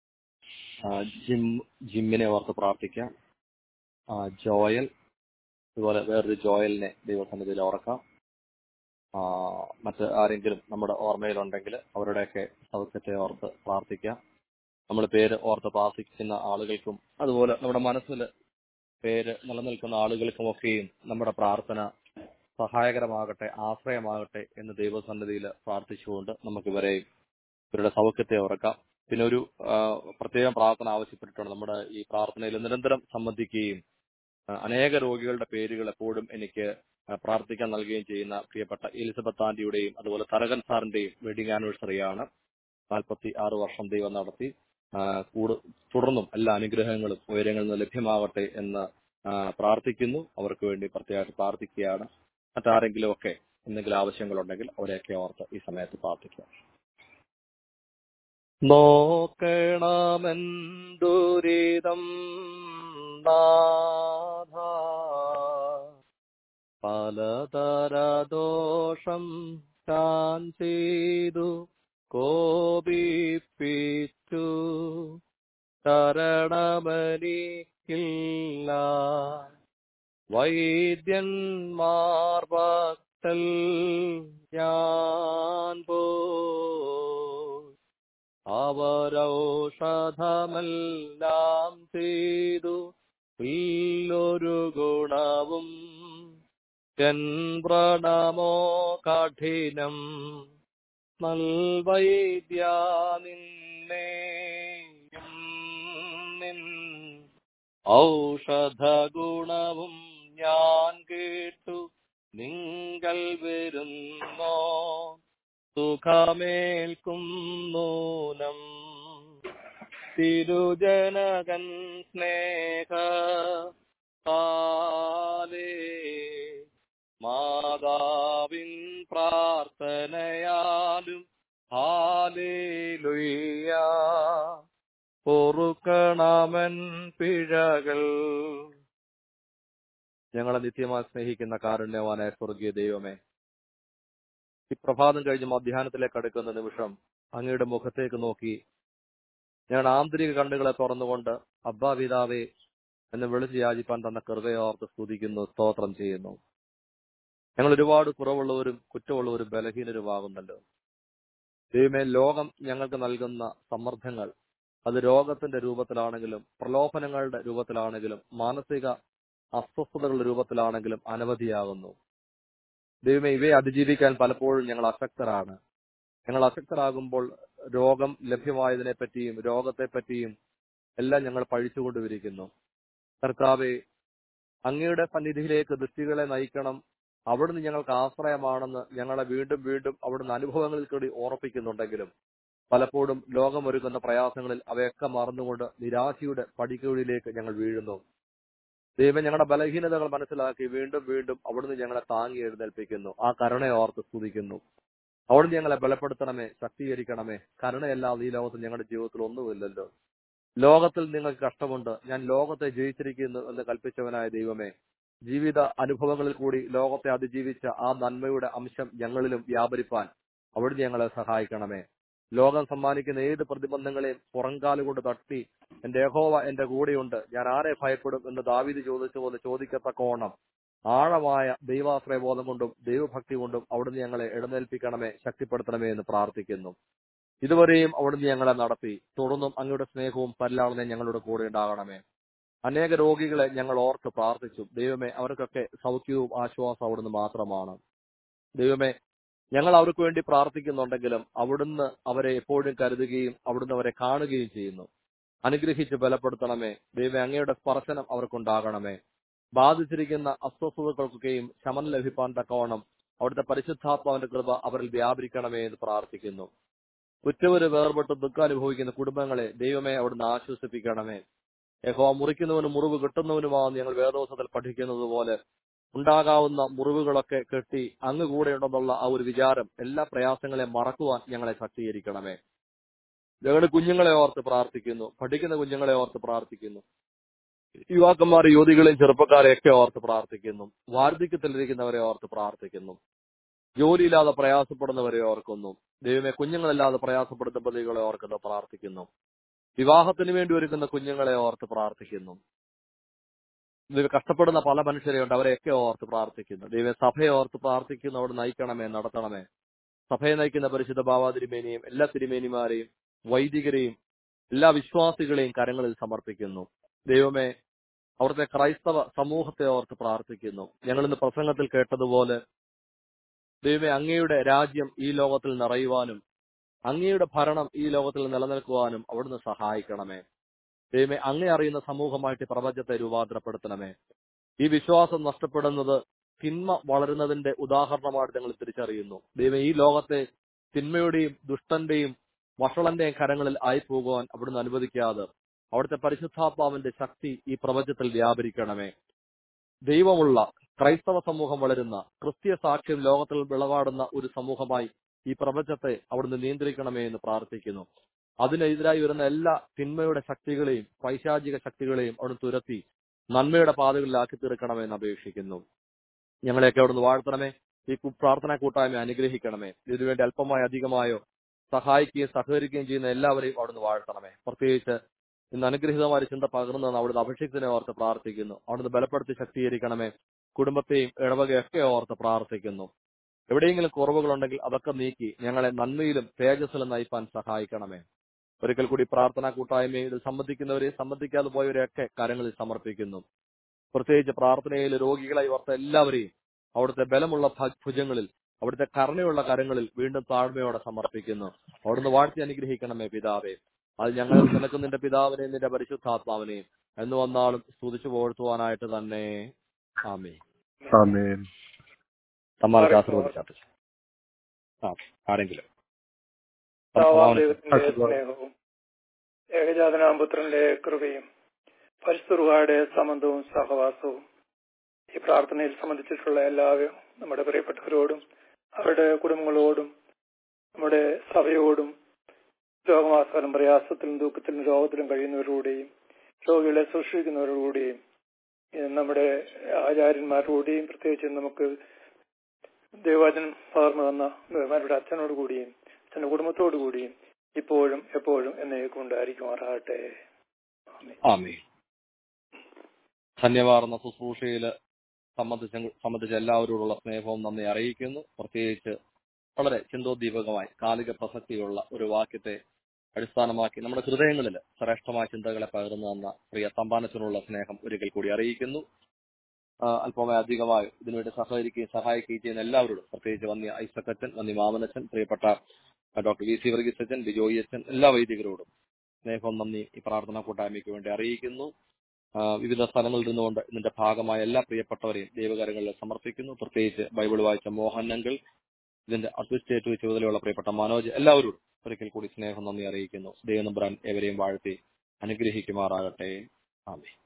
ആ, ജിം ജിമ്മിനെ ഓർത്ത് പ്രാർത്ഥിക്കാം ആ, ജോയൽ അതുപോലെ വേറൊരു ജോയലിനെ ദൈവസന്നിധിയിൽ ഓർക്കാം ആ, മറ്റ് ആരെങ്കിലും നമ്മുടെ ഓർമ്മയിലുണ്ടെങ്കിൽ അവരുടെയൊക്കെ സൗഖ്യത്തെ ഓർത്ത് പ്രാർത്ഥിക്കാം നമ്മൾ പേര് ഓർത്ത് പ്രാർത്ഥിക്കുന്ന ആളുകൾക്കും അതുപോലെ നമ്മുടെ മനസ്സിൽ പേര് നിലനിൽക്കുന്ന ആളുകൾക്കുമൊക്കെയും നമ്മുടെ പ്രാർത്ഥന സഹായകരമാകട്ടെ ആശ്രയമാകട്ടെ എന്ന് ദൈവസന്നിധിയിൽ പ്രാർത്ഥിച്ചുകൊണ്ട് നമുക്ക് ഇവരെയും ഇവരുടെ സൗഖ്യത്തെ ഓർക്കാം പിന്നെ ഒരു ആ, പ്രത്യേകം പ്രാർത്ഥന ആവശ്യപ്പെട്ടിട്ടുണ്ട് നമ്മുടെ ഈ പ്രാർത്ഥനയിൽ നിരന്തരം സംബന്ധിക്കുകയും ആ, അനേക രോഗികളുടെ പേരുകൾ എപ്പോഴും എനിക്ക് ആ, പ്രാർത്ഥിക്കാൻ നൽകുകയും ചെയ്യുന്ന പ്രിയപ്പെട്ട എലിസബത്ത് ആന്റിയുടെയും അതുപോലെ തരകൻ സാറിന്റെയും വെഡിങ് ആനിവേഴ്സറിയാണ് നാൽപ്പത്തി ആറ് വർഷം ദൈവം നടത്തി ആ, കൂടു- തുടർന്നും എല്ലാ അനുഗ്രഹങ്ങളും ഉയരങ്ങളിൽ നിന്ന് ലഭ്യമാകട്ടെ എന്ന് ആ, പ്രാർത്ഥിക്കുന്നു അവർക്ക് വേണ്ടി പ്രത്യേകമായിട്ട് പ്രാർത്ഥിക്കുകയാണ് മറ്റാരെങ്കിലും ഒക്കെ എന്തെങ്കിലും ആവശ്യങ്ങളുണ്ടെങ്കിൽ അവരെയൊക്കെ ഓർത്ത് ഈ സമയത്ത് പ്രാർത്ഥിക്കാം നോക്കണമെൻ ദുരിതം നാഥ പലതര ദോഷം താൻ ചെയ്തു കോപിപ്പിച്ചു ശരണമനിക്കില്ല വൈദ്യന്മാർ ഭക്തൽ ഞാൻ പോയി അവരൗഷധമെല്ലാം ചെയ്തു ഇല്ലൊരു ഗുണവും എൻ വ്രണമോ കഠിനം നൽവൈദ്യ നിന്നെയും നിൻ ഔഷധ ഗുണവും ഞാൻ കേട്ടു നിങ്ങൾ വരുന്നോ സുഖമേൽക്കും നൂനം തിരുജനകൻ സ്നേഹ കാലേ മാതാവിൻ പ്രാർത്ഥനയാലും ഹാലേലുയ്യ പൊറുക്കണമൻ പിഴകൾ ഞങ്ങളെ നിത്യമായി സ്നേഹിക്കുന്ന കാരുണ്യവാനായ സ്വർഗീയ ദൈവമേ ഈ പ്രഭാതം കഴിഞ്ഞ് മധ്യാഹ്നത്തിലേക്ക് അടുക്കുന്ന നിമിഷം അങ്ങയുടെ മുഖത്തേക്ക് നോക്കി ഞാൻ ആന്തരിക കണ്ണുകളെ തുറന്നുകൊണ്ട് അബ്ബാ പിതാവേ എന്ന് വിളിച്ച് യാചിപ്പാൻ തന്ന കൃപയോർത്ത് സ്തുതിക്കുന്നു സ്തോത്രം ചെയ്യുന്നു ഞങ്ങൾ ഒരുപാട് കുറവുള്ളവരും കുറ്റമുള്ളവരും ബലഹീനരുമാകുന്നല്ലോ ദൈവമേ ലോകം ഞങ്ങൾക്ക് നൽകുന്ന സമ്മർദ്ദങ്ങൾ അത് രോഗത്തിന്റെ രൂപത്തിലാണെങ്കിലും പ്രലോഭനങ്ങളുടെ രൂപത്തിലാണെങ്കിലും മാനസിക അസ്വസ്ഥതകളുടെ രൂപത്തിലാണെങ്കിലും അനവധിയാകുന്നു ദൈവമേ ഇവയെ അതിജീവിക്കാൻ പലപ്പോഴും ഞങ്ങൾ അശക്തരാണ് ഞങ്ങൾ അശക്തരാകുമ്പോൾ രോഗം ലഭ്യമായതിനെ പറ്റിയും രോഗത്തെ പറ്റിയും എല്ലാം ഞങ്ങൾ പഴിച്ചുകൊണ്ടുവരിക്കുന്നു കർത്താവെ അങ്ങയുടെ സന്നിധിയിലേക്ക് ദൃഷ്ടികളെ നയിക്കണം അവിടുന്ന് ഞങ്ങൾക്ക് ആശ്രയമാണെന്ന് ഞങ്ങളെ വീണ്ടും വീണ്ടും അവിടുന്ന് അനുഭവങ്ങളിൽ കൂടി ഓർപ്പിക്കുന്നുണ്ടെങ്കിലും പലപ്പോഴും ലോകമൊരുക്കുന്ന പ്രയാസങ്ങളിൽ അവയൊക്കെ മറന്നുകൊണ്ട് നിരാശയുടെ പടിക്കുഴിയിലേക്ക് ഞങ്ങൾ വീഴുന്നു ദൈവം ഞങ്ങളുടെ ബലഹീനതകൾ മനസ്സിലാക്കി വീണ്ടും വീണ്ടും അവിടുന്ന് ഞങ്ങളെ താങ്ങി എഴുന്നേൽപ്പിക്കുന്നു ആ കരുണയെ ഓർത്ത് സ്തുതിക്കുന്നു അവിടുന്ന് ഞങ്ങളെ ബലപ്പെടുത്തണമേ ശക്തീകരിക്കണമേ കരുണയല്ലാതെ ഈ ലോകത്തിൽ ഞങ്ങളുടെ ജീവിതത്തിൽ ഒന്നുമില്ലല്ലോ ലോകത്തിൽ നിങ്ങൾക്ക് കഷ്ടമുണ്ട് ഞാൻ ലോകത്തെ ജയിച്ചിരിക്കുന്നു എന്ന് കൽപ്പിച്ചവനായ ദൈവമേ ജീവിത അനുഭവങ്ങളിൽ കൂടി ലോകത്തെ അതിജീവിച്ച ആ നന്മയുടെ അംശം ഞങ്ങളിലും വ്യാപരിപ്പാൻ അവിടുന്ന് ഞങ്ങളെ സഹായിക്കണമേ ലോകം സമ്മാനിക്കുന്ന ഏത് പ്രതിബന്ധങ്ങളെയും പുറംകാലുകൊണ്ട് തട്ടി എന്റെ യഹോവ എന്റെ കൂടെയുണ്ട് ഞാൻ ആരെ ഭയപ്പെടും എന്ന് ദാവീദ് ചോദിച്ച പോലെ ചോദിക്കത്തക്കോണം ആഴമായ ദൈവാശ്രയബോധം കൊണ്ടും ദൈവഭക്തി കൊണ്ടും അവിടുന്ന് ഞങ്ങളെ എഴുന്നേൽപ്പിക്കണമേ ശക്തിപ്പെടുത്തണമേ എന്ന് പ്രാർത്ഥിക്കുന്നു ഇതുവരെയും അവിടുന്ന് ഞങ്ങളെ നടത്തി തുടർന്നും അങ്ങയുടെ സ്നേഹവും പരിലാളനയും ഞങ്ങളുടെ കൂടെ ഉണ്ടാകണമേ അനേക രോഗികളെ ഞങ്ങൾ ഓർത്ത് പ്രാർത്ഥിച്ചു ദൈവമേ അവർക്കൊക്കെ സൗഖ്യവും ആശ്വാസം അവിടുന്ന് മാത്രമാണ് ദൈവമേ ഞങ്ങൾ അവർക്ക് വേണ്ടി പ്രാർത്ഥിക്കുന്നുണ്ടെങ്കിലും അവിടുന്ന് അവരെ എപ്പോഴും കരുതുകയും അവിടുന്ന് അവരെ കാണുകയും ചെയ്യുന്നു അനുഗ്രഹിച്ച് ബലപ്പെടുത്തണമേ ദൈവം അങ്ങയുടെ സ്പർശനം അവർക്കുണ്ടാകണമേ ബാധിച്ചിരിക്കുന്ന അസ്വസ്ഥതകൾക്കൊക്കെയും ശമനം ലഭിപ്പാൻ തക്കവണ്ണം അവിടുത്തെ പരിശുദ്ധാത്മാവിന്റെ കൃപ അവരിൽ വ്യാപരിക്കണമേ എന്ന് പ്രാർത്ഥിക്കുന്നു ഉറ്റവര് വേർപെട്ട് ദുഃഖം അനുഭവിക്കുന്ന കുടുംബങ്ങളെ ദൈവമേ അവിടുന്ന് ആശ്വസിപ്പിക്കണമേ യഹോ മുറിക്കുന്നവനും മുറിവ് കിട്ടുന്നവനുമാണെന്ന് ഞങ്ങൾ വേദോസത്തിൽ പഠിക്കുന്നത് പോലെ ഉണ്ടാകാവുന്ന മുറിവുകളൊക്കെ കെട്ടി അങ്ങ് കൂടെയുണ്ടെന്നുള്ള ആ ഒരു വിചാരം എല്ലാ പ്രയാസങ്ങളെ മറക്കുവാൻ ഞങ്ങളെ ശക്തീകരിക്കണമേ ഞങ്ങളുടെ കുഞ്ഞുങ്ങളെ ഓർത്ത് പ്രാർത്ഥിക്കുന്നു പഠിക്കുന്ന കുഞ്ഞുങ്ങളെ ഓർത്ത് പ്രാർത്ഥിക്കുന്നു യുവാക്കന്മാരെ യുവതികളെയും ചെറുപ്പക്കാരെയൊക്കെ ഓർത്ത് പ്രാർത്ഥിക്കുന്നു വാർദ്ധക്യത്തിലിരിക്കുന്നവരെ ഓർത്ത് പ്രാർത്ഥിക്കുന്നു ജോലിയില്ലാതെ പ്രയാസപ്പെടുന്നവരെ ഓർക്കുന്നു ദൈവമേ കുഞ്ഞുങ്ങളില്ലാതെ പ്രയാസപ്പെടുന്ന പ്രതികളെ ഓർക്കുന്നു പ്രാർത്ഥിക്കുന്നു വിവാഹത്തിന് വേണ്ടി ഒരുക്കുന്ന കുഞ്ഞുങ്ങളെ ഓർത്ത് പ്രാർത്ഥിക്കുന്നു ദൈവം കഷ്ടപ്പെടുന്ന പല മനുഷ്യരെയുണ്ട് അവരെയൊക്കെ ഓർത്ത് പ്രാർത്ഥിക്കുന്നു ദൈവം സഭയെ ഓർത്ത് പ്രാർത്ഥിക്കുന്നു അവിടെ നയിക്കണമേ നടത്തണമേ സഭയെ നയിക്കുന്ന പരിശുദ്ധ ബാബാ തിരുമേനിയും എല്ലാ തിരുമേനിമാരെയും വൈദികരെയും എല്ലാ വിശ്വാസികളെയും കരങ്ങളിൽ സമർപ്പിക്കുന്നു ദൈവമേ അവിടുത്തെ ക്രൈസ്തവ സമൂഹത്തെ ഓർത്ത് പ്രാർത്ഥിക്കുന്നു ഞങ്ങൾ ഇന്ന് പ്രസംഗത്തിൽ കേട്ടതുപോലെ ദൈവമേ അങ്ങയുടെ രാജ്യം ഈ ലോകത്തിൽ നിറയുവാനും അങ്ങയുടെ ഭരണം ഈ ലോകത്തിൽ നിലനിൽക്കുവാനും അവിടുന്ന് സഹായിക്കണമേ ദൈവമേ അങ്ങേ അറിയുന്ന സമൂഹമായിട്ട് ഈ പ്രപഞ്ചത്തെ രൂപാന്തരപ്പെടുത്തണമേ ഈ വിശ്വാസം നഷ്ടപ്പെടുന്നത് തിന്മ വളരുന്നതിന്റെ ഉദാഹരണമായിട്ട് ഞങ്ങൾ തിരിച്ചറിയുന്നു ദൈവം ഈ ലോകത്തെ തിന്മയുടെയും ദുഷ്ടന്റെയും വഷളന്റെയും കരങ്ങളിൽ ആയി പോകുവാൻ അവിടുന്ന് അനുവദിക്കാതെ അവിടുത്തെ പരിശുദ്ധാത്മാവിന്റെ ശക്തി ഈ പ്രപഞ്ചത്തിൽ വ്യാപരിക്കണമേ ദൈവമുള്ള ക്രൈസ്തവ സമൂഹം വളരുന്ന ക്രിസ്തീയ സാക്ഷ്യം ലോകത്തിൽ വിളവാടുന്ന ഒരു സമൂഹമായി ഈ പ്രപഞ്ചത്തെ അവിടുന്ന് നിയന്ത്രിക്കണമേ എന്ന് പ്രാർത്ഥിക്കുന്നു അതിനെതിരായി വരുന്ന എല്ലാ തിന്മയുടെ ശക്തികളെയും പൈശാചിക ശക്തികളെയും അവിടുന്ന് തുരത്തി നന്മയുടെ പാതകളിലാക്കി തീർക്കണമെന്ന് അപേക്ഷിക്കുന്നു ഞങ്ങളെയൊക്കെ അവിടുന്ന് വാഴ്ത്തണമേ ഈ കു- പ്രാർത്ഥനാ കൂട്ടായ്മ അനുഗ്രഹിക്കണമേ ഇതിനുവേണ്ടി അല്പമായോ അധികമായോ സഹായിക്കുകയും സഹകരിക്കുകയും ചെയ്യുന്ന എല്ലാവരെയും അവിടുന്ന് വാഴ്ത്തണമേ പ്രത്യേകിച്ച് ഇന്ന് അനുഗ്രഹീതമായ ചിന്ത പകർന്നെന്ന് അവിടുന്ന് അഭിഷേകത്തിനെ ഓർത്ത് പ്രാർത്ഥിക്കുന്നു അവിടുന്ന് ബലപ്പെടുത്തി ശക്തീകരിക്കണമേ കുടുംബത്തെയും ഇടവകയൊക്കെ ഓർത്ത് പ്രാർത്ഥിക്കുന്നു എവിടെയെങ്കിലും കുറവുകളുണ്ടെങ്കിൽ അതൊക്കെ നീക്കി ഞങ്ങളെ നന്മയിലും തേജസ്സിലും നയിപ്പാൻ സഹായിക്കണമേ ഒരിക്കൽ കൂടി പ്രാർത്ഥനാ കൂട്ടായ്മയിൽ സംബന്ധിക്കുന്നവരെ സംബന്ധിക്കാതെ പോയവരെയൊക്കെ കരങ്ങളിൽ സമർപ്പിക്കുന്നു പ്രത്യേകിച്ച് പ്രാർത്ഥനയിൽ രോഗികളായി ഓർത്ത എല്ലാവരെയും അവിടുത്തെ ബലമുള്ള ഭ- ഭുജങ്ങളിൽ അവിടുത്തെ കരുണയുള്ള കരങ്ങളിൽ വീണ്ടും താഴ്മയോടെ സമർപ്പിക്കുന്നു അവിടുന്ന് വാഴ്ത്തി അനുഗ്രഹിക്കണമേ പിതാവേ അത് ഞങ്ങൾ നിനക്ക് നിന്റെ പിതാവിനെയും നിന്റെ പരിശുദ്ധാത്മാവിനെയും എന്ന് വന്നാലും സ്തുതിച്ചു പോഴ്ത്തുവാനായിട്ട് തന്നെ ആമേ ആമേൻ സമ്മാനത്തെ ആശീർവദിച്ചാട്ടെ ആ ആരെങ്കിലും പിതാവാം ദൈവത്തിന്റെ സ്നേഹവും ഏകജാതനാം പുത്രന്റെ കൃപയും പരിസ്ഥുറുവായുടെ സംബന്ധവും സഹവാസവും ഈ പ്രാർത്ഥനയിൽ സംബന്ധിച്ചിട്ടുള്ള എല്ലാവരും നമ്മുടെ പ്രിയപ്പെട്ടവരോടും അവരുടെ കുടുംബങ്ങളോടും നമ്മുടെ സഭയോടും രോഗമാസകലം പ്രയാസത്തിലും ദുഃഖത്തിലും രോഗത്തിലും കഴിയുന്നവരോടെയും രോഗികളെ സൂക്ഷിക്കുന്നവരോടുകൂടിയും ഏഹ് നമ്മുടെ ആചാര്യന്മാരോടുകൂടിയും പ്രത്യേകിച്ച് നമുക്ക് ദൈവവചനം പകർന്നു തന്ന ബഹുമാനയുടെ അച്ഛനോട് കൂടിയും അച്ഛന്റെ കുടുംബത്തോടു കൂടിയും ഇപ്പോഴും എപ്പോഴും എന്നേക്കും ഉണ്ടായിരിക്കുമാറാകട്ടെ ആമേൻ. ആമേ ധന്യവാർന്ന ശുശ്രൂഷയിൽ സംബന്ധിച്ച സംബന്ധിച്ച എല്ലാവരോടുള്ള സ്നേഹവും നന്ദി അറിയിക്കുന്നു പ്രത്യേകിച്ച് വളരെ ചിന്തോദ്ദീപകമായി കാലിക പ്രസക്തിയുള്ള ഒരു വാക്യത്തെ അടിസ്ഥാനമാക്കി നമ്മുടെ ഹൃദയങ്ങളിൽ ശ്രേഷ്ഠമായ ചിന്തകളെ പകർന്നു തന്ന പ്രിയ തമ്പാനത്തിനുള്ള സ്നേഹം ഒരിക്കൽ കൂടി അറിയിക്കുന്നു ആ, അല്പമായി അധികമായി ഇതിനുവേണ്ടി സഹകരിക്കുകയും സഹായിക്കുകയും ചെയ്യുന്ന എല്ലാവരോടും പ്രത്യേകിച്ച് വന്യ ഐസക്കച്ചൻ വന്യ മാമനച്ചൻ പ്രിയപ്പെട്ട ഡോക്ടർ വി സി വർഗീസ് അച്ഛൻ ബിജോയി അച്ഛൻ എല്ലാ വൈദികരോടും സ്നേഹവും നന്ദി ഈ പ്രാർത്ഥനാ കൂട്ടായ്മയ്ക്ക് വേണ്ടി അറിയിക്കുന്നു ആ, വിവിധ സ്ഥലങ്ങളിൽ നിന്നുകൊണ്ട് ഇതിന്റെ ഭാഗമായ എല്ലാ പ്രിയപ്പെട്ടവരെയും ദൈവകാര്യങ്ങളിൽ സമർപ്പിക്കുന്നു പ്രത്യേകിച്ച് ബൈബിൾ വായിച്ച മോഹനങ്ങൾ ഇതിന്റെ അഡ്മിനിസ്ട്രേറ്റീവ് ചുമതലയുള്ള പ്രിയപ്പെട്ട മനോജ് എല്ലാവരോടും ഒരിക്കൽ കൂടി സ്നേഹം നന്ദി അറിയിക്കുന്നു ദൈവനമ്പുരാൻ ഏവരെയും വാഴ്ത്തി അനുഗ്രഹിക്കുമാറാകട്ടെ ആമേ